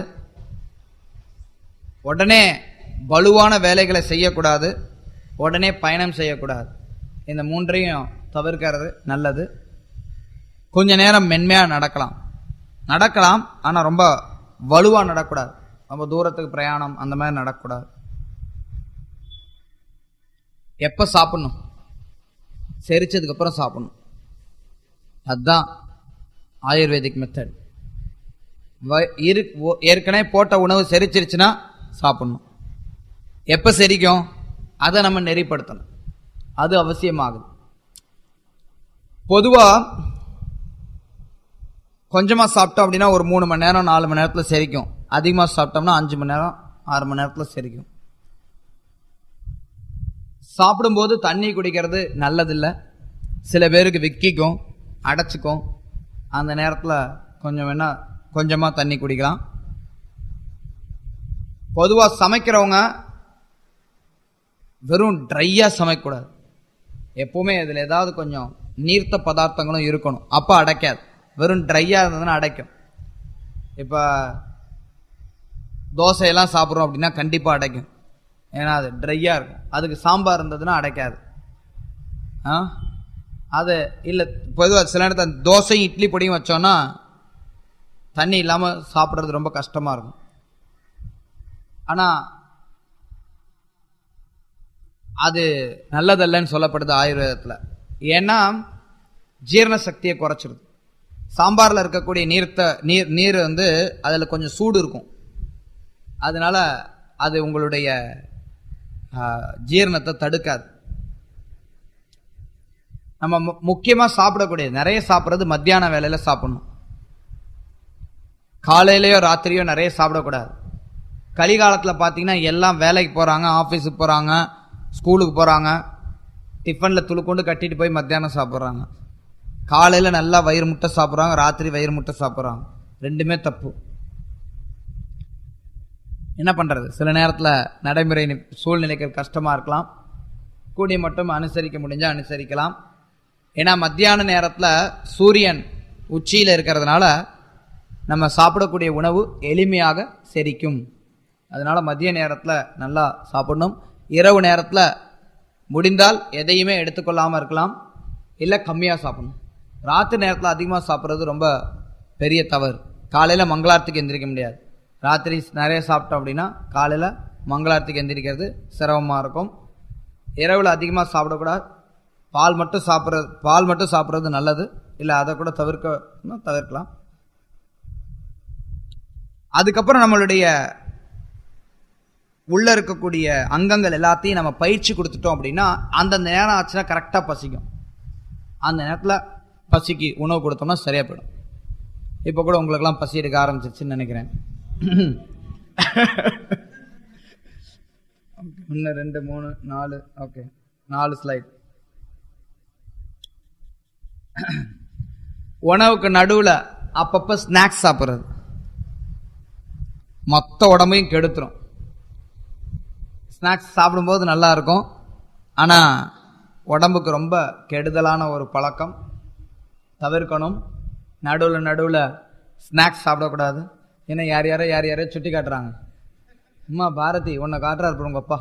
உடனே வலுவான வேலைகளை செய்யக்கூடாது உடனே பயணம் செய்யக்கூடாது இந்த மூன்றையும் தவிர்க்கிறது நல்லது கொஞ்ச நேரம் மென்மையாக நடக்கலாம் நடக்கலாம் ஆனால் ரொம்ப வலுவாக நடக்கூடாது ரொம்ப தூரத்துக்கு பிரயாணம் அந்த மாதிரி நடக்கக்கூடாது எப்போ சாப்பிடணும் செரிச்சதுக்கு அப்புறம் சாப்பிடணும் அதுதான் ஆயுர்வேதிக் மெத்தட் இரு ஓ- ஏற்கனவே போட்ட உணவு செரிச்சிருச்சுன்னா சாப்பிடணும் எப்போ செரிக்கும் அதை நம்ம நெறிப்படுத்தணும் அது அவசியமாகுது பொதுவாக கொஞ்சமாக சாப்பிட்டோம் அப்படின்னா ஒரு மூணு மணி நேரம் நாலு மணி நேரத்தில் செரிக்கும் அதிகமாக சாப்பிட்டோம்னா அஞ்சு மணி நேரம் ஆறு மணி நேரத்தில் செரிக்கும் சாப்பிடும்போது தண்ணி குடிக்கிறது நல்லதில்லை சில பேருக்கு விக்கிக்கும் அடைச்சிக்கும் அந்த நேரத்தில் கொஞ்சம் வேணா கொஞ்சமாக தண்ணி குடிக்கலாம் பொதுவாக சமைக்கிறவங்க வெறும் ட்ரையாக சமைக்கக்கூடாது எப்பவுமே அதில் ஏதாவது கொஞ்சம் நீர்த்த பதார்த்தங்களும் இருக்கணும் அப்போ அடைக்காது வெறும் ட்ரையாக இருந்ததுன்னா அடைக்கும் இப்போ தோசையெல்லாம் சாப்பிட்றோம் அப்படின்னா கண்டிப்பாக அடைக்கும் ஏன்னா அது ட்ரையாக இருக்கும் அதுக்கு சாம்பார் இருந்ததுன்னா அடைக்காது ஆ அது இல்லை பொதுவாக சில நேரத்தில் தோசையும் இட்லி பொடியும் வச்சோன்னா தண்ணி இல்லாமல் சாப்பிட்றது ரொம்ப கஷ்டமாக இருக்கும் ஆனால் அது நல்லதல்லன்னு சொல்லப்படுது ஆயுர்வேதத்தில் ஏன்னா ஜீரண சக்தியை குறைச்சிருது சாம்பாரில் இருக்கக்கூடிய நீர்த்த நீர் நீர் வந்து அதில் கொஞ்சம் சூடு இருக்கும் அதனால அது உங்களுடைய ஆ, ஜீரணத்தை தடுக்காது நம்ம மு- முக்கியமா சாப்பிடக்கூடியது நிறைய சாப்பிட்றது மத்தியான வேலையில சாப்பிடணும் காலையிலயோ ராத்திரியோ நிறைய சாப்பிடக்கூடாது கலிகாலத்தில் பார்த்தீங்கன்னா எல்லாம் வேலைக்கு போகிறாங்க ஆஃபீஸுக்கு போகிறாங்க ஸ்கூலுக்கு போகிறாங்க டிஃபனில் துளுக்கொண்டு கட்டிட்டு போய் மத்தியானம் சாப்பிட்றாங்க காலையில் நல்லா வயிறு முட்டை சாப்பிட்றாங்க ராத்திரி வயிறு முட்டை சாப்பிட்றாங்க ரெண்டுமே தப்பு என்ன பண்ணுறது சில நேரத்தில் நடைமுறை நி- சூழ்நிலைகள் கஷ்டமாக இருக்கலாம் கூடிய மட்டும் அனுசரிக்க முடிஞ்சால் அனுசரிக்கலாம் ஏன்னா மத்தியான நேரத்தில் சூரியன் உச்சியில் இருக்கிறதுனால நம்ம சாப்பிடக்கூடிய உணவு எளிமையாக செரிக்கும் அதனால மதிய நேரத்தில் நல்லா சாப்பிடணும் இரவு நேரத்தில் முடிந்தால் எதையுமே எடுத்துக்கொள்ளாமல் இருக்கலாம் இல்லை கம்மியாக சாப்பிடணும் ராத்திரி நேரத்தில் அதிகமாக சாப்பிட்றது ரொம்ப பெரிய தவறு காலையில் மங்களாரத்துக்கு எந்திரிக்க முடியாது ராத்திரி நிறைய சாப்பிட்டோம் அப்படின்னா காலையில் மங்களாரத்துக்கு எந்திரிக்கிறது சிரமமாக இருக்கும் இரவில் அதிகமாக சாப்பிடக்கூடாது பால் மட்டும் சாப்பிட்றது பால் மட்டும் சாப்பிட்றது நல்லது இல்லை அதை கூட தவிர்க்க தவிர்க்கலாம் அதுக்கப்புறம் நம்மளுடைய உள்ள இருக்கக்கூடிய அங்கங்கள் எல்லாத்தையும் நம்ம பயிற்சி கொடுத்துட்டோம் அப்படின்னா அந்த நேரம் ஆச்சுன்னா கரெக்டாக பசிக்கும் அந்த நேரத்தில் பசிக்கு உணவு கொடுத்தோம்னா சரியா போயிடும் இப்போ கூட உங்களுக்கெல்லாம் பசி எடுக்க ஆரம்பிச்சிருச்சுன்னு நினைக்கிறேன் ஒன்று ரெண்டு மூணு நாலு ஓகே நாலு ஸ்லைட் உணவுக்கு நடுவில் அப்பப்போ ஸ்நாக்ஸ் சாப்பிட்றது மொத்த உடம்பையும் கெடுத்துரும் ஸ்நாக்ஸ் சாப்பிடும்போது நல்லா இருக்கும் ஆனால் உடம்புக்கு ரொம்ப கெடுதலான ஒரு பழக்கம் தவிர்க்கணும் நடுவில் நடுவில் ஸ்நாக்ஸ் சாப்பிடக்கூடாது ஏன்னா யார் யாரோ யார் யாரோ சுட்டி காட்டுறாங்க அம்மா பாரதி உன்னை காட்டுறாரு பாரு உங்க அப்பா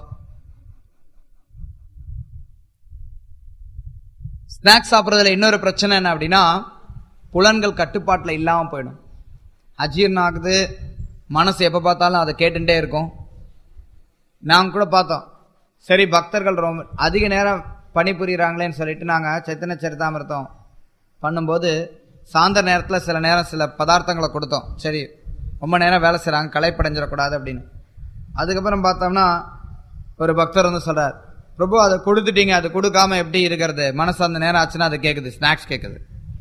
ஸ்நாக்ஸ் சாப்பிட்றதுல இன்னொரு பிரச்சனை என்ன அப்படின்னா புலன்கள் கட்டுப்பாட்டில் இல்லாமல் போயிடும் அஜீர்ணம் ஆகுது மனசு எப்போ பார்த்தாலும் அதை கேட்டுட்டே இருக்கும் நாங்கள் கூட பார்த்தோம் சரி பக்தர்கள் ரொம்ப அதிக நேரம் பணிபுரியுறாங்களேன்னு சொல்லிட்டு நாங்கள் சைத்தன்ய சரிதாமிருத்தம் பண்ணும்போது சாயந்தர நேரத்தில் சில நேரம் சில பதார்த்தங்களை கொடுத்தோம் சரி ரொம்ப நேரம் வேலை செய்கிறாங்க களைப்படைஞ்சிடக்கூடாது அப்படின்னு அதுக்கப்புறம் பார்த்தோம்னா ஒரு பக்தர் வந்து சொல்றார் பிரபு அதை கொடுத்துட்டீங்க அது கொடுக்காம எப்படி இருக்கிறது மனசு அந்த நேரம் ஆச்சுன்னா அது கேட்குது ஸ்நாக்ஸ் கேட்குது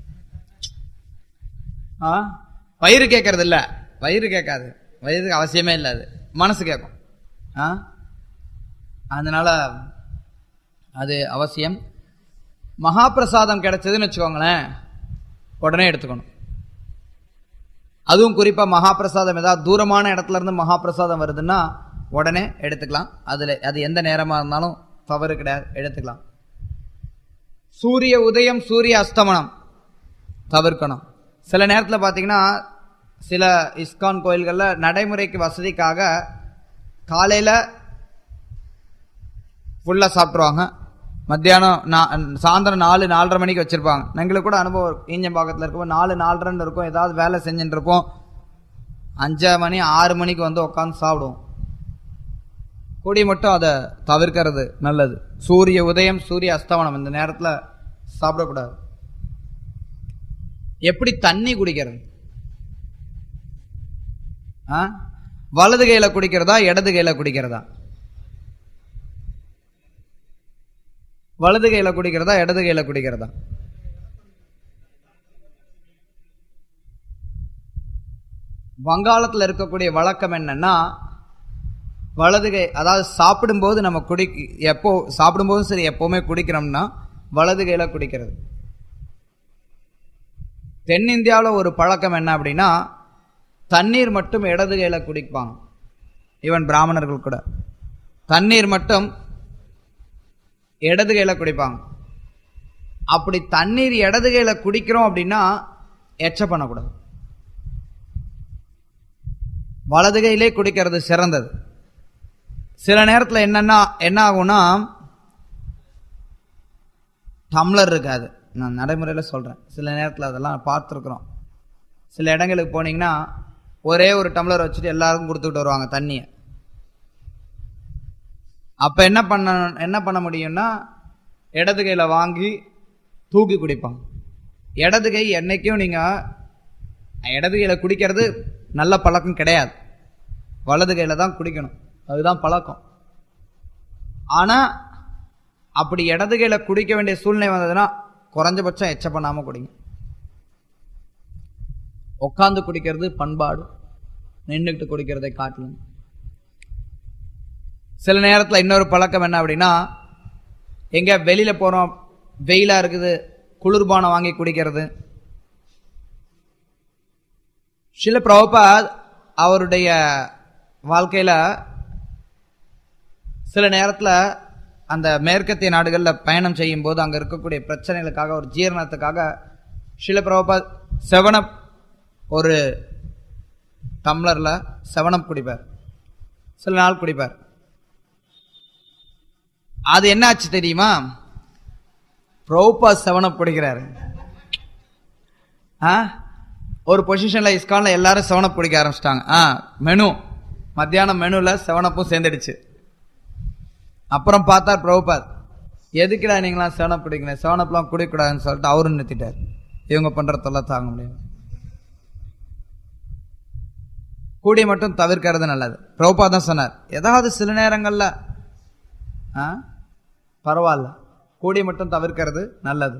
ஆ வயிறு கேட்கறது இல்ல வயிறு கேட்காது வயிறுக்கு அவசியமே இல்லை அது மனசு கேட்கும் ஆ அதனால அது அவசியம் மகாபிரசாதம் கிடைச்சதுன்னு வச்சுக்கோங்களேன் உடனே எடுத்துக்கணும் அதுவும் குறிப்பா மகாபிரசாதம் ஏதாவது தூரமான இடத்துல இருந்து மகாபிரசாதம் வருதுன்னா உடனே எடுத்துக்கலாம் அதுல அது எந்த நேரமா இருந்தாலும் தவறு கிடையாது எடுத்துக்கலாம் சூரிய உதயம் சூரிய அஸ்தமனம் தவிர்க்கணும் சில நேரத்தில் பார்த்தீங்கன்னா சில இஸ்கான் கோயில்களில் நடைமுறைக்கு வசதிக்காக காலையில் ஃபுல்லாக சாப்பிட்ருவாங்க மத்தியானம் நா சாயந்தரம் நாலு நாலரை மணிக்கு வச்சுருப்பாங்க எங்களுக்கு கூட அனுபவம் இருக்கும் ஈஞ்சம்பாக்கத்தில் இருக்கும் நாலு நாலரைன்னு இருக்கும் ஏதாவது வேலை செஞ்சுட்டு இருப்போம் அஞ்சரை மணி ஆறு மணிக்கு வந்து உட்காந்து சாப்பிடுவோம் கூடி மட்டும் அதை தவிர்க்கிறது நல்லது சூரிய உதயம் சூரிய அஸ்தமனம் இந்த நேரத்தில் சாப்பிடக்கூடாது எப்படி தண்ணி குடிக்கிறது ஆ வலது கையில குடிக்கிறதா இடது கையில குடிக்கிறதா வலது கையில குடிக்கிறதா இடது கையில குடிக்கிறதா வங்காளத்தில் இருக்கக்கூடிய வழக்கம் என்னன்னா வலது கை அதாவது சாப்பிடும்போது நம்ம குடி எப்போ சாப்பிடும்போதும் சரி எப்பவுமே குடிக்கிறோம்னா வலது கையில குடிக்கிறது தென்னிந்தியாவில் ஒரு பழக்கம் என்ன அப்படின்னா தண்ணீர் மட்டும் இடது கையில குடிப்பாங்க ஈவன் பிராமணர்கள் கூட தண்ணீர் மட்டும் இடது கையில குடிப்பாங்க அப்படி தண்ணீர் இடது கையில குடிக்கிறோம் அப்படின்னா எச்ச பண்ணக்கூடாது வலது கையிலே குடிக்கிறது சிறந்தது சில நேரத்தில் என்னன்னா என்ன ஆகும்னா டம்ளர் இருக்காது நான் நடைமுறையில் சொல்கிறேன் சில நேரத்தில் அதெல்லாம் பார்த்துருக்குறோம் சில இடங்களுக்கு போனீங்கன்னா ஒரே ஒரு டம்ளர் வச்சுட்டு எல்லாருக்கும் கொடுத்துட்டு வருவாங்க தண்ணியை அப்போ என்ன பண்ண என்ன பண்ண முடியும்னா இடது கையில் வாங்கி தூக்கி குடிப்பாங்க இடது கை என்னைக்கும் நீங்கள் இடது கையில குடிக்கிறது நல்ல பழக்கம் கிடையாது வலது கையில தான் குடிக்கணும் அதுதான் பழக்கம் ஆனா அப்படி இடது கையில குடிக்க வேண்டிய சூழ்நிலை வந்ததுன்னா குறைஞ்சபட்சம் எச்ச பண்ணாம குடிங்க உட்காந்து குடிக்கிறது பண்பாடு நின்றுக்கிட்டு குடிக்கிறதை காட்டணும் சில நேரத்தில் இன்னொரு பழக்கம் என்ன அப்படின்னா எங்க வெளியில போறோம் வெயிலா இருக்குது குளிர்பானம் வாங்கி குடிக்கிறது சில பிரபுபாத் அவருடைய வாழ்க்கையில சில நேரத்தில் அந்த மேற்கத்திய நாடுகளில் பயணம் செய்யும் போது அங்கே இருக்கக்கூடிய பிரச்சனைகளுக்காக ஒரு ஜீரணத்துக்காக சில பிரபுபாத் செவனப் ஒரு டம்ளரில் செவனப் குடிப்பார் சில நாள் குடிப்பார் அது என்ன ஆச்சு தெரியுமா பிரபுபா செவனப் குடிக்கிறாரு ஆ ஒரு பொசிஷன்ல இஸ்கான்ல எல்லாரும் செவனப் குடிக்க ஆரம்பிச்சிட்டாங்க ஆ மெனு மத்தியானம் மெனுல செவனப்பும் சேர்ந்துடுச்சு அப்புறம் பார்த்தார் பிரபுபாத் எதுக்குடா நீங்களாம் செவனப் குடிக்கணும் செவனப்லாம் குடிக்கக்கூடாதுன்னு சொல்லிட்டு அவரும் நிறுத்திட்டார் இவங்க பண்ற தொல்லை தாங்க முடியும் கூடிய மட்டும் தவிர்க்கிறது நல்லது பிரபுபா தான் சொன்னார் ஏதாவது சில நேரங்கள்ல ஆ பரவாயில்ல கூடிய மட்டும் தவிர்க்கிறது நல்லது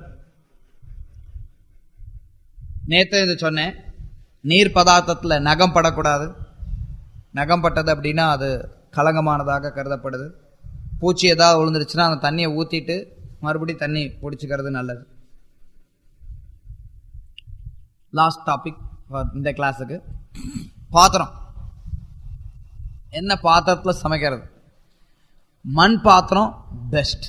நேத்து இது சொன்னேன் நீர் பதார்த்தத்துல நகம் படக்கூடாது நகம் பட்டது அப்படின்னா அது கலங்கமானதாக கருதப்படுது பூச்சி ஏதாவது விழுந்துருச்சுன்னா அந்த தண்ணியை ஊத்திட்டு மறுபடியும் தண்ணி பிடிச்சிக்கிறது நல்லது லாஸ்ட் டாபிக் இந்த கிளாஸுக்கு பாத்திரம் என்ன பாத்திரத்துல சமைக்கிறது மண் பாத்திரம் பெஸ்ட்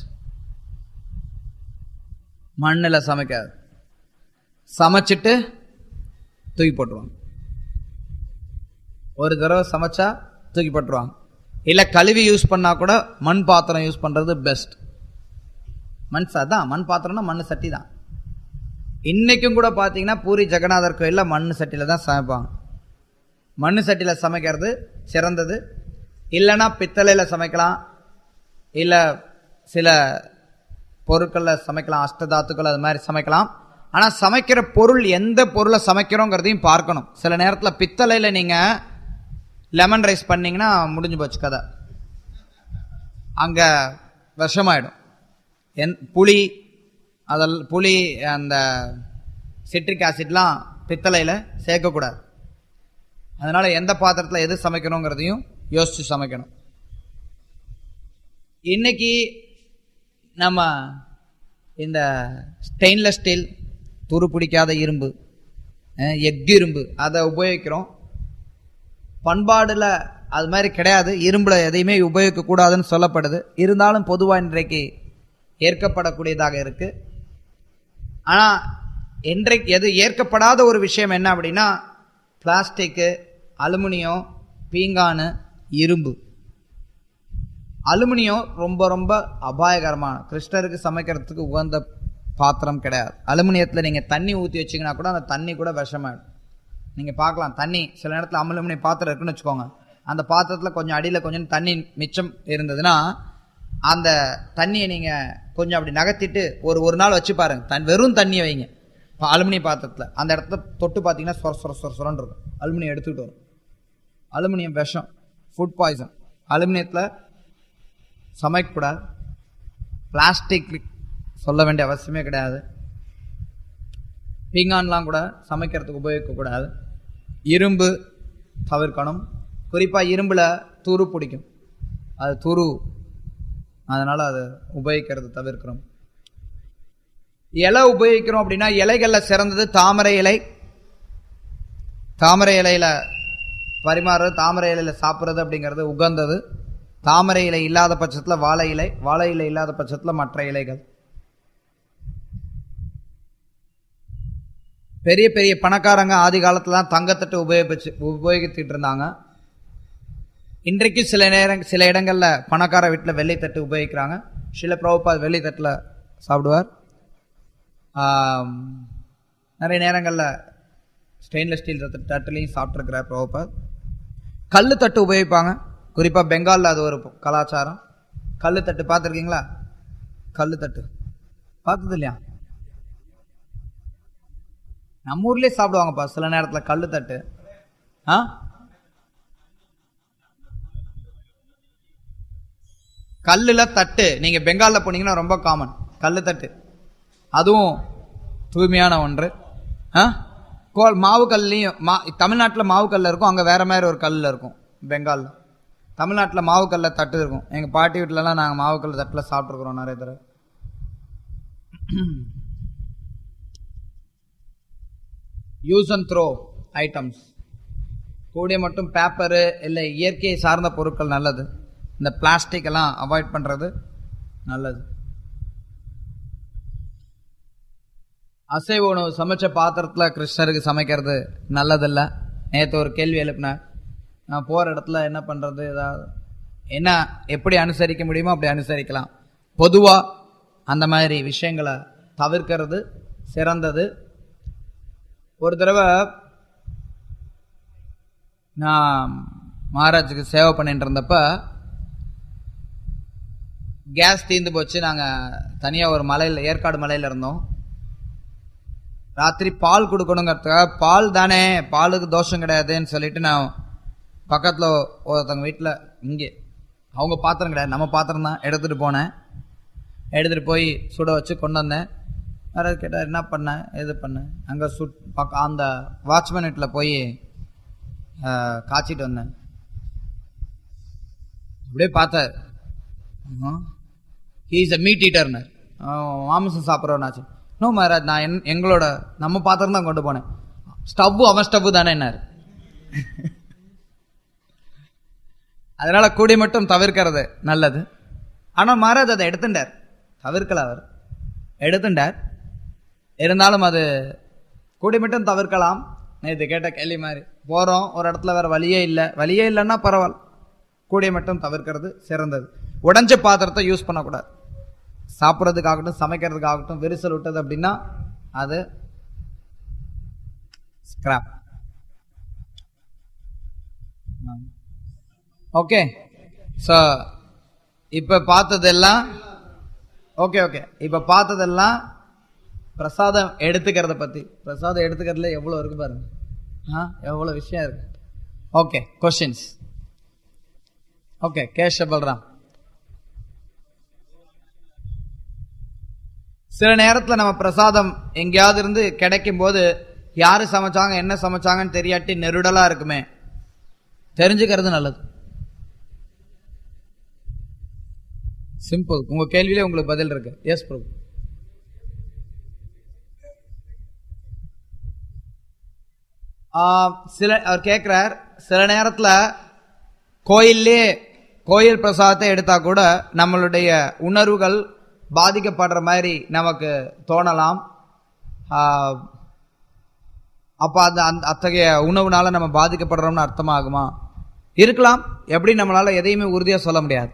மண்ணில் சமைக்காது சமைச்சிட்டு தூக்கி போட்டுருவாங்க ஒரு தடவை சமைச்சா தூக்கி போட்டுருவாங்க இல்லை கழுவி யூஸ் பண்ணா கூட மண் பாத்திரம் யூஸ் பண்றது பெஸ்ட் மண் ச- அதான் மண் பாத்திரம்னா மண் சட்டி தான் இன்னைக்கும் கூட பார்த்தீங்கன்னா பூரி ஜெகநாதர் கோயிலில் மண் சட்டியில் தான் சமைப்பாங்க மண் சட்டியில் சமைக்கிறது சிறந்தது இல்லைன்னா பித்தளையில் சமைக்கலாம் இல்லை சில பொருட்களில் சமைக்கலாம் அஷ்டதாத்துக்கள் அது மாதிரி சமைக்கலாம் ஆனால் சமைக்கிற பொருள் எந்த பொருளை சமைக்கிறோங்கிறதையும் பார்க்கணும் சில நேரத்தில் பித்தளையில் நீங்கள் லெமன் ரைஸ் பண்ணீங்கன்னா முடிஞ்சு போச்சு கதை அங்கே விஷமாயிடும் என் புளி அதில் புளி அந்த சிட்ரிக் ஆசிட்லாம் பித்தளையில் சேர்க்கக்கூடாது அதனால எந்த பாத்திரத்தில் எது சமைக்கணுங்கிறதையும் யோசிச்சு சமைக்கணும் இன்னைக்கு நம்ம இந்த ஸ்டெயின்லெஸ் ஸ்டீல் துரு பிடிக்காத இரும்பு அஹ், எஃகு இரும்பு அதை உபயோகிக்கிறோம் பண்பாடுல அது மாதிரி கிடையாது இரும்புல எதையுமே உபயோகிக்க கூடாதுன்னு சொல்லப்படுது இருந்தாலும் பொதுவா இன்றைக்கு ஏற்கப்படக்கூடியதாக இருக்கு ஆனா இன்றைக்கு எது ஏற்கப்படாத ஒரு விஷயம் என்ன அப்படின்னா பிளாஸ்டிக்கு அலுமினியம் பீங்கானு இரும்பு அலுமினியம் ரொம்ப ரொம்ப அபாயகரமான கிருஷ்ணருக்கு சமைக்கிறதுக்கு உகந்த பாத்திரம் கிடையாது அலுமினியத்தில் நீங்கள் தண்ணி ஊற்றி வச்சீங்கன்னா கூட அந்த தண்ணி கூட விஷமாயிடும் நீங்கள் பார்க்கலாம் தண்ணி சில நேரத்தில் அலுமினிய பாத்திரம் இருக்குன்னு வச்சுக்கோங்க அந்த பாத்திரத்தில் கொஞ்சம் அடியில் கொஞ்சம் தண்ணி மிச்சம் இருந்ததுன்னா அந்த தண்ணியை நீங்கள் கொஞ்சம் அப்படி நகர்த்திட்டு ஒரு ஒரு நாள் வச்சு பாருங்க தன் வெறும் தண்ணியை வைங்க இப்போ அலுமினிய பாத்திரத்தில் அந்த இடத்துல தொட்டு பார்த்தீங்கன்னா சொர சொர சொர சொரன்னு இருக்கும் அலுமினியம் எடுத்துக்கிட்டு வரும் அலுமினியம் விஷம் ஃபுட் பாய்சன் அலுமினியத்தில் சமைக்கக்கூடாது பிளாஸ்டிக் சொல்ல வேண்டிய அவசியமே கிடையாது பீங்கான்லாம் கூட சமைக்கிறதுக்கு உபயோகிக்கக்கூடாது இரும்பு தவிர்க்கணும் குறிப்பாக இரும்பில் துரு பிடிக்கும் அது துரு அதனால் அதை உபயோகிக்கிறது தவிர்க்கிறோம் இலை உபயோகிக்கிறோம் அப்படின்னா இலைகளில் சிறந்தது தாமரை இலை தாமரை இலையில பரிமாறுறது தாமரை இலையில சாப்பிட்றது அப்படிங்கிறது உகந்தது தாமரை இலை இல்லாத பட்சத்தில் வாழை இலை வாழை இலை இல்லாத பட்சத்தில் மற்ற இலைகள் பெரிய பெரிய பணக்காரங்க ஆதி காலத்துலலாம் தங்கத்தட்டு உபயோகிச்சு உபயோகித்துட்டு இருந்தாங்க இன்றைக்கு சில நேரம் சில இடங்கள்ல பணக்கார வீட்டில் வெள்ளைத்தட்டு உபயோகிக்கிறாங்க சில பிரபுபா வெள்ளைத்தட்டில் சாப்பிடுவார் ஆம், நிறைய நேரங்களில் ஸ்டெயின்லெஸ் ஸ்டீல் தட்டுலையும் சாப்பிட்ருக்கிறார் பிரபுபாத் கல்லு தட்டு உபயோகிப்பாங்க குறிப்பாக பெங்காலில் அது ஒரு கலாச்சாரம் கல்லு தட்டு பார்த்துருக்கீங்களா கல்லு தட்டு பார்த்தது இல்லையா நம்ம ஊர்லயே சாப்பிடுவாங்கப்பா சில நேரத்துல கல்லு தட்டு ஆ கல்லுல தட்டு நீங்க பெங்கால்ல போனீங்கன்னா ரொம்ப காமன் கல்லு தட்டு அதுவும் தூய்மையான ஒன்று ஆ கோல் மாவு கல்லையும் மா தமிழ்நாட்டில் மாவு கல்ல இருக்கும் அங்கே வேற மாதிரி ஒரு கல்லில் இருக்கும் பெங்காலில் தமிழ்நாட்டில் மாவு கல்ல தட்டு இருக்கும் எங்கள் பாட்டி வீட்டிலலாம் நாங்கள் மாவு கல் தட்டில் சாப்பிட்ருக்குறோம் நிறைய தடவை யூஸ் அண்ட் த்ரோ ஐட்டம்ஸ் கூடிய மட்டும் பேப்பரு இல்லை இயற்கையை சார்ந்த பொருட்கள் நல்லது இந்த பிளாஸ்டிக் எல்லாம் அவாய்ட் பண்ணுறது நல்லது அசைவ உணவு சமைச்ச பாத்திரத்தில் கிருஷ்ணருக்கு சமைக்கிறது நல்லதில்ல நேற்று ஒரு கேள்வி எழுப்பினேன் நான் போகிற இடத்துல என்ன பண்ணுறது ஏதாவது என்ன எப்படி அனுசரிக்க முடியுமோ அப்படி அனுசரிக்கலாம் பொதுவாக அந்த மாதிரி விஷயங்களை தவிர்க்கிறது சிறந்தது ஒரு தடவை நான் மகாராஜுக்கு சேவை பண்ணிட்டு இருந்தப்ப கேஸ் தீர்ந்து போச்சு நாங்கள் தனியாக ஒரு மலையில் ஏற்காடு மலையில் இருந்தோம் ராத்திரி பால் கொடுக்கணுங்கிறதுக்காக பால் தானே பாலுக்கு தோஷம் கிடையாதுன்னு சொல்லிட்டு நான் பக்கத்தில் ஒருத்தவங்க வீட்டில் இங்கே அவங்க பாத்திரம் கிடையாது நம்ம பாத்திரம் தான் எடுத்துகிட்டு போனேன் எடுத்துகிட்டு போய் சுட வச்சு கொண்டு வந்தேன் யாராவது கேட்டால் என்ன பண்ணேன் எது பண்ணேன் அங்கே சுட் பக்க அந்த வாட்ச்மேன் வீட்டில் போய் ஆஹ், காய்ச்சிட்டு வந்தேன் அப்படியே பார்த்தார் ஹீஸ் அ மீட் ஈட்டர்னர் மாமிசம் சாப்பிட்றவனாச்சு நோ மகாராஜ் நான் என் எங்களோட நம்ம பாத்திரம் தான் கொண்டு போனேன் ஸ்டவ்வு அவன் ஸ்டவ்வு தானே என்னாரு அதனால கூடி மட்டும் தவிர்க்கிறது நல்லது ஆனால் மகாராஜ் அதை எடுத்துட்டார் தவிர்க்கல அவர் எடுத்துட்டார் இருந்தாலும் அது கூடி மட்டும் தவிர்க்கலாம் நேற்று கேட்ட கேள்வி மாதிரி போகிறோம் ஒரு இடத்துல வேற வழியே இல்லை வழியே இல்லைன்னா பரவாயில்ல கூடிய மட்டும் தவிர்க்கிறது சிறந்தது உடைஞ்ச பாத்திரத்தை யூஸ் பண்ணக்கூடாது சாப்பிட்றதுக்காகட்டும் சமைக்கிறதுக்காகட்டும் விரிசல் விட்டது அப்படின்னா அது ஸ்கிராப் ஓகே ஸோ இப்போ பார்த்ததெல்லாம் ஓகே ஓகே இப்போ பார்த்ததெல்லாம் பிரசாதம் எடுத்துக்கிறத பற்றி பிரசாதம் எடுத்துக்கிறதுல எவ்வளோ இருக்கு பாருங்க ஆ எவ்வளோ விஷயம் இருக்கு ஓகே கொஷின்ஸ் ஓகே கேஷ பல்ராம் சில நேரத்தில் நம்ம பிரசாதம் எங்கேயாவது இருந்து கிடைக்கும் போது யாரு சமைச்சாங்க என்ன சமைச்சாங்கன்னு தெரியாட்டி நெருடலா இருக்குமே தெரிஞ்சுக்கிறது நல்லது சிம்பிள் உங்க கேள்வியிலே உங்களுக்கு பதில் இருக்கு எஸ் பிரபு சில அவர் கேட்கிறார் சில நேரத்துல கோயிலே கோயில் பிரசாதத்தை எடுத்தா கூட நம்மளுடைய உணர்வுகள் பாதிக்கப்படுற மாதிரி நமக்கு தோணலாம் ஆஹ், அப்ப அந்த அந்த அத்தகைய உணவுனால நம்ம பாதிக்கப்படுறோம்னு அர்த்தமாகுமா இருக்கலாம் எப்படி நம்மளால எதையுமே உறுதியா சொல்ல முடியாது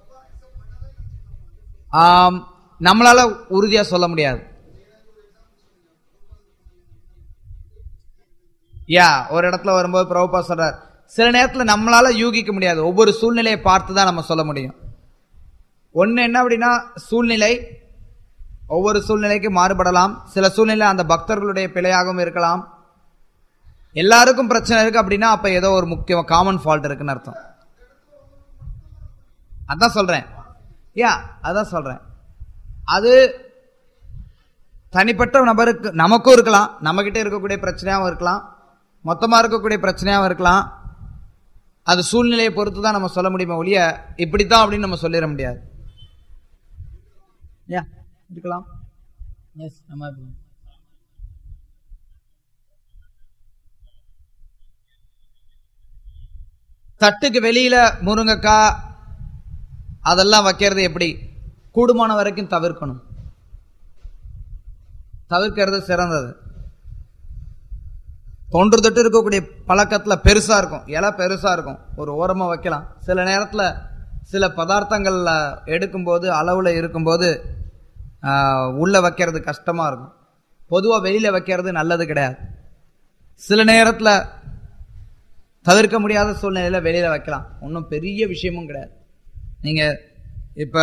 ஆம், நம்மளால உறுதியா சொல்ல முடியாது யா ஒரு இடத்துல வரும்போது பிரபுபா சொல்றார் சில நேரத்துல நம்மளால யூகிக்க முடியாது ஒவ்வொரு சூழ்நிலையை பார்த்து தான் நம்ம சொல்ல முடியும் ஒண்ணு என்ன அப்படின்னா சூழ்நிலை ஒவ்வொரு சூழ்நிலைக்கு மாறுபடலாம் சில சூழ்நிலை அந்த பக்தர்களுடைய பிழையாகவும் இருக்கலாம் எல்லாருக்கும் பிரச்சனை இருக்கு அப்படின்னா அப்ப ஏதோ ஒரு முக்கிய காமன் ஃபால்ட் இருக்குன்னு அர்த்தம் அதான் சொல்றேன் யா அதான் சொல்றேன் அது தனிப்பட்ட நபருக்கு நமக்கும் இருக்கலாம் நம்ம கிட்ட இருக்கக்கூடிய பிரச்சனையாகவும் இருக்கலாம் மொத்தமா இருக்கக்கூடிய பிரச்சனையாகவும் இருக்கலாம் அது சூழ்நிலையை பொறுத்து தான் நம்ம சொல்ல முடியுமே ஒழிய இப்படித்தான் அப்படின்னு நம்ம சொல்லிட முடியாது யா இருக்கலாம் எஸ் நம்ம தட்டுக்கு வெளியில முருங்கைக்காய் அதெல்லாம் வைக்கிறது எப்படி கூடுமான வரைக்கும் தவிர்க்கணும் தவிர்க்கிறது சிறந்தது தொன்று தொட்டு இருக்கக்கூடிய பழக்கத்துல பெருசா இருக்கும் இலை பெருசா இருக்கும் ஒரு ஓரமா வைக்கலாம் சில நேரத்துல சில பதார்த்தங்கள்ல எடுக்கும்போது அளவுல இருக்கும்போது ஆஹ், உள்ள வைக்கிறது கஷ்டமா இருக்கும் பொதுவா வெளியில வைக்கிறது நல்லது கிடையாது சில நேரத்துல தவிர்க்க முடியாத சூழ்நிலையில வெளியில வைக்கலாம் ஒன்றும் பெரிய விஷயமும் கிடையாது நீங்க இப்ப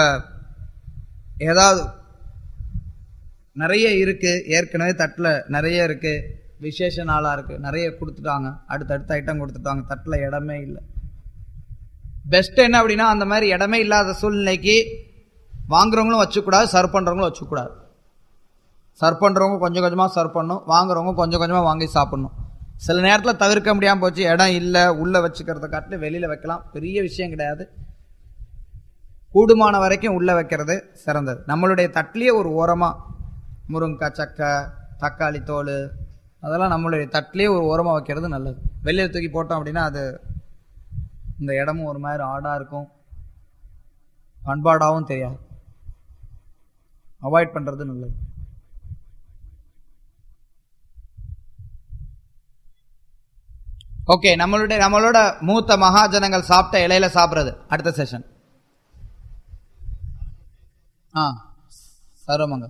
ஏதாவது நிறைய இருக்கு ஏற்கனவே தட்டுல நிறைய இருக்கு விசேஷ நாளாக இருக்கு நிறைய கொடுத்துட்டாங்க அடுத்தடுத்த ஐட்டம் கொடுத்துட்டாங்க தட்டில் இடமே இல்லை பெஸ்ட் என்ன அப்படின்னா அந்த மாதிரி இடமே இல்லாத சூழ்நிலைக்கு வாங்குறவங்களும் வச்சுக்கூடாது சர்வ் பண்ணுறவங்களும் வச்சுக்கூடாது சர்வ் பண்ணுறவங்க கொஞ்சம் கொஞ்சமாக சர்வ் பண்ணணும் வாங்குறவங்க கொஞ்சம் கொஞ்சமாக வாங்கி சாப்பிடணும் சில நேரத்தில் தவிர்க்க முடியாமல் போச்சு இடம் இல்லை உள்ளே வச்சுக்கிறத காட்டிலும் வெளியில் வைக்கலாம் பெரிய விஷயம் கிடையாது கூடுமான வரைக்கும் உள்ளே வைக்கிறது சிறந்தது நம்மளுடைய தட்டிலேயே ஒரு ஓரமாக முருங்கைக்காய் சக்கை தக்காளி தோல் அதெல்லாம் நம்மளுடைய தட்டிலேயே ஒரு ஓரமாக வைக்கிறது நல்லது வெளியில் தூக்கி போட்டோம் அப்படின்னா அது இந்த இடமும் ஒரு மாதிரி ஆடாக இருக்கும் பண்பாடாகவும் தெரியாது அவாய்ட் பண்ணுறது நல்லது ஓகே நம்மளுடைய நம்மளோட மூத்த மகாஜனங்கள் சாப்பிட்ட இலையில சாப்பிட்றது அடுத்த செஷன் ஆ சர்வமங்க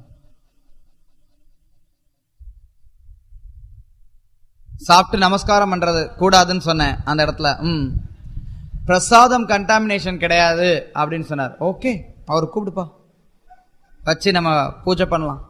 சாப்பிட்டு நமஸ்காரம் பண்றது கூடாதுன்னு சொன்னேன் அந்த இடத்துல ம் பிரசாதம் கண்டாமினேஷன் கிடையாது அப்படின்னு சொன்னார் ஓகே அவர் கூப்பிடுப்பா வச்சு நம்ம பூஜை பண்ணலாம்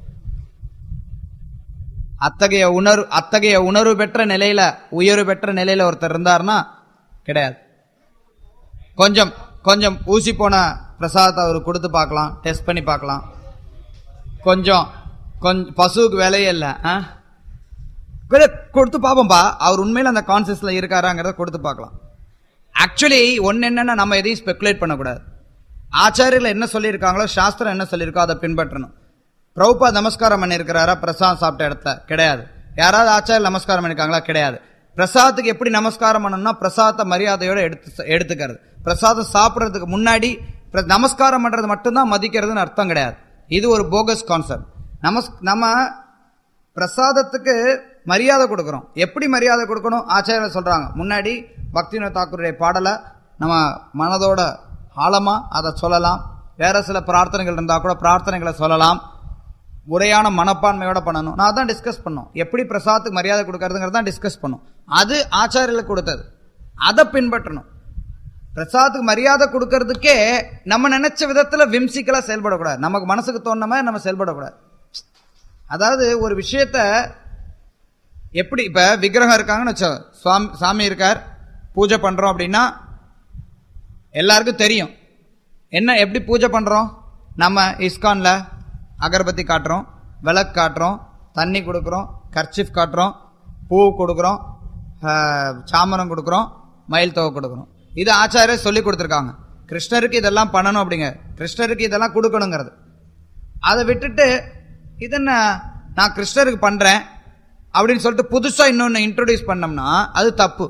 அத்தகைய உணர்வு அத்தகைய உணர்வு பெற்ற நிலையில உயர்வு பெற்ற நிலையில ஒருத்தர் இருந்தார்னா கிடையாது கொஞ்சம் கொஞ்சம் ஊசி போன பிரசாதத்தை அவர் கொடுத்து பார்க்கலாம் டெஸ்ட் பண்ணி பார்க்கலாம் கொஞ்சம் கொஞ்சம் பசுவுக்கு விலையே இல்லை ஆ கொடு- கொடுத்து பார்ப்போம்பா அவர் உண்மையில அந்த கான்சியஸ்ல இருக்காராங்கிறத கொடுத்து பார்க்கலாம் ஆக்சுவலி ஒன்னு என்னன்னா நம்ம எதையும் ஸ்பெகுலேட் பண்ணக்கூடாது ஆச்சாரியர்கள் என்ன சொல்லியிருக்காங்களோ சாஸ்திரம் என்ன சொல்லியிருக்கோ அதை பின்பற்றணும் பிரபுபா நமஸ்காரம் பண்ணியிருக்கிறாரா பிரசாதம் சாப்பிட்ட இடத்த கிடையாது யாராவது ஆச்சாரியர் நமஸ்காரம் பண்ணிருக்காங்களா கிடையாது பிரசாதத்துக்கு எப்படி நமஸ்காரம் பண்ணணும்னா பிரசாதத்தை மரியாதையோட எடுத்து எடுத்துக்கிறது பிரசாதம் சாப்பிட்றதுக்கு முன்னாடி பிர- நமஸ்காரம் பண்றது மட்டும்தான் மதிக்கிறதுன்னு அர்த்தம் கிடையாது இது ஒரு போகஸ் கான்செப்ட் நமஸ் நம்ம பிரசாதத்துக்கு மரியாதை கொடுக்கறோம் எப்படி மரியாதை கொடுக்கணும் ஆச்சாரியர் சொல்றாங்க முன்னாடி பக்திவினோத் தாக்கூருடைய பாடலை நம்ம மனதோட ஆழமா அதை சொல்லலாம் வேற சில பிரார்த்தனைகள் இருந்தா கூட பிரார்த்தனைகளை சொல்லலாம் முறையான மனப்பான்மையோட பண்ணணும் நான் அதான் டிஸ்கஸ் பண்ணோம் எப்படி பிரசாதத்துக்கு மரியாதை கொடுக்கறதுங்கிறத தான் டிஸ்கஸ் பண்ணோம் அது ஆச்சாரியர்களுக்கு கொடுத்தது அதை பின்பற்றணும் பிரசாதத்துக்கு மரியாதை கொடுக்கறதுக்கே நம்ம நினைச்ச விதத்துல விம்சிக்கலா செயல்படக்கூடாது நமக்கு மனசுக்கு தோணுன மாதிரி நம்ம செயல்படக்கூடாது அதாவது ஒரு விஷயத்த எப்படி இப்ப விக்கிரகம் இருக்காங்கன்னு வச்சோ சுவாமி சாமி இருக்கார் பூஜை பண்றோம் அப்படின்னா எல்லாருக்கும் தெரியும் என்ன எப்படி பூஜை பண்றோம் நம்ம இஸ்கான்ல அகர்பத்தி காட்டுறோம் விளக்கு காட்டுறோம் தண்ணி கொடுக்குறோம் கர்ச்சிஃப் காட்டுறோம் பூ கொடுக்குறோம் ஆஹ், சாமரம் கொடுக்குறோம் மயில் தொகை கொடுக்குறோம் இது ஆச்சாரியர் சொல்லி கொடுத்துருக்காங்க கிருஷ்ணருக்கு இதெல்லாம் பண்ணணும் அப்படிங்க கிருஷ்ணருக்கு இதெல்லாம் கொடுக்கணுங்கிறது அதை விட்டுட்டு இது என்ன நான் கிருஷ்ணருக்கு பண்றேன் அப்படின்னு சொல்லிட்டு புதுசா இன்னொன்னு இன்ட்ரோடியூஸ் பண்ணோம்னா அது தப்பு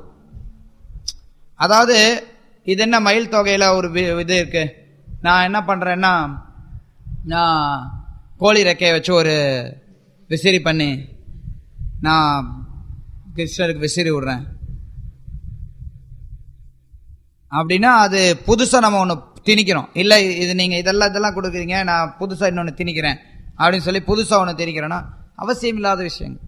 அதாவது இது என்ன மயில் தொகையில ஒரு வி- இது இருக்கு நான் என்ன பண்றேன்னா நான் கோழி ரெக்கையை வச்சு ஒரு விசிறி பண்ணி நான் கிருஷ்ணருக்கு விசிறி விடுறேன் அப்படின்னா அது புதுசா நம்ம ஒன்று திணிக்கிறோம் இல்லை இது நீங்க இதெல்லாம் இதெல்லாம் கொடுக்குறீங்க நான் புதுசா இன்னொன்று திணிக்கிறேன் அப்படின்னு சொல்லி புதுசா ஒன்று திணிக்கிறேன்னா அவசியம் இல்லாத விஷயங்கள்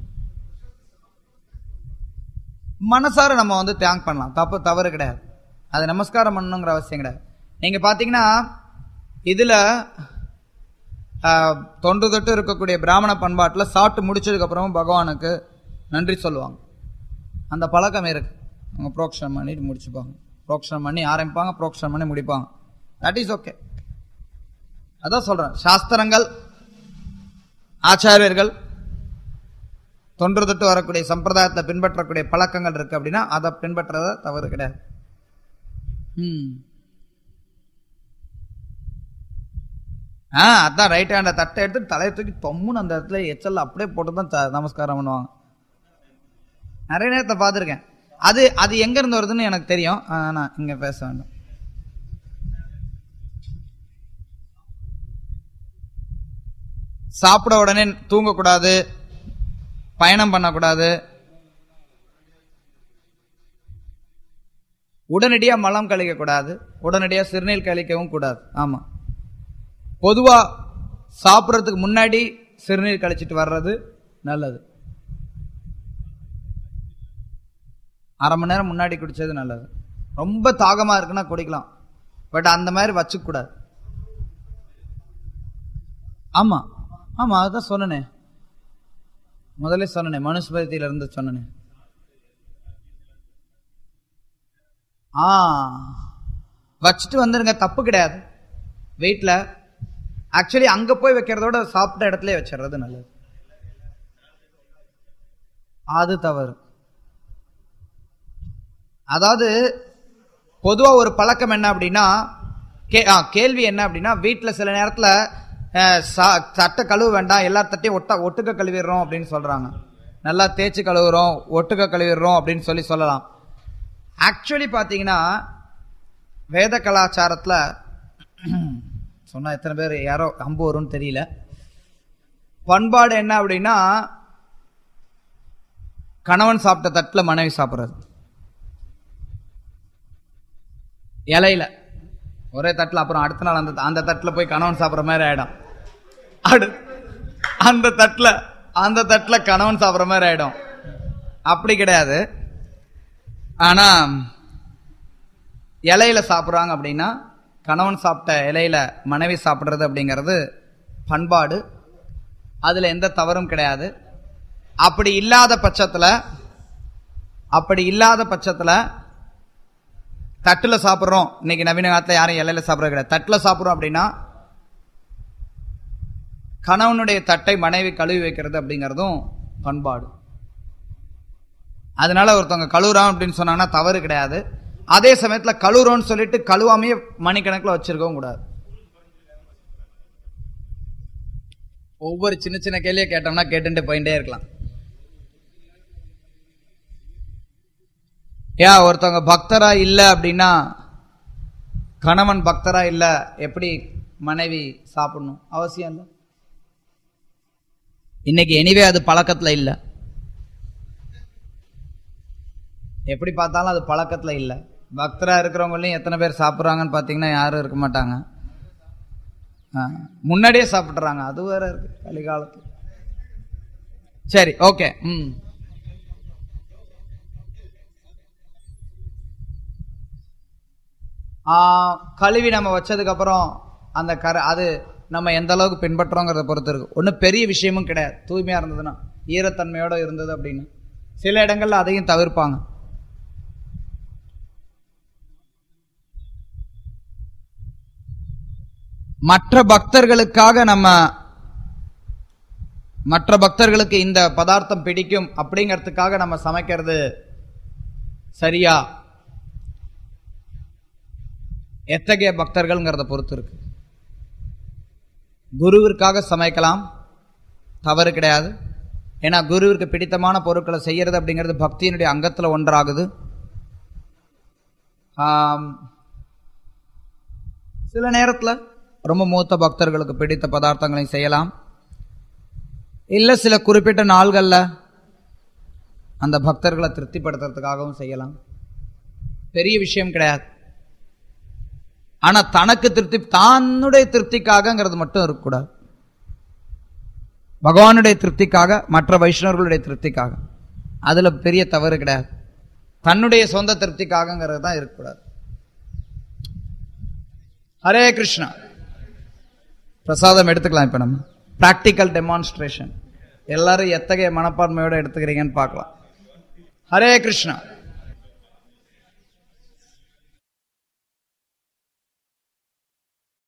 மனசார நம்ம வந்து தேங்க் பண்ணலாம் தப்பு தவறு கிடையாது அது நமஸ்காரம் பண்ணணுங்கிற அவசியம் கிடையாது நீங்க பாத்தீங்கன்னா இதுல ஆஹ், தொன்று தொட்டு இருக்கக்கூடிய பிராமண பண்பாட்டுல சாப்பிட்டு முடிச்சதுக்கு அப்புறமும் பகவானுக்கு நன்றி சொல்லுவாங்க அந்த பழக்கம் இருக்கு அவங்க புரோக்ஷனம் பண்ணிட்டு முடிச்சுப்பாங்க புரோக்ஷனம் பண்ணி ஆரம்பிப்பாங்க புரோக்ஷனம் பண்ணி முடிப்பாங்க தட் இஸ் ஓகே அதான் சொல்றேன் சாஸ்திரங்கள் ஆச்சாரியர்கள் தொன்று தொட்டு வரக்கூடிய சம்பிரதாயத்தை பின்பற்றக்கூடிய பழக்கங்கள் இருக்கு அப்படின்னா அதை பின்பற்றத தவறு கிடையாது ம். ஆ அதான் ரைட் ஹேண்ட தட்டை எடுத்து தலையை தூக்கி தொம்முன்னு அந்த இடத்துல எச்சல் அப்படியே போட்டு தான் த- நமஸ்காரம் பண்ணுவாங்க நிறைய நேரத்தை பார்த்துருக்கேன் அது அது எங்க இருந்து வருதுன்னு எனக்கு தெரியும் ஆனா இங்க பேச வேண்டாம் சாப்பிட உடனே தூங்கக்கூடாது பயணம் பண்ணக்கூடாது உடனடியா மலம் கழிக்க கூடாது உடனடியா சிறுநீர் கழிக்கவும் கூடாது ஆமா பொதுவா சாப்பிட்றதுக்கு முன்னாடி சிறுநீர் கழிச்சிட்டு வர்றது நல்லது அரை மணி நேரம் முன்னாடி குடிச்சது நல்லது ரொம்ப தாகமா இருக்குன்னா குடிக்கலாம் பட் அந்த மாதிரி வச்சுக்க கூடாது ஆமா ஆமா அதான் சொன்னனே முதல்ல சொன்னனே மனுஸ்மிருதியில இருந்து சொன்னனே ஆ வச்சுட்டு வந்துருங்க தப்பு கிடையாது வீட்டில் ஆக்சுவலி அங்க போய் வைக்கிறதோட சாப்பிட்ட இடத்துல வச்சிடுறது நல்லது அது தவறு அதாவது பொதுவா ஒரு பழக்கம் என்ன அப்படின்னா கே ஆ கேள்வி என்ன அப்படின்னா வீட்டில் சில நேரத்தில் சட்டை கழுவ வேண்டாம் எல்லா தட்டையும் ஒட்ட ஒட்டுக்க கழுவிடுறோம் அப்படின்னு சொல்றாங்க நல்லா தேய்ச்சி கழுவுறோம் ஒட்டுக்க கழுவிடுறோம் அப்படின்னு சொல்லி சொல்லலாம் ஆக்சுவலி பார்த்தீங்கன்னா வேத கலாச்சாரத்தில் சொன்னா எத்தனை பேர் யாரோ அம்பு வரும்னு தெரியல பண்பாடு என்ன அப்படின்னா கணவன் சாப்பிட்ட தட்டில் மனைவி சாப்பிட்றது இலையில ஒரே தட்டில் அப்புறம் அடுத்த நாள் அந்த அந்த தட்டில் போய் கணவன் சாப்பிட்ற மாதிரி ஆயிடும் அடு அந்த தட்டில் அந்த தட்டில் கணவன் சாப்பிட்ற மாதிரி ஆயிடும் அப்படி கிடையாது ஆனா இலையில சாப்பிட்றாங்க அப்படின்னா கணவன் சாப்பிட்ட இலையில மனைவி சாப்பிட்றது அப்படிங்கிறது பண்பாடு அதுல எந்த தவறும் கிடையாது அப்படி இல்லாத பட்சத்துல அப்படி இல்லாத பட்சத்துல தட்டுல சாப்பிட்றோம் இன்னைக்கு நவீன காலத்துல யாரும் இலையில சாப்பிட்றது கிடையாது தட்டுல சாப்பிட்றோம் அப்படின்னா கணவனுடைய தட்டை மனைவி கழுவி வைக்கிறது அப்படிங்கிறதும் பண்பாடு அதனால ஒருத்தவங்க கழுவுறான் அப்படின்னு சொன்னாங்கன்னா தவறு கிடையாது அதே சமயத்துல கழுவுறோம்னு சொல்லிட்டு கழுவாமையே மணிக்கணக்கில் வச்சிருக்கவும் கூடாது ஒவ்வொரு சின்ன சின்ன கேள்வியை கேட்டோம்னா கேட்டுட்டு போயிட்டே இருக்கலாம் ஏன் ஒருத்தவங்க பக்தரா இல்லை அப்படின்னா கணவன் பக்தரா இல்ல எப்படி மனைவி சாப்பிடணும் அவசியம் இல்லை இன்னைக்கு எனிவே அது பழக்கத்துல இல்லை எப்படி பார்த்தாலும் அது பழக்கத்துல இல்லை பக்தரா இருக்கிறவங்களையும் எத்தனை பேர் சாப்பிட்றாங்கன்னு பார்த்தீங்கன்னா யாரும் இருக்க மாட்டாங்க ஆ, முன்னாடியே சாப்பிட்றாங்க அது வேற இருக்கு கலிகாலத்துல சரி ஓகே ம் ஆ, கழுவி நம்ம வச்சதுக்கு அப்புறம் அந்த கரை அது நம்ம எந்த அளவுக்கு பின்பற்றோங்கிறத பொறுத்து இருக்கு ஒன்றும் பெரிய விஷயமும் கிடையாது தூய்மையா இருந்ததுன்னா ஈரத்தன்மையோட இருந்தது அப்படின்னு சில இடங்கள்ல அதையும் தவிர்ப்பாங்க மற்ற பக்தர்களுக்காக நம்ம மற்ற பக்தர்களுக்கு இந்த பதார்த்தம் பிடிக்கும் அப்படிங்கிறதுக்காக நம்ம சமைக்கிறது சரியா எத்தகைய பக்தர்கள்ங்கிறத பொறுத்து இருக்கு குருவிற்காக சமைக்கலாம் தவறு கிடையாது ஏன்னா குருவிற்கு பிடித்தமான பொருட்களை செய்யறது அப்படிங்கிறது பக்தியினுடைய அங்கத்துல ஒன்றாகுது ஆம், சில நேரத்துல ரொம்ப மூத்த பக்தர்களுக்கு பிடித்த பதார்த்தங்களை செய்யலாம் இல்ல சில குறிப்பிட்ட நாள்கள்ல அந்த பக்தர்களை திருப்திப்படுத்துறதுக்காகவும் செய்யலாம் பெரிய விஷயம் கிடையாது ஆனா தனக்கு திருப்தி தன்னுடைய திருப்திக்காகங்கிறது மட்டும் இருக்கக்கூடாது பகவானுடைய திருப்திக்காக மற்ற வைஷ்ணவர்களுடைய திருப்திக்காக அதுல பெரிய தவறு கிடையாது தன்னுடைய சொந்த திருப்திக்காகங்கிறது தான் இருக்கக்கூடாது ஹரே கிருஷ்ணா பிரசாதம் எடுத்துக்கலாம் இப்ப நம்ம பிராக்டிக்கல் டெமான்ஸ்ட்ரேஷன் எல்லாரும் எத்தகைய மனப்பான்மையோட எடுத்துக்கிறீங்கன்னு பார்க்கலாம் ஹரே கிருஷ்ணா